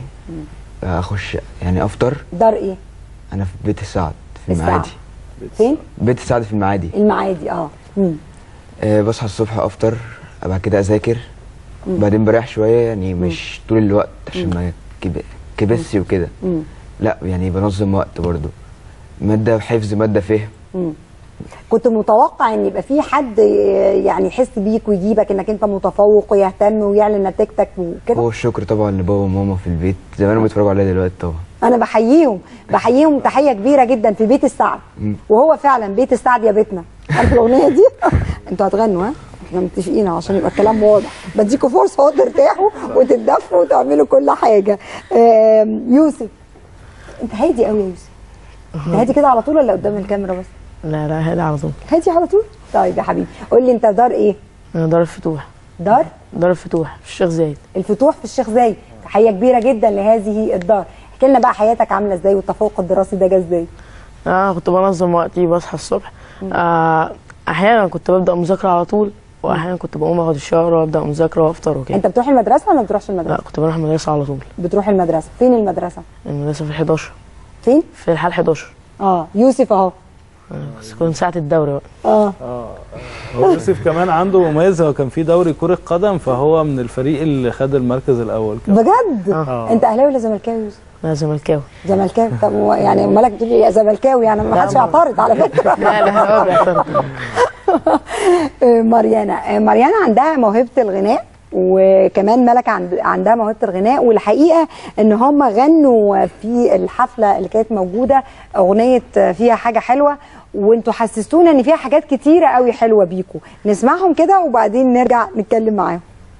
Speaker 3: اخش يعني افطر
Speaker 1: دار ايه
Speaker 3: انا في بيت السعد في
Speaker 1: السعد.
Speaker 3: المعادي
Speaker 1: فين
Speaker 3: بيت السعد في المعادي
Speaker 1: المعادي اه مم.
Speaker 3: أه بصحى الصبح افطر بعد كده اذاكر
Speaker 1: مم.
Speaker 3: بعدين بريح شويه يعني مش طول الوقت عشان ما كب- كبسي وكده
Speaker 1: مم.
Speaker 3: لا يعني بنظم وقت برضو ماده حفظ ماده فهم
Speaker 1: مم. كنت متوقع ان يبقى في حد يعني يحس بيك ويجيبك انك انت متفوق ويهتم ويعلن نتيجتك وكده
Speaker 3: هو الشكر طبعا لبابا وماما في البيت زمان بيتفرجوا عليا دلوقتي طبعا
Speaker 1: انا بحييهم بحييهم تحيه كبيره جدا في بيت السعد
Speaker 3: مم.
Speaker 1: وهو فعلا بيت السعد يا بيتنا عارف الاغنيه دي انتوا هتغنوا ها احنا متفقين عشان يبقى الكلام واضح بديكوا فرصه اهو ترتاحوا وتتدفوا وتعملوا كل حاجه آم، يوسف انت هادي قوي يا يوسف انت هادي كده على طول ولا قدام الكاميرا بس
Speaker 4: لا لا هادي على طول
Speaker 1: هادي على طول طيب يا حبيبي قول لي انت دار ايه
Speaker 4: انا دار الفتوح
Speaker 1: دار
Speaker 4: دار الفتوح في الشيخ زايد
Speaker 1: الفتوح في الشيخ زايد تحيه كبيره جدا لهذه الدار احكي لنا بقى حياتك عامله ازاي والتفوق الدراسي ده جه ازاي
Speaker 4: انا كنت بنظم وقتي بصحى الصبح آه احيانا كنت ببدا مذاكره على طول واحيانا كنت بقوم اخد الشاور وابدا مذاكره وافطر وكده
Speaker 1: انت بتروح المدرسه ولا ما بتروحش
Speaker 4: لا
Speaker 1: المدرسه
Speaker 4: كنت بروح المدرسه على طول
Speaker 1: بتروح المدرسه فين المدرسه
Speaker 4: المدرسه في ال 11
Speaker 1: فين
Speaker 4: في الحال 11
Speaker 1: اه يوسف اهو
Speaker 4: بس كنت ساعه الدوري بقى
Speaker 1: اه
Speaker 10: هو يوسف كمان عنده مميز هو كان في دوري كرة قدم فهو من الفريق اللي خد المركز الأول كمان
Speaker 1: بجد
Speaker 10: آه.
Speaker 1: انت اهلاوي ولا زملكاوي يا يوسف
Speaker 4: انا زملكاوي
Speaker 1: زملكاوي طب هو يعني مالك تقول لي زملكاوي يعني ما حدش يعترض على فكره
Speaker 4: لا لا هو بيعترض
Speaker 1: آه، مريانا آه، مريانا عندها موهبه الغناء وكمان ملك عند عندها موهبه الغناء والحقيقه ان هم غنوا في الحفله اللي كانت موجوده اغنيه آه، فيها حاجه حلوه وانتوا حسستونا ان فيها حاجات كتيره قوي حلوه بيكوا نسمعهم كده وبعدين نرجع نتكلم معاهم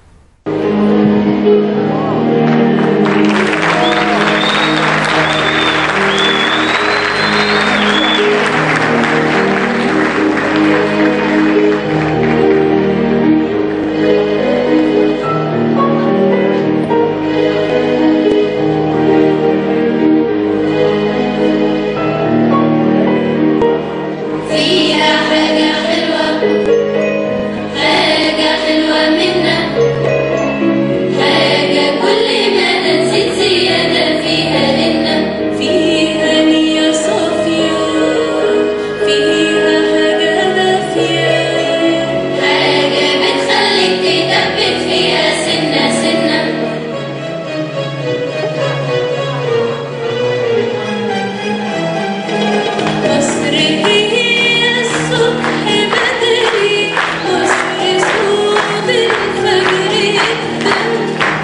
Speaker 23: فيها حاجة حلوة حاجة حلوة منا حاجة فيها سنة سنة مصر هي الصبح بدري مصر صوت الفجر يقدم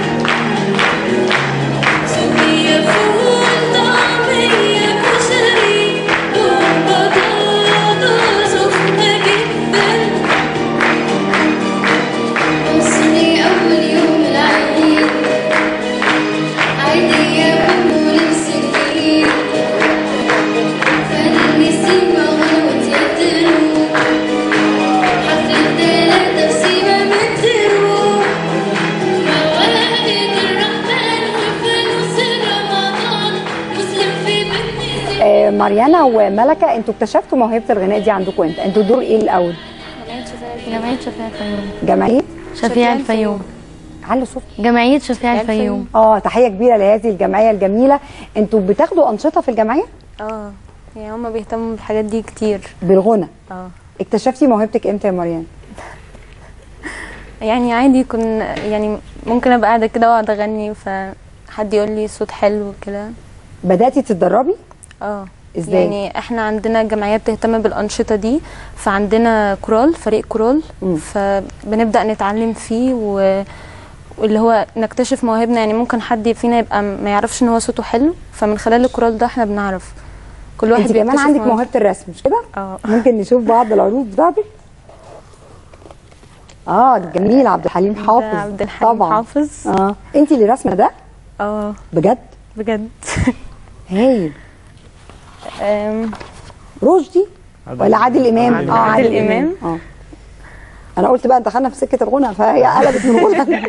Speaker 23: سوريا فول طعمية كشري دون بطاطا سخنة جدا وصلي أول يوم العيد عيدية ولبس جديد فني سيما غنوة يدرو حفلة تلاتة بسيمة مترو موائد الرحمن وفانوس رمضان مسلم في بيتنا
Speaker 1: آه، ماريانا وملكه انتوا اكتشفتوا موهبه الغناء دي عندكم امتى انتوا دور ايه الاول
Speaker 5: جمعية شفيع الفيوم
Speaker 1: جمعيه
Speaker 5: شفيع الفيوم
Speaker 1: على صوت
Speaker 5: جمعية شفيع الفيوم
Speaker 1: اه تحيه كبيره لهذه الجمعيه الجميله انتوا بتاخدوا انشطه في الجمعيه
Speaker 11: اه يعني هما بيهتموا بالحاجات دي كتير
Speaker 1: بالغنى
Speaker 11: اه
Speaker 1: اكتشفتي موهبتك امتى يا مريان
Speaker 11: يعني عادي كن يعني ممكن ابقى قاعده كده واقعد اغني فحد يقول لي صوت حلو كده
Speaker 1: بداتي تتدربي
Speaker 11: اه
Speaker 1: إزاي؟
Speaker 11: يعني احنا عندنا جمعيه بتهتم بالانشطه دي فعندنا كورال فريق كورال فبنبدا نتعلم فيه و واللي هو نكتشف مواهبنا يعني ممكن حد فينا يبقى ما يعرفش ان هو صوته حلو فمن خلال الكورال ده احنا بنعرف كل واحد
Speaker 1: انت كمان
Speaker 11: بيكتشف
Speaker 1: عندك
Speaker 11: مواهب.
Speaker 1: موهبه الرسم مش كده
Speaker 11: اه
Speaker 1: ممكن نشوف بعض العروض بتاعتك اه جميل عبد الحليم حافظ
Speaker 11: عبد الحليم
Speaker 1: طبعا
Speaker 11: حافظ.
Speaker 1: اه انت اللي رسمه ده
Speaker 11: اه
Speaker 1: بجد
Speaker 11: بجد
Speaker 1: هايل
Speaker 11: أم،
Speaker 1: رشدي ولا عادل امام
Speaker 11: عادل إمام.
Speaker 1: اه انا قلت بقى دخلنا في سكه الغنى فهي قلبت من الغنى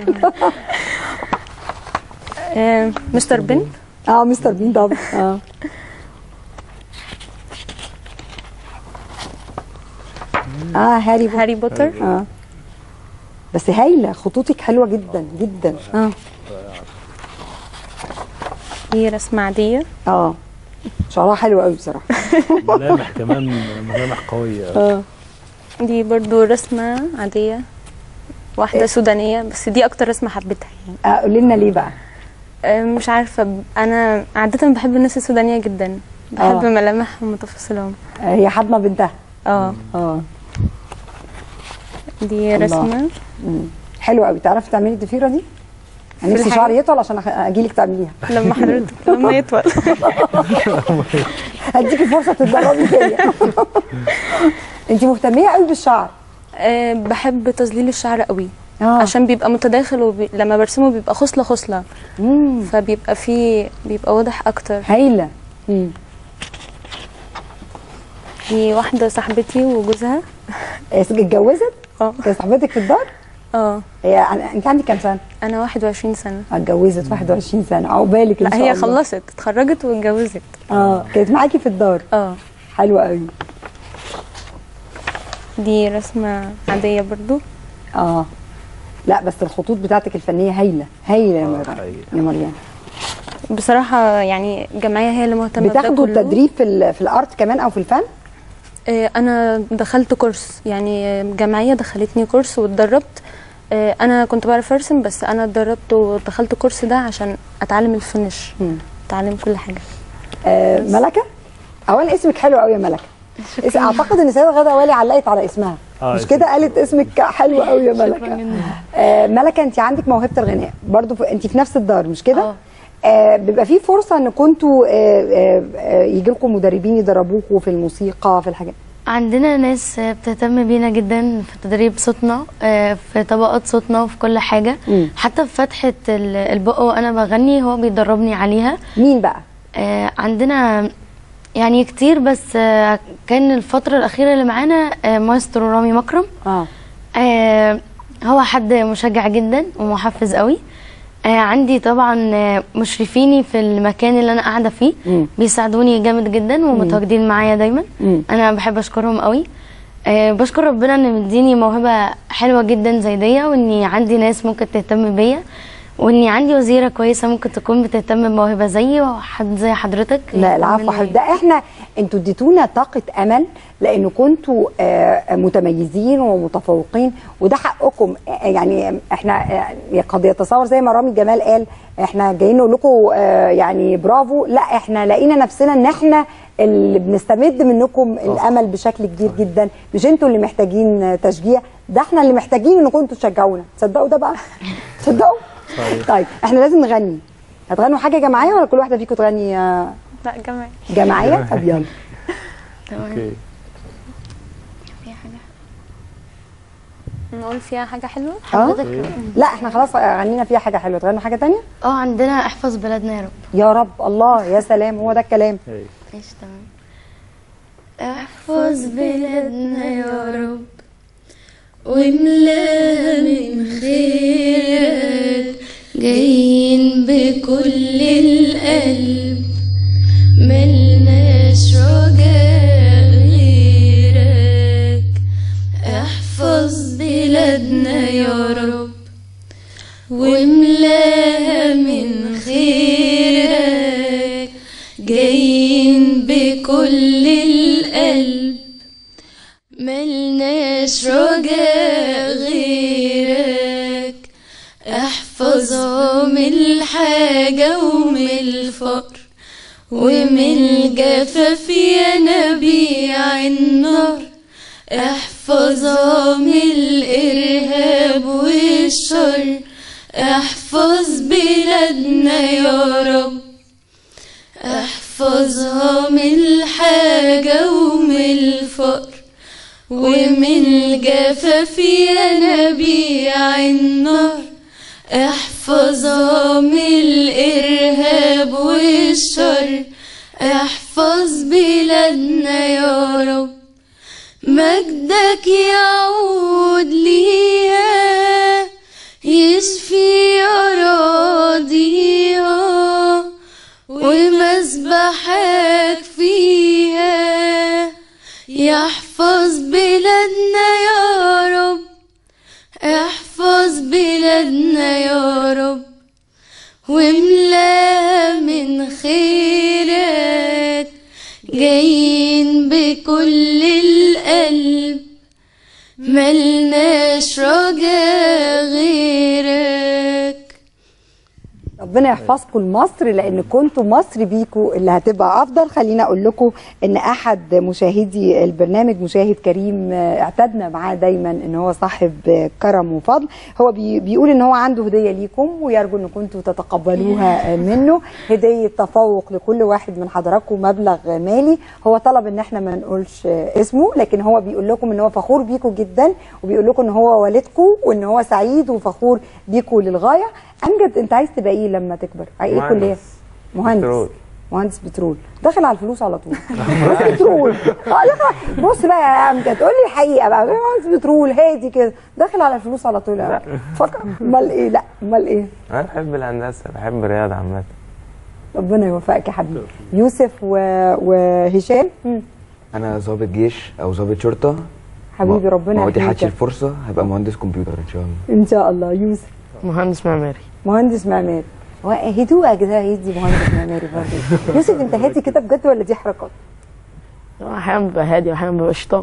Speaker 11: أم، مستر بن
Speaker 1: اه مستر بين طبعا اه اه هاري بوتر
Speaker 11: هاري بوتر
Speaker 1: اه بس هايله خطوطك حلوه جدا جدا اه
Speaker 11: دي رسمه عاديه
Speaker 1: اه شعرها حلو قوي بصراحه
Speaker 10: ملامح كمان ملامح قويه
Speaker 1: اه
Speaker 11: دي برضو رسمه عاديه واحده سودانيه بس دي اكتر رسمه حبيتها يعني
Speaker 1: آه قولي لنا ليه بقى
Speaker 11: أم، مش عارفه ب- انا عاده بحب الناس السودانيه جدا بحب
Speaker 1: آه.
Speaker 11: ملامحهم وتفاصيلهم
Speaker 1: آه، هي حضنه بنتها
Speaker 11: اه
Speaker 1: اه
Speaker 11: دي
Speaker 1: الله.
Speaker 11: رسمه
Speaker 1: مم. حلوه قوي تعرفي تعملي الضفيره دي انا
Speaker 11: في
Speaker 1: نفسي
Speaker 11: الحقيقة؟
Speaker 1: شعري يطول عشان اجي لك تعمليها
Speaker 11: لما حضرتك لما يطول
Speaker 1: هديكي فرصه تتدربي فيا انت مهتميه قوي بالشعر
Speaker 11: أه بحب تظليل الشعر قوي آه. عشان بيبقى متداخل وبي... لما برسمه بيبقى خصله خصله
Speaker 1: مم.
Speaker 11: فبيبقى فيه بيبقى واضح اكتر
Speaker 1: هايله مم.
Speaker 11: دي واحده صاحبتي وجوزها
Speaker 1: إيه، اتجوزت
Speaker 11: اه
Speaker 1: كانت صاحبتك في الدار
Speaker 11: اه
Speaker 1: هي أنا- انت عندك كام سنه
Speaker 11: انا 21 سنه
Speaker 1: اتجوزت 21 سنه عقبالك ان
Speaker 11: لا
Speaker 1: شاء
Speaker 11: هي
Speaker 1: الله
Speaker 11: خلصت اتخرجت واتجوزت
Speaker 1: اه كانت معاكي في الدار
Speaker 11: اه
Speaker 1: حلوه قوي
Speaker 11: دي رسمه عاديه برضو
Speaker 1: اه لا بس الخطوط بتاعتك الفنيه هايله هايله يا مريم يا مريم
Speaker 11: بصراحه يعني الجمعيه هي اللي مهتمه بده
Speaker 1: بتاخدوا
Speaker 11: كله.
Speaker 1: تدريب في ال- في الارت كمان او في الفن
Speaker 11: آه، انا دخلت كورس يعني آه، جمعيه دخلتني كورس واتدربت آه، انا كنت بعرف ارسم بس انا اتدربت ودخلت الكورس ده عشان اتعلم الفينش اتعلم كل حاجه
Speaker 1: آه ملكه اولا اسمك حلو قوي يا ملكه اس- اعتقد ان سيده غاده والي علقت على اسمها
Speaker 10: آه،
Speaker 1: مش
Speaker 10: اسمك.
Speaker 1: كده قالت اسمك حلو قوي يا ملكه آه ملكه انت عندك موهبه الغناء برضو في انت في نفس الدار مش كده آه بيبقى في فرصه ان كنتوا آه آه آه يجي لكم مدربين يدربوكوا في الموسيقى في الحاجات
Speaker 5: عندنا ناس بتهتم بينا جدا في تدريب صوتنا آه، في طبقات صوتنا وفي كل حاجة
Speaker 1: مم.
Speaker 5: حتى في فتحة ال- البق وأنا بغني هو بيدربني عليها
Speaker 1: مين بقى؟
Speaker 5: آه، عندنا يعني كتير بس آه، كان الفترة الأخيرة اللي معانا آه، مايسترو رامي مكرم
Speaker 1: اه
Speaker 5: آه، هو حد مشجع جدا ومحفز قوي آه، عندي طبعا آه، مشرفيني في المكان اللي انا قاعده فيه
Speaker 1: مم.
Speaker 5: بيساعدوني جامد جدا ومتواجدين معايا دايما
Speaker 1: مم.
Speaker 5: انا بحب اشكرهم قوي آه، بشكر ربنا ان مديني موهبه حلوه جدا زي دي واني عندي ناس ممكن تهتم بيا واني عندي وزيره كويسه ممكن تكون بتهتم بموهبه زيي وحد زي حضرتك
Speaker 1: لا العفو
Speaker 5: يهتم
Speaker 1: حبيبي ده احنا انتوا اديتونا طاقه امل لانه كنتوا آه، متميزين ومتفوقين وده حقكم آه، يعني احنا آه، قد يتصور زي ما رامي جمال قال احنا جايين نقول لكم آه، يعني برافو لا احنا لقينا نفسنا ان احنا اللي بنستمد منكم الامل بشكل كبير جدا مش انتوا اللي محتاجين آه، تشجيع ده احنا اللي محتاجين انكم انتوا تشجعونا تصدقوا ده بقى تصدقوا طيب احنا لازم نغني هتغنوا حاجه جماعيه ولا كل واحده فيكم تغني آه،
Speaker 11: لا جماعي
Speaker 1: جماعيه طب يلا
Speaker 11: تمام نقول فيها حاجة حلوة
Speaker 1: اه لا احنا خلاص غنينا فيها حاجه حلوه تغنوا حاجه تانية
Speaker 5: اه عندنا احفظ بلدنا يا رب
Speaker 1: يا رب الله يا سلام هو ده الكلام
Speaker 5: ماشي تمام احفظ بلادنا يا رب واملاها من خيرك جايين بكل القلب ملناش رجاء غيرك احفظ بلادنا يا رب واملاها من خيرك جايين بكل القلب ملناش رجاء غيرك احفظها من الحاجة ومن الفقر ومن الجفاف يا نبيع النار احفظها من الإرهاب والشر احفظ بلادنا يا رب احفظها من الحاجة ومن الفقر ومن الجفاف يا نبيع النار احفظها من الإرهاب والشر احفظ بلادنا يا رب مجدك يعود ليها يشفي أراضيها ومسبحك فيها يحفظ بلادنا يا رب احفظ بلادنا يا رب واملاها من خيرك جايين بكل القلب ملناش رجا غيرك
Speaker 1: ربنا يحفظكم لمصر لان كنتوا مصر بيكوا اللي هتبقى افضل خلينا اقول لكم ان احد مشاهدي البرنامج مشاهد كريم آه، اعتدنا معاه دايما ان هو صاحب آه، كرم وفضل هو بي بيقول ان هو عنده هديه ليكم ويرجو ان كنتوا تتقبلوها آه، منه هديه تفوق لكل واحد من حضراتكم مبلغ مالي هو طلب ان احنا ما نقولش آه، اسمه لكن هو بيقول لكم ان هو فخور بيكم جدا وبيقول لكم ان هو والدكم وان هو سعيد وفخور بيكم للغايه امجد انت عايز تبقى ايه لما تكبر اي ايه
Speaker 27: مهندس.
Speaker 1: كليه مهندس
Speaker 27: بترول.
Speaker 1: مهندس بترول داخل على الفلوس على طول مهندس بترول اه داخل- بص بقى يا امجد قول لي الحقيقه بقى مهندس بترول هادي كده داخل على الفلوس على طول يا أمجد. فكر امال ايه لا امال ايه
Speaker 27: انا بحب الهندسه بحب الرياضه عامه
Speaker 1: ربنا يوفقك يا حبيبي يوسف و... وهشام مم.
Speaker 3: انا ضابط جيش او ضابط شرطه
Speaker 1: حبيبي ربنا
Speaker 3: ما اتيحتش
Speaker 1: يحميك
Speaker 3: الفرصه هبقى مهندس كمبيوتر ان شاء الله
Speaker 1: ان شاء الله يوسف
Speaker 4: مهندس معماري
Speaker 1: مهندس معماري هو هدوء كده يدي مهندس معماري برضه يوسف انت هادي كده بجد ولا دي حركات؟
Speaker 4: احيانا ببقى هادي واحيانا ببقى شيطان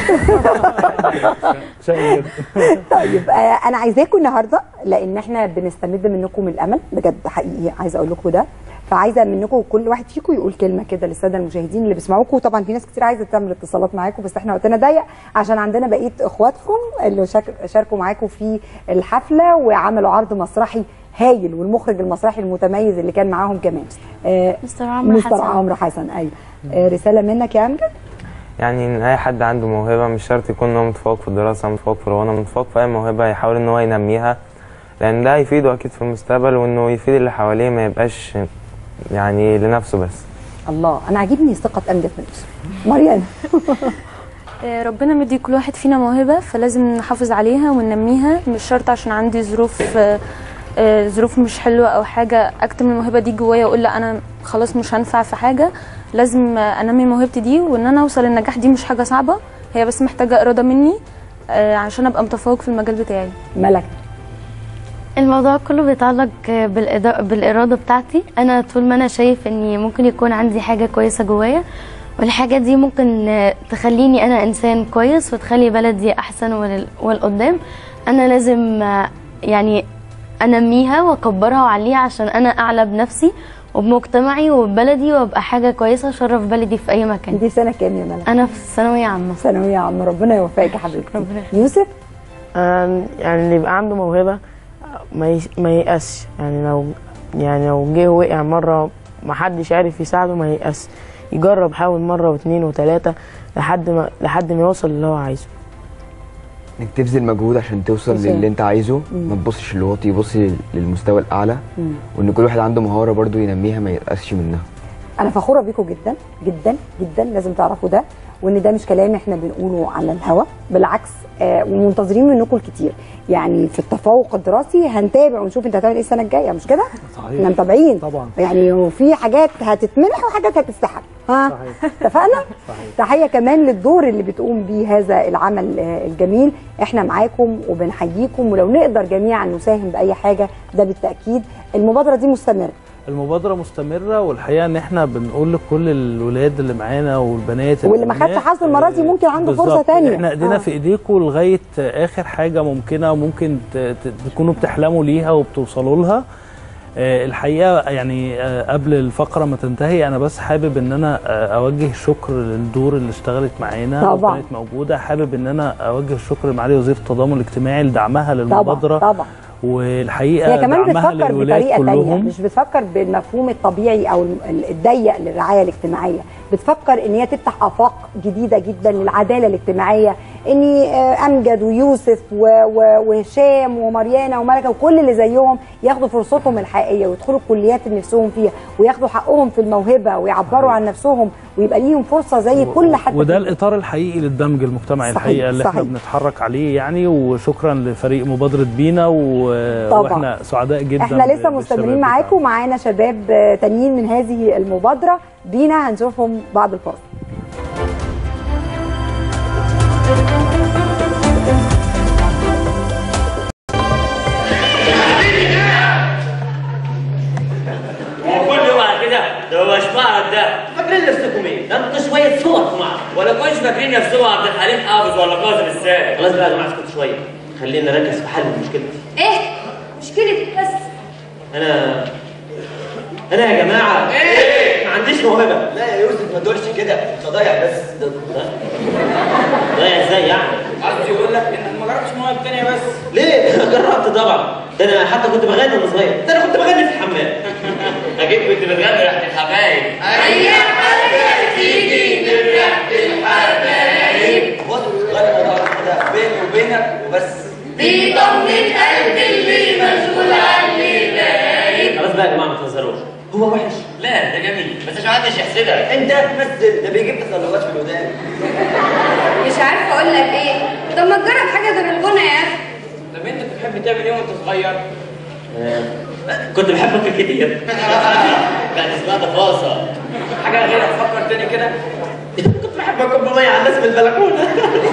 Speaker 1: طيب آه، انا عايزاكم النهارده لان احنا بنستمد منكم الامل بجد حقيقي عايزه اقول لكم ده فعايزه منكم كل واحد فيكم يقول كلمه كده للساده المشاهدين اللي بيسمعوكم طبعا في ناس كتير عايزه تعمل اتصالات معاكم بس احنا وقتنا ضيق عشان عندنا بقيه اخواتكم اللي شاك- شاركوا معاكم في الحفله وعملوا عرض مسرحي هايل والمخرج المسرحي المتميز اللي كان معاهم كمان آه،
Speaker 5: مستر عمرو
Speaker 1: مستر
Speaker 5: حسن.
Speaker 1: عمرو حسن ايوه آه، رساله منك يا امجد
Speaker 27: يعني ان اي حد عنده موهبه مش شرط يكون ان هو متفوق في الدراسه متفوق في الغنى متفوق في اي موهبه يحاول ان هو ينميها لان ده هيفيده اكيد في المستقبل وانه يفيد اللي حواليه ما يبقاش يعني لنفسه بس
Speaker 1: الله انا عاجبني ثقه امجد في نفسه مريم
Speaker 11: آه، ربنا مدي كل واحد فينا موهبة فلازم نحافظ عليها وننميها مش شرط عشان عندي ظروف آه، آه، ظروف مش حلوة أو حاجة أكتم الموهبة دي جوايا وأقول لا أنا خلاص مش هنفع في حاجة لازم آه، أنمي موهبتي دي وإن أنا أوصل للنجاح دي مش حاجة صعبة هي بس محتاجة إرادة مني آه، عشان أبقى متفوق في المجال بتاعي
Speaker 1: ملك
Speaker 5: الموضوع كله بيتعلق بالإدا- بالإرادة بتاعتي أنا طول ما أنا شايف إني ممكن يكون عندي حاجة كويسة جوايا والحاجة دي ممكن آه، تخليني أنا إنسان كويس وتخلي بلدي أحسن ولل- والقدام أنا لازم آه، يعني أنميها وأكبرها وأعليها عشان أنا أعلى بنفسي وبمجتمعي وببلدي وأبقى حاجة كويسة أشرف بلدي في أي مكان
Speaker 1: دي سنة كام يا ملك؟
Speaker 5: أنا في ثانوية عامة
Speaker 1: ثانوية عامة ربنا يوفقك يا حبيبتي يوسف
Speaker 4: آه، يعني اللي يبقى عنده موهبة ما يس- ما ييأسش يعني لو يعني لو جه وقع مرة ما حدش عارف يساعده ما ييأس يجرب حاول مرة واثنين وثلاثة لحد ما لحد ما يوصل اللي هو عايزه
Speaker 3: انك تبذل مجهود عشان توصل
Speaker 4: توصل.
Speaker 3: للي انت عايزه
Speaker 4: مم.
Speaker 3: ما تبصش للواطي بص لل- للمستوى الاعلى
Speaker 1: مم.
Speaker 3: وان كل واحد عنده مهاره برضو ينميها ما ييأسش منها
Speaker 1: انا فخوره بيكم جدا جدا جدا لازم تعرفوا ده وان ده مش كلام احنا بنقوله على الهوا بالعكس آه ومنتظرين منكم الكتير يعني في التفوق الدراسي هنتابع ونشوف انت هتعمل ايه السنه الجايه مش كده
Speaker 10: صحيح.
Speaker 1: احنا متابعين
Speaker 10: طبعا
Speaker 1: يعني في حاجات هتتمنح وحاجات هتستحق ها
Speaker 10: صحيح.
Speaker 1: اتفقنا تحيه كمان للدور اللي بتقوم بيه هذا العمل آه، الجميل احنا معاكم وبنحييكم ولو نقدر جميعا نساهم باي حاجه ده بالتاكيد المبادره دي مستمره
Speaker 10: المبادرة مستمرة والحقيقة ان احنا بنقول لكل الولاد اللي معانا والبنات
Speaker 1: واللي ما خدش
Speaker 10: البنات،
Speaker 1: حظه المره دي ممكن عنده فرصه
Speaker 10: بالظبط.
Speaker 1: تانية
Speaker 10: احنا ايدينا
Speaker 1: آه.
Speaker 10: في ايديكم لغايه اخر حاجه ممكنه وممكن ت- ت- تكونوا بتحلموا ليها وبتوصلوا لها آه، الحقيقه يعني آه، قبل الفقره ما تنتهي انا بس حابب ان انا آه، اوجه شكر للدور اللي اشتغلت معانا
Speaker 1: طبعاً.
Speaker 10: وكانت موجوده حابب ان انا اوجه شكر لمعالي وزير التضامن الاجتماعي لدعمها للمبادره
Speaker 1: طبعا
Speaker 10: والحقيقه
Speaker 1: هي كمان
Speaker 10: دعمها
Speaker 1: بتفكر
Speaker 10: للولاد
Speaker 1: بطريقه تانية
Speaker 10: كلهم
Speaker 1: مش بتفكر بالمفهوم الطبيعي او ال- الضيق للرعايه الاجتماعيه بتفكر ان هي تفتح افاق جديده جدا للعداله الاجتماعيه ان آه، امجد ويوسف و- و- وهشام ومريانه وملكه وكل اللي زيهم ياخدوا فرصتهم الحقيقيه ويدخلوا الكليات اللي نفسهم فيها وياخدوا حقهم في الموهبه ويعبروا عن نفسهم ويبقى ليهم فرصه زي كل حد
Speaker 10: وده
Speaker 1: فيهم.
Speaker 10: الاطار الحقيقي للدمج المجتمعي
Speaker 1: صحيح،
Speaker 10: الحقيقه اللي احنا
Speaker 1: صحيح.
Speaker 10: بنتحرك عليه يعني وشكرا لفريق مبادره بينا و...
Speaker 1: طبعاً.
Speaker 10: واحنا سعداء جدا
Speaker 1: احنا لسه
Speaker 10: بالشباب
Speaker 1: مستمرين معاكم ومعانا شباب آه، تانيين من هذه المبادره بينا هنشوفهم بعد الفاصل
Speaker 2: كل يوم على كده ده هو معرض ده فاكرين نفسكم ايه؟ ده انتوا شويه صور في معرض ولا كنتش فاكرين نفسكم عبد الحليم حافظ ولا كاظم الساهر خلاص بقى يا جماعه اسكتوا شويه خلينا نركز في حل المشكله دي
Speaker 6: ايه مشكلة بس
Speaker 2: انا انا يا جماعه ايه ما عنديش موهبه لا يا يوسف ما تقولش كده انت ضايع بس ضايع ازاي يعني؟ قصدي يقول لك انك ما جربتش مواهب تانية بس ليه؟ جربت طبعا ده انا حتى كنت بغني وانا صغير ده انا كنت بغني في الحمام اكيد كنت بتغني ريحه الحبايب
Speaker 23: أيام حاجة تيجي من ريحة الحبايب
Speaker 2: بص غني موضوع كده بيني وبينك وبس
Speaker 23: بيطمن قلب اللي مشغول عني غايب
Speaker 2: خلاص بقى يا جماعه ما تهزروش هو وحش لا ده جميل بس عشان محدش يحسدك انت بتمثل ده بيجيب تصلبات في الودان
Speaker 6: مش عارفة اقول لك ايه طب ما تجرب حاجة غير الغنى يا اخي
Speaker 2: طب انت بتحب تعمل ايه وانت صغير؟ كنت بحبك كتير بعد اسمها تفاصيل حاجه غير افكر تاني كده كنت بحب اكب ميه على الناس من البلكونه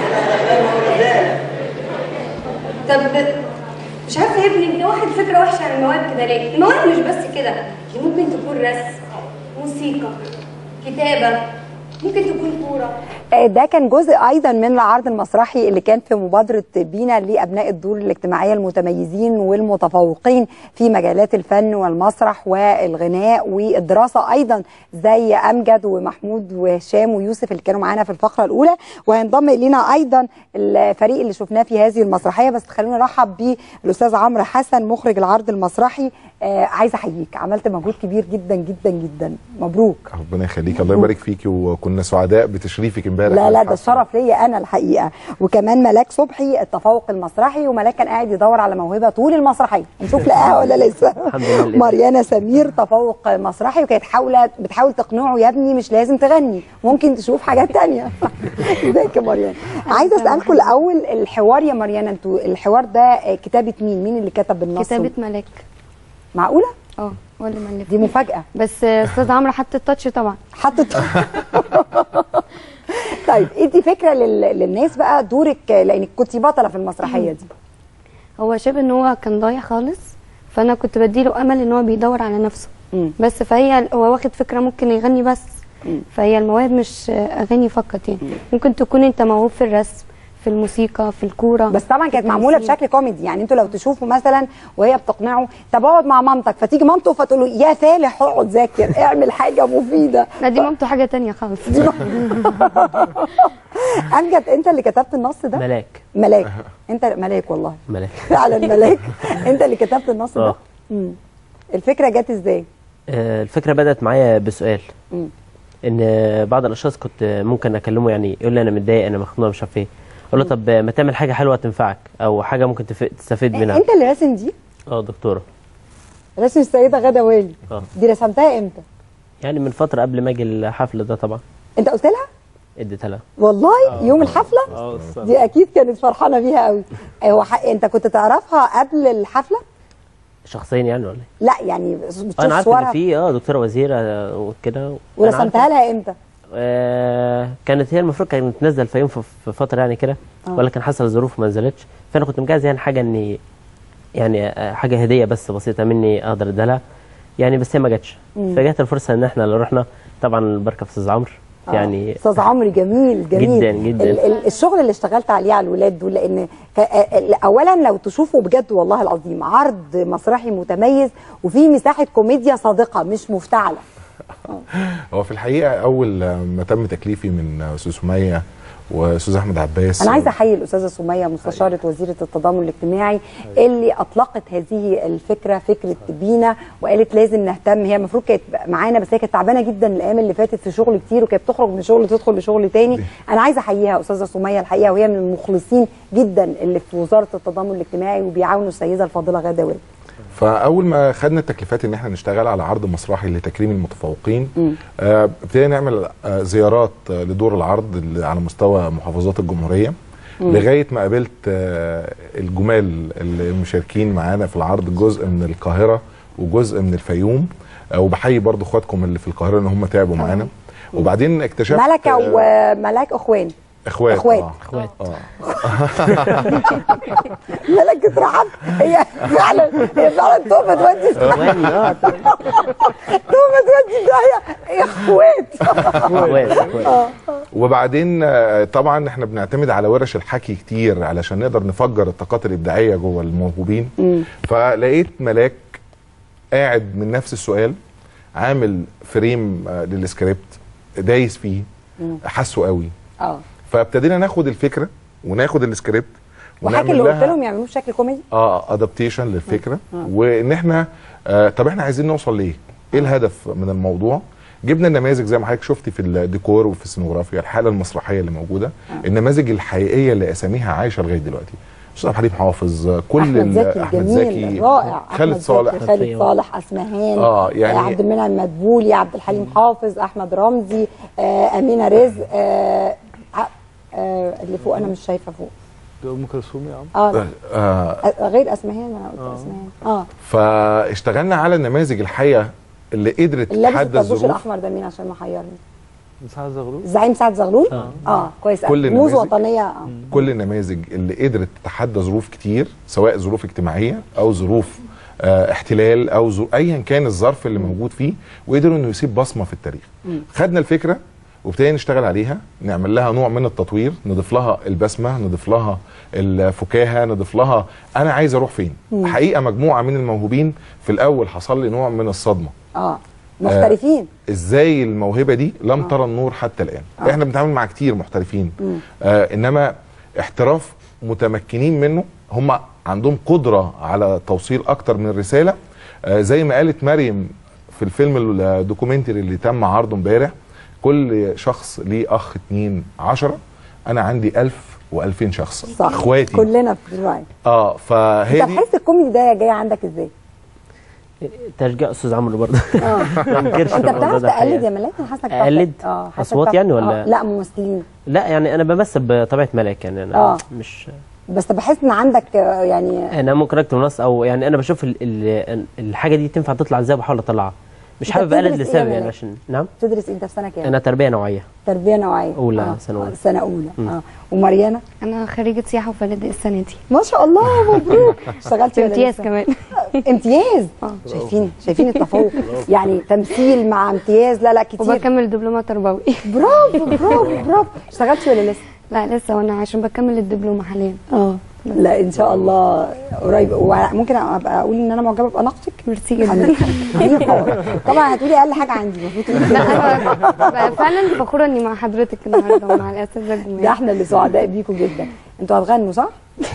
Speaker 6: طب مش عارفة يا ابني انت واخد فكرة وحشة عن المواهب كده ليه؟ المواهب مش بس كده دي ممكن تكون رسم موسيقى كتابة ممكن تكون كورة
Speaker 1: آه، ده كان جزء ايضا من العرض المسرحي اللي كان في مبادره بينا لابناء الدور الاجتماعيه المتميزين والمتفوقين في مجالات الفن والمسرح والغناء والدراسه ايضا زي امجد ومحمود وهشام ويوسف اللي كانوا معانا في الفقره الاولى وهينضم الينا ايضا الفريق اللي شفناه في هذه المسرحيه بس خلونا نرحب بالاستاذ عمرو حسن مخرج العرض المسرحي آه عايزه احييك عملت مجهود كبير جدا جدا جدا مبروك
Speaker 7: ربنا يخليك الله يبارك فيكي وكنا سعداء بتشريفك امبارح
Speaker 1: لا لا ده الشرف ليا انا الحقيقه وكمان ملاك صبحي التفوق المسرحي وملاك كان قاعد يدور على موهبه طول المسرحيه نشوف لقاها ولا لسه مريانه سمير تفوق مسرحي وكانت حاولة بتحاول تقنعه يا ابني مش لازم تغني ممكن تشوف حاجات تانية ازيك يا مريانه عايزه اسالكم الاول الحوار يا مريانه انتوا الحوار ده كتابه مين مين اللي كتب النص
Speaker 29: كتابة ملاك
Speaker 1: معقوله
Speaker 29: اه هو اللي ملف
Speaker 1: دي مفاجاه
Speaker 29: بس استاذ عمرو حط التاتش طبعا
Speaker 1: حط طيب ادي فكره لل... للناس بقى دورك لانك كنتي بطله في المسرحيه دي
Speaker 29: هو شايف ان هو كان ضايع خالص
Speaker 6: فانا كنت بديله امل ان هو بيدور على نفسه بس فهي هو واخد فكره ممكن يغني بس فهي المواهب مش اغاني فقط يعني ممكن تكون انت موهوب في الرسم في الموسيقى في الكوره
Speaker 1: بس طبعا كانت معموله بشكل كوميدي يعني انتوا لو تشوفوا مثلا وهي بتقنعه طب اقعد مع مامتك فتيجي مامته فتقول له يا فالح اقعد ذاكر اعمل حاجه مفيده
Speaker 6: لا دي مامته حاجه تانية خالص
Speaker 1: امجد انت اللي كتبت النص ده
Speaker 12: ملاك
Speaker 1: ملاك انت ملاك والله
Speaker 12: ملاك
Speaker 1: فعلا ملاك انت اللي كتبت النص ده
Speaker 12: اه
Speaker 1: مم. الفكره جت ازاي
Speaker 12: آه، الفكره بدات معايا بسؤال
Speaker 1: مم.
Speaker 12: ان بعض الاشخاص كنت ممكن اكلمه يعني يقول لي انا متضايق انا مخنوق مش عارف ايه اقول له طب ما تعمل حاجه حلوه تنفعك او حاجه ممكن تف- تستفيد منها
Speaker 1: انت اللي راسم دي
Speaker 12: اه دكتوره
Speaker 1: رسم السيده غدا والي
Speaker 12: اه
Speaker 1: دي رسمتها امتى
Speaker 12: يعني من فتره قبل ما اجي الحفل ده طبعا
Speaker 1: انت قلت لها
Speaker 12: اديتها لها
Speaker 1: والله يوم الحفله
Speaker 12: اه
Speaker 1: دي اكيد كانت فرحانه بيها قوي هو ح... انت كنت تعرفها قبل الحفله
Speaker 12: شخصيا يعني ولا ايه
Speaker 1: لا يعني بتشوف
Speaker 12: انا عارف ان
Speaker 1: صورها
Speaker 12: في اه دكتوره وزيره آه، وكده وأنا
Speaker 1: ورسمتها
Speaker 12: عارف-
Speaker 1: لها امتى
Speaker 12: آه كانت هي المفروض كانت تنزل الفيوم في في فتره يعني كده
Speaker 1: آه.
Speaker 12: ولكن حصل ظروف ما نزلتش فانا كنت مجهز يعني حاجه اني يعني آه، حاجه هديه بس بسيطه مني اقدر اديها لها يعني بس هي ما جاتش
Speaker 1: مم.
Speaker 12: فجت الفرصه ان احنا اللي رحنا طبعا البركه في استاذ عمرو
Speaker 1: آه.
Speaker 12: يعني
Speaker 1: استاذ عمرو جميل جميل
Speaker 12: جداً، جداً.
Speaker 1: ال- ال- الشغل اللي اشتغلت عليه على الولاد دول لان ك- ال- اولا لو تشوفوا بجد والله العظيم عرض مسرحي متميز وفيه مساحه كوميديا صادقه مش مفتعله
Speaker 7: هو في الحقيقه اول ما تم تكليفي من استاذ سميه واستاذ احمد عباس
Speaker 1: انا عايزه احيي الاستاذه سميه مستشاره وزيره التضامن الاجتماعي اللي اطلقت هذه الفكره فكره بينا وقالت لازم نهتم هي المفروض كانت معانا بس هي كانت تعبانه جدا الايام اللي فاتت في شغل كتير وكانت بتخرج من شغل تدخل لشغل تاني انا عايزه احييها استاذه سميه الحقيقه وهي من المخلصين جدا اللي في وزاره التضامن الاجتماعي وبيعاونوا السيده الفاضله غاده وائل
Speaker 7: فاول ما خدنا التكليفات ان احنا نشتغل على عرض مسرحي لتكريم المتفوقين
Speaker 1: مم.
Speaker 7: آه، ابتدينا نعمل آه، زيارات آه، لدور العرض اللي على مستوى محافظات الجمهوريه
Speaker 1: مم.
Speaker 7: لغايه ما قابلت آه، الجمال اللي مشاركين معانا في العرض جزء من القاهره وجزء من الفيوم آه، وبحيي برضو اخواتكم اللي في القاهره ان هم تعبوا معانا وبعدين اكتشفت
Speaker 1: ملكه
Speaker 7: آه،
Speaker 1: وملاك اخوان
Speaker 7: اخوات
Speaker 1: اخوات
Speaker 7: آه.
Speaker 12: اخوات
Speaker 1: ملكه رحب هي فعلا هي فعلا توبه تودي في
Speaker 12: اخواني اه
Speaker 1: توبه تودي ده هي اخوات
Speaker 12: اخوات اخوات
Speaker 1: آه.
Speaker 7: وبعدين آه، طبعا احنا بنعتمد على ورش الحكي كتير علشان نقدر نفجر الطاقات الابداعيه جوه الموهوبين
Speaker 1: مم.
Speaker 7: فلقيت ملاك قاعد من نفس السؤال عامل فريم آه، للسكريبت دايس فيه
Speaker 1: مم.
Speaker 7: حاسه قوي
Speaker 1: اه
Speaker 7: فابتدينا ناخد الفكره وناخد السكريبت
Speaker 1: وحكي اللي قلت لهم يعملوه بشكل كوميدي
Speaker 7: اه ادابتيشن للفكره
Speaker 1: آه.
Speaker 7: وان احنا آه طب احنا عايزين نوصل ليه؟ ايه الهدف من الموضوع؟ جبنا النماذج زي ما حضرتك شفتي في الديكور وفي السينوغرافيا الحاله المسرحيه اللي موجوده
Speaker 1: آه.
Speaker 7: النماذج الحقيقيه اللي اساميها عايشه لغايه دلوقتي استاذ عبد الحليم حافظ آه، كل
Speaker 1: احمد
Speaker 7: ال-
Speaker 1: زكي
Speaker 7: احمد
Speaker 1: الجميل
Speaker 7: زكي
Speaker 1: الرائع
Speaker 7: خالد
Speaker 1: أحمد
Speaker 7: صالح
Speaker 1: زكي، خالد صالح اسمهان
Speaker 7: آه، يعني-
Speaker 1: عبد المنعم مدبولي عبد الحليم حافظ احمد رمزي آه امينه رزق آه ع- آه اللي فوق انا مش شايفه فوق
Speaker 10: ام كلثوم يا عم
Speaker 1: اه
Speaker 7: آه
Speaker 1: آه، غير اسمهان انا قلت اسمهان اه
Speaker 7: فاشتغلنا على النماذج الحقيقه اللي قدرت
Speaker 1: اللي لابس
Speaker 7: تتحدى
Speaker 1: الطربوش
Speaker 7: الظروف
Speaker 1: الاحمر ده مين عشان محيرني
Speaker 10: سعد زغلول
Speaker 1: الزعيم سعد زغلول
Speaker 7: آه.
Speaker 1: اه كويس
Speaker 7: كل
Speaker 1: أوي. موز
Speaker 7: النماذج.
Speaker 1: وطنيه اه
Speaker 7: كل النماذج اللي قدرت تتحدى ظروف كتير سواء ظروف اجتماعيه او ظروف آه احتلال او ظروف ايا كان الظرف اللي موجود فيه وقدروا انه يسيب بصمه في التاريخ خدنا الفكره وابتدينا نشتغل عليها نعمل لها نوع من التطوير نضيف لها البسمه نضيف لها الفكاهه نضيف لها انا عايز اروح فين
Speaker 1: مم.
Speaker 7: حقيقه مجموعه من الموهوبين في الاول حصل لي نوع من الصدمه
Speaker 1: اه محترفين
Speaker 7: ازاي الموهبه دي لم ترى النور حتى الان
Speaker 1: آه.
Speaker 7: احنا بنتعامل مع كتير محترفين
Speaker 1: مم.
Speaker 7: آه انما احتراف متمكنين منه هم عندهم قدره على توصيل اكتر من رساله آه زي ما قالت مريم في الفيلم الدوكيومنتري اللي تم عرضه امبارح كل شخص ليه اخ اتنين عشرة انا عندي ألف وألفين شخص
Speaker 1: صح
Speaker 7: اخواتي
Speaker 1: كلنا في دلوقتي
Speaker 7: اه فهي
Speaker 1: انت
Speaker 7: دي
Speaker 1: بتحس الكوميدي ده جاي عندك ازاي؟
Speaker 12: تشجيع استاذ عمرو برضه
Speaker 1: اه
Speaker 12: ما انكرش
Speaker 1: انت
Speaker 12: الموضوع
Speaker 1: بتعرف
Speaker 12: ده
Speaker 1: تقلد
Speaker 12: الحقيقة.
Speaker 1: يا ملاك انا حاسك بتعرف-
Speaker 12: اقلد
Speaker 1: اه حاسك
Speaker 12: اصوات
Speaker 1: بتعرف-
Speaker 12: يعني ولا
Speaker 1: آه. لا ممثلين
Speaker 12: لا يعني انا بمثل بطبيعه ملاك يعني انا
Speaker 1: آه.
Speaker 12: مش
Speaker 1: بس بحس ان عندك آه، يعني
Speaker 12: انا ممكن اكتب نص او يعني انا بشوف ال ال الحاجه دي تنفع تطلع ازاي بحاول اطلعها مش
Speaker 1: أنت
Speaker 12: حابب اقلد
Speaker 1: بتدرس إيه
Speaker 12: لسبب
Speaker 1: يا
Speaker 12: يعني
Speaker 1: ملاك؟
Speaker 12: عشان نعم
Speaker 1: تدرس انت في سنه كام؟
Speaker 12: انا تربيه نوعيه
Speaker 1: تربيه نوعيه
Speaker 12: أولى
Speaker 1: آه.
Speaker 12: سنة أولى.
Speaker 1: آه، سنه اولى
Speaker 12: مم.
Speaker 1: اه ومريانه
Speaker 6: انا خريجه سياحه وفنادق السنه دي
Speaker 1: ما شاء الله مبروك اشتغلتي
Speaker 6: في
Speaker 1: ولا
Speaker 6: امتياز
Speaker 1: لسه؟
Speaker 6: كمان
Speaker 1: امتياز شايفين شايفين التفوق يعني تمثيل مع امتياز لا لا كتير
Speaker 6: وبكمل دبلومه تربوي
Speaker 1: برافو برافو برافو اشتغلتي ولا لسه؟
Speaker 6: لا لسه وانا عشان بكمل الدبلومه حاليا
Speaker 1: اه لا ان شاء الله قريب وممكن ابقى اقول ان انا معجبه باناقتك
Speaker 6: ميرسي جدا
Speaker 1: طبعا هتقولي اقل حاجه عندي المفروض تقولي
Speaker 6: لا انا فعلا فخوره اني مع حضرتك النهارده ومع الاساتذه الجمال
Speaker 1: ده احنا اللي سعداء بيكم جدا انتوا هتغنوا صح؟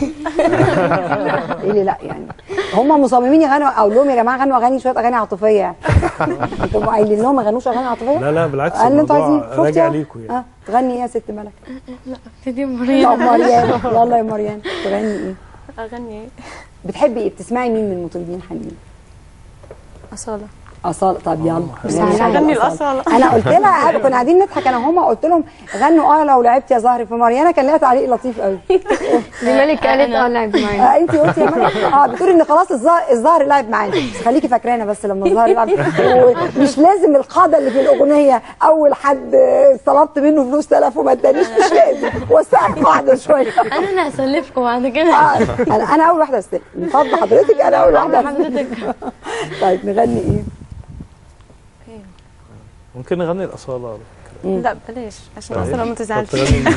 Speaker 1: ايه اللي لا يعني هم مصممين يغنوا اقول لهم يا جماعه غنوا اغاني شويه اغاني عاطفيه يعني انتوا قايلين لهم ما يغنوش اغاني عاطفيه؟
Speaker 10: لا لا بالعكس
Speaker 1: قال اللي انتوا
Speaker 10: الموضوع
Speaker 1: عايزين
Speaker 10: راجع
Speaker 1: شفتي
Speaker 10: ليكوا يعني
Speaker 1: اه تغني ايه يا ست ملك؟
Speaker 5: لا ابتدي
Speaker 1: طب
Speaker 5: مريم
Speaker 1: مريان يلا يا مريان تغني ايه؟
Speaker 11: اغني ايه
Speaker 1: بتحبي ايه؟ بتسمعي مين من المطربين حاليا؟
Speaker 11: اصاله
Speaker 1: أصالة طب يلا
Speaker 11: بس
Speaker 1: غني حاجة
Speaker 11: هغني
Speaker 1: لأصالة.
Speaker 11: الأصالة.
Speaker 1: أنا قلت لها كنا قاعدين نضحك أنا وهما قلت لهم غنوا أه لو لعبت يا زهري في مريانة كان ليها تعليق لطيف قوي
Speaker 6: دي ملك قالت اه لعب معايا
Speaker 1: آه انت قلتي يا ملك اه بتقولي ان خلاص الظاهر الظاهر لعب معانا بس خليكي فاكرانا بس لما الظاهر يلعب مش لازم القاعده اللي في الاغنيه اول حد آه، طلبت منه فلوس تلف وما ادانيش مش لازم وسعي القاعده شويه
Speaker 5: انا اللي هسلفكم بعد كده
Speaker 1: آه، انا انا اول واحده استلم من فضل حضرتك انا اول واحده
Speaker 5: حضرتك
Speaker 1: طيب نغني ايه؟
Speaker 10: ممكن نغني الاصاله على فكرة.
Speaker 11: لا بلاش عشان
Speaker 10: طيب.
Speaker 11: اصلا ما
Speaker 10: طب
Speaker 11: تزعلش
Speaker 10: تغني مين؟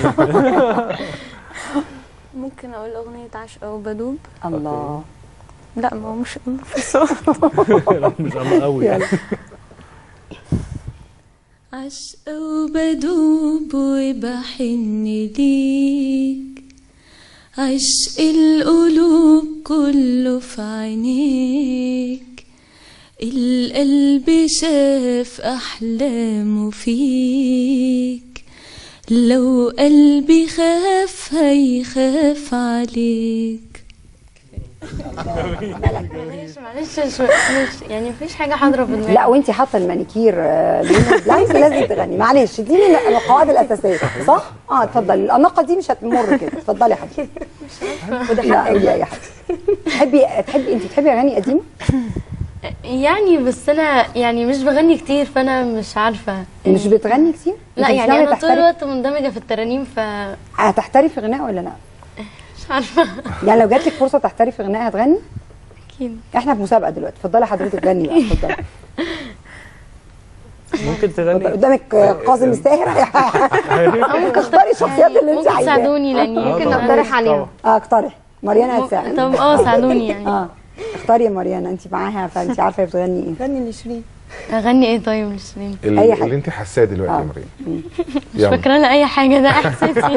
Speaker 11: ممكن اقول اغنيه عشق وبدوب
Speaker 1: الله
Speaker 11: لا ما هو مش في الصوت
Speaker 10: لا، مش الله قوي يعني
Speaker 23: عشق وبدوب وبحن ليك عشق القلوب كله في عينيك القلب شاف أحلامه فيك لو قلبي خاف هيخاف عليك
Speaker 5: معلش معلش مش مش- يعني مفيش حاجه حاضره في دماغي
Speaker 1: لا وانت حاطه المانيكير آه، لونه بلايند لازم تغني معلش اديني القواعد الاساسيه صح؟ اه اتفضلي الاناقه دي مش هتمر كده اتفضلي يا حبيبتي لا قولي يا حبيبتي تحبي تحبي انت بتحبي اغاني قديمه؟
Speaker 5: يعني بس انا يعني مش بغني كتير فانا مش عارفه
Speaker 1: مش بتغني كتير؟
Speaker 5: لا
Speaker 1: انت مش
Speaker 5: يعني
Speaker 1: ناوية
Speaker 5: انا طول
Speaker 1: تحترفي-
Speaker 5: الوقت مندمجه في الترانيم ف
Speaker 1: هتحترفي غناء ولا لا؟
Speaker 5: مش عارفه
Speaker 1: يعني لو جات لك فرصه تحترفي غناء هتغني؟
Speaker 5: اكيد
Speaker 1: احنا في مسابقه دلوقتي اتفضلي حضرتك غني بقى اتفضلي
Speaker 10: ممكن تغني
Speaker 1: قدامك آه، كاظم الساهر ممكن اختاري الشخصيات اللي انت
Speaker 5: ممكن
Speaker 1: عايزاها
Speaker 5: تساعدوني لاني
Speaker 1: ممكن
Speaker 5: طبعاً.
Speaker 1: نقترح عليها اه اقترح مريانة
Speaker 5: ممكن-
Speaker 1: هتساعد
Speaker 5: طب اه ساعدوني يعني
Speaker 1: اه اختاري يا مريانة انت معاها فانت عارفه هي بتغني ايه
Speaker 6: غني لشيرين
Speaker 5: اغني ايه طيب لشيرين
Speaker 7: ال-
Speaker 1: أي حاجة.
Speaker 7: اللي انت حاساه دلوقتي يا
Speaker 1: آه.
Speaker 7: مريم
Speaker 5: مش
Speaker 7: يلا.
Speaker 5: فاكره لها اي حاجه ده احساسي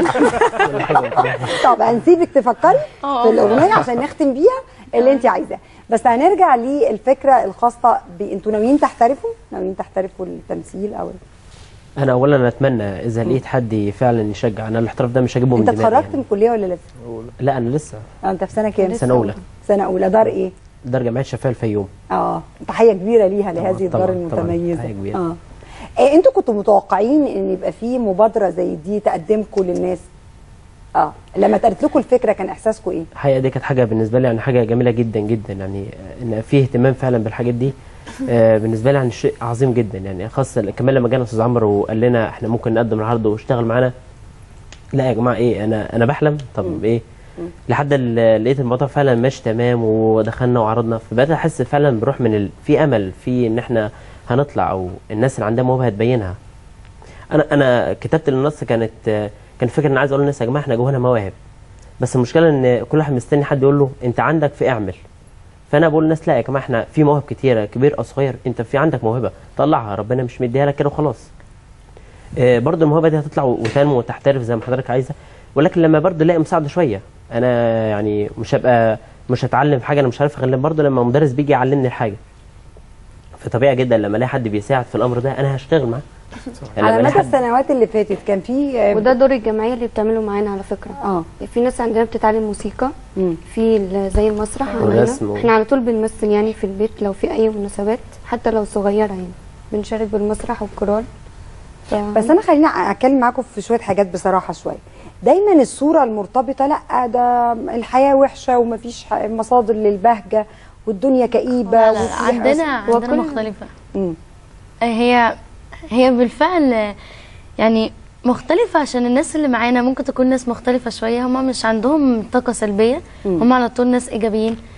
Speaker 1: طب هنسيبك تفكري
Speaker 5: اه،
Speaker 1: في
Speaker 5: اه.
Speaker 1: الاغنيه عشان نختم بيها اللي انت عايزاه بس هنرجع للفكره الخاصه ب انتوا ناويين تحترفوا ناويين تحترفوا التمثيل او
Speaker 12: انا اولا اتمنى اذا لقيت حد فعلا يشجع انا الاحتراف ده مش هجيبه من
Speaker 1: انت
Speaker 12: دماغي
Speaker 1: اتخرجت
Speaker 12: يعني.
Speaker 1: من الكليه ولا لسه
Speaker 12: لا انا لسه
Speaker 1: اه انت في سنه كام
Speaker 12: سنه اولى
Speaker 1: سنه اولى دار ايه
Speaker 12: دار جامعه شفاء الفيوم
Speaker 1: اه تحيه كبيره ليها لهذه الدار
Speaker 12: طبعاً،
Speaker 1: المتميزه
Speaker 12: طبعاً، تحية كبيرة.
Speaker 1: اه إيه انتوا كنتوا متوقعين ان يبقى في مبادره زي دي تقدمكم للناس اه لما اتقالت لكم الفكره كان احساسكم ايه
Speaker 12: الحقيقه دي كانت حاجه بالنسبه لي يعني حاجه جميله جدا جدا يعني آه، ان في اهتمام فعلا بالحاجات دي آه، بالنسبه لي يعني شيء عظيم جدا يعني خاصه كمان لما جانا استاذ عمرو وقال لنا احنا ممكن نقدم العرض واشتغل معانا لا يا جماعه ايه انا انا بحلم طب ايه لحد ال- لقيت الموضوع فعلا ماشي تمام ودخلنا وعرضنا فبقيت احس فعلا بروح من ال... في امل في ان احنا هنطلع او الناس اللي عندها موهبه هتبينها انا انا كتابه النص كانت آه، كان فكره ان عايز اقول للناس يا جماعه احنا جوانا مواهب بس المشكله ان كل واحد مستني حد يقول له انت عندك في اعمل فانا بقول للناس لا يا جماعه احنا في مواهب كتيره كبير او صغير انت في عندك موهبه طلعها ربنا مش مديها لك كده وخلاص آه، برضه الموهبه دي هتطلع وتنمو وتحترف زي ما حضرتك عايزه ولكن لما برضه الاقي مساعده شويه انا يعني مش هبقى مش هتعلم في حاجه انا مش عارف غير برضه لما مدرس بيجي يعلمني الحاجه فطبيعي جدا لما الاقي حد بيساعد في الامر ده انا هشتغل معاه يعني
Speaker 1: على
Speaker 12: لما
Speaker 1: مدى
Speaker 12: ألاقي حد-
Speaker 1: السنوات اللي فاتت كان في آه،
Speaker 6: وده دور الجمعيه اللي بتعمله معانا على فكره
Speaker 1: اه
Speaker 6: في ناس عندنا بتتعلم موسيقى في ال- زي المسرح عندنا
Speaker 12: والرسم و-
Speaker 6: احنا على طول بنمثل يعني في البيت لو في اي مناسبات حتى لو صغيره يعني بنشارك بالمسرح والكورال ف...
Speaker 1: بس انا خليني اتكلم معاكم في شويه حاجات بصراحه شويه دايما الصوره المرتبطه لا ده الحياه وحشه ومفيش ح- مصادر للبهجه والدنيا كئيبه
Speaker 5: لا لا
Speaker 1: وفي
Speaker 5: عندنا
Speaker 1: حس-
Speaker 5: عندنا
Speaker 1: وكل-
Speaker 5: مختلفة
Speaker 1: مم.
Speaker 5: هي هي بالفعل يعني مختلفة عشان الناس اللي معانا ممكن تكون ناس مختلفة شوية هما مش عندهم طاقة سلبية
Speaker 1: مم.
Speaker 5: هما على طول ناس إيجابيين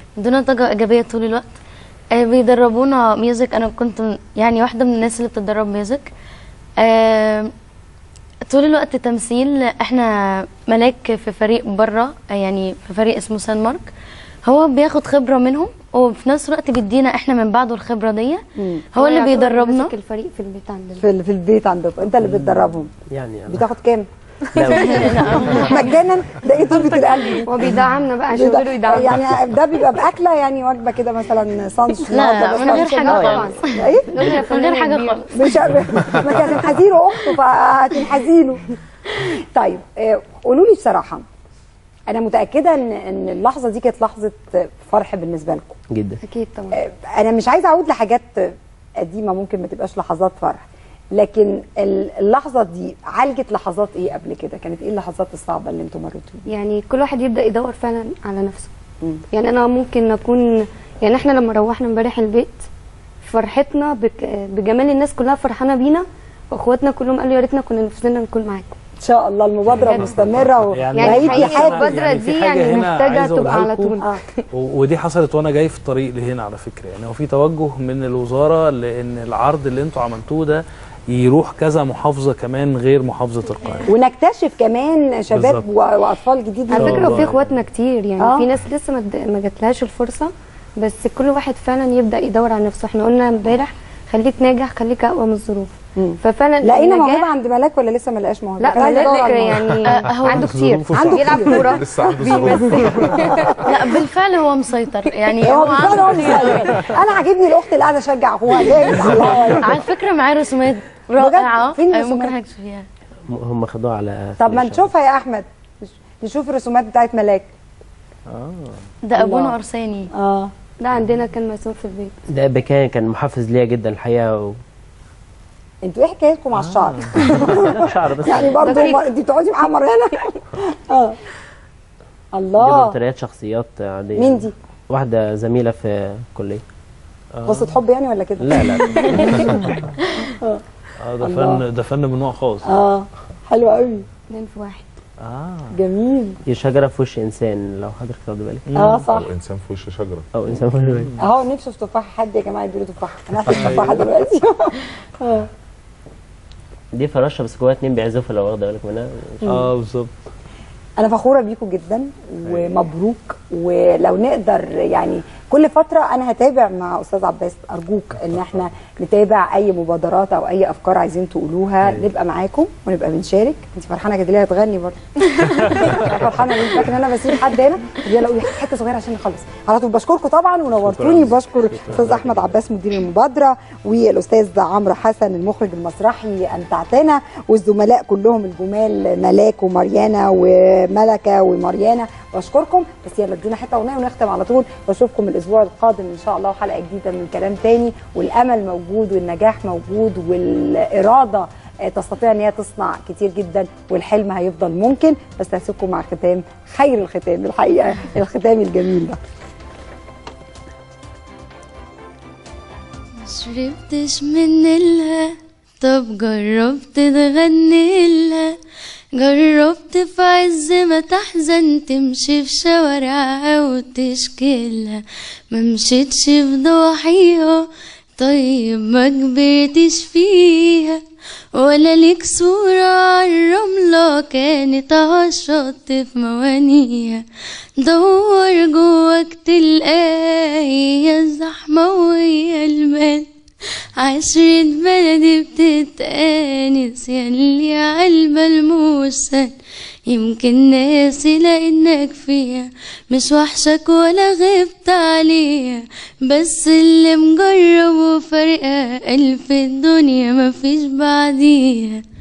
Speaker 5: ادونا طاقه ايجابيه طول الوقت آه، بيدربونا ميوزك انا كنت م- يعني واحده من الناس اللي بتتدرب ميوزك آه، طول الوقت تمثيل احنا ملاك في فريق بره يعني في فريق اسمه سان مارك هو بياخد خبره منهم وفي نفس الوقت بيدينا احنا من بعده الخبره دي هو اللي
Speaker 29: يعتبر
Speaker 5: بيدربنا
Speaker 29: ماسك الفريق في البيت عندنا
Speaker 1: في ال- في البيت عندكم انت اللي بتدربهم
Speaker 12: يعني أنا-
Speaker 1: بتاخد كام
Speaker 12: لا
Speaker 1: مجانا ده ايه طيبه القلب
Speaker 29: وبيدعمنا بقى عشان
Speaker 1: بيدع-
Speaker 29: غيره يدعمنا
Speaker 1: يعني ده بيبقى باكله يعني وجبه كده مثلا ساندوتش
Speaker 5: لا،
Speaker 1: النهارده
Speaker 5: من غير
Speaker 1: مثلاً.
Speaker 5: حاجة
Speaker 1: آه،
Speaker 5: خالص.
Speaker 1: يعني. ايه
Speaker 5: من غير حاجه خالص
Speaker 1: مش ما كان هتنحزي له اخته فهتنحزي له طيب آه، قولوا لي بصراحه انا متاكده ان ان اللحظه دي كانت لحظه فرح بالنسبه لكم
Speaker 12: جدا
Speaker 29: اكيد طبعا
Speaker 1: انا مش عايزه اعود لحاجات قديمه ممكن ما تبقاش لحظات فرح لكن ال- اللحظه دي عالجت لحظات ايه قبل كده كانت ايه اللحظات الصعبه اللي انتم مريتوا بيها
Speaker 29: يعني كل واحد يبدا يدور فعلا على نفسه يعني انا ممكن اكون يعني احنا لما روحنا امبارح البيت فرحتنا بك- بجمال الناس كلها فرحانه بينا واخواتنا كلهم قالوا يا ريتنا كنا نفسنا نكون معاكم
Speaker 1: ان شاء الله المبادره مستمره و-
Speaker 29: يعني
Speaker 1: وهيجي
Speaker 29: حقيقي
Speaker 1: حاجه
Speaker 29: المبادرة
Speaker 10: يعني في
Speaker 29: دي
Speaker 10: حاجة
Speaker 29: يعني
Speaker 10: هنا
Speaker 29: محتاجة
Speaker 10: عايز
Speaker 29: تبقى
Speaker 10: أقولها
Speaker 29: على
Speaker 10: لكم.
Speaker 29: طول
Speaker 10: و- ودي حصلت وانا جاي في الطريق لهنا على فكره يعني هو في توجه من الوزاره لان العرض اللي انتوا عملتوه ده يروح كذا محافظه كمان غير محافظه القاهره
Speaker 1: ونكتشف كمان شباب
Speaker 10: بالظبط.
Speaker 1: و- واطفال جديد
Speaker 29: على
Speaker 10: شاء
Speaker 29: فكره
Speaker 10: الله
Speaker 29: وفي
Speaker 10: يعني.
Speaker 29: اخواتنا كتير يعني
Speaker 1: آه.
Speaker 29: في ناس لسه ما اد- ما جاتلهاش الفرصه بس كل واحد فعلا يبدا يدور على نفسه احنا قلنا امبارح خليك ناجح خليك اقوى من الظروف ففعلا
Speaker 1: لقينا
Speaker 29: النجاح-
Speaker 1: موهبه عند ملاك ولا لسه ما لقاش موهبه
Speaker 29: لا
Speaker 1: كان عايز
Speaker 29: ملاك
Speaker 1: يدور على
Speaker 29: يعني
Speaker 1: الموهبة.
Speaker 29: آه، هو عنده كتير
Speaker 1: ظروفه عنده
Speaker 29: بيلعب
Speaker 1: كتير.
Speaker 29: كوره
Speaker 7: لسه عنده ظروف
Speaker 5: لا بالفعل هو مسيطر يعني
Speaker 1: هو بالفعل هو
Speaker 5: عنده-
Speaker 1: مسيطر. انا عاجبني الاخت اللي قاعده اشجع اخوها جامد على الهوا.
Speaker 5: على فكره معاه رسومات رائعه
Speaker 1: فين
Speaker 5: آه،
Speaker 1: الرسومات؟
Speaker 5: ممكن حضرتك تشوفيها
Speaker 12: م- هم خدوها على
Speaker 1: طب ما
Speaker 12: فلاش.
Speaker 1: نشوفها يا احمد نشوف الرسومات بتاعت ملاك
Speaker 5: ده ابونا
Speaker 29: الله.
Speaker 5: ارساني
Speaker 1: اه
Speaker 29: ده عندنا كان مرسوم في البيت
Speaker 12: ده بكان كان محفز ليا جدا الحقيقه و...
Speaker 1: انتوا ايه حكايتكم مع الشعر
Speaker 12: شعر بس
Speaker 1: يعني برضه
Speaker 29: دقيق.
Speaker 1: ما- انت بتقعدي معاه مريانه اه
Speaker 12: دي
Speaker 1: الله
Speaker 12: بورتريات شخصيات عاديه
Speaker 1: مين دي
Speaker 12: واحده زميله في الكليه
Speaker 1: قصه حب يعني ولا كده
Speaker 12: لا لا
Speaker 1: اه
Speaker 10: اه ده
Speaker 1: الله.
Speaker 10: فن ده فن من نوع خاص
Speaker 1: اه حلو قوي
Speaker 29: اتنين في واحد
Speaker 10: اه
Speaker 1: جميل
Speaker 12: دي شجره في وش انسان لو حضرتك تاخد بالك
Speaker 1: اه صح
Speaker 7: او انسان في وش شجره
Speaker 12: او انسان في وش انسان
Speaker 1: اهو نفسه في تفاحه حد يا جماعه يديله تفاحه انا هاخد تفاحه دلوقتي اه
Speaker 12: دي فراشه بس جواها اتنين بيعزفوا لو واخده بالك منها
Speaker 10: اه بالظبط
Speaker 1: انا فخوره بيكم جدا ومبروك ولو نقدر يعني كل فتره انا هتابع مع استاذ عباس ارجوك ان احنا نتابع اي مبادرات او اي افكار عايزين تقولوها نبقى معاكم ونبقى بنشارك انت فرحانه كده ليه هتغني برضه فرحانه ليه فاكره ان انا بسيب حد هنا طب يلا قولي حته صغيره عشان نخلص على طول بشكركم طبعا ونورتوني بشكر استاذ احمد عباس مدير المبادره والاستاذ عمرو حسن المخرج المسرحي امتعتنا والزملاء كلهم الجمال ملاك ومريانا وملكه ومريانا بشكركم بس يلا ادونا حته اغنيه ونختم على طول واشوفكم الاسبوع القادم ان شاء الله وحلقه جديده من كلام تاني والامل موجود والنجاح موجود والاراده آه، تستطيع ان هي تصنع كتير جدا والحلم هيفضل ممكن بس هسيبكم مع ختام خير الختام الحقيقه الختام الجميل ده
Speaker 23: شربتش من لها طب جربت تغني لها جربت في عز ما تحزن تمشي في شوارعها وتشكيلها ما مشيتش في ضواحيها طيب ما كبرتش فيها ولا ليك صورة عالرملة كانت عالشط في موانيها دور جواك تلقاها هي الزحمة وهي المال عشرة بلدي بتتآنس ياللي عالبال موسى يمكن ناسي لانك فيها مش وحشك ولا غبت عليها بس اللي مجرب وفارقها الف الدنيا مفيش بعديها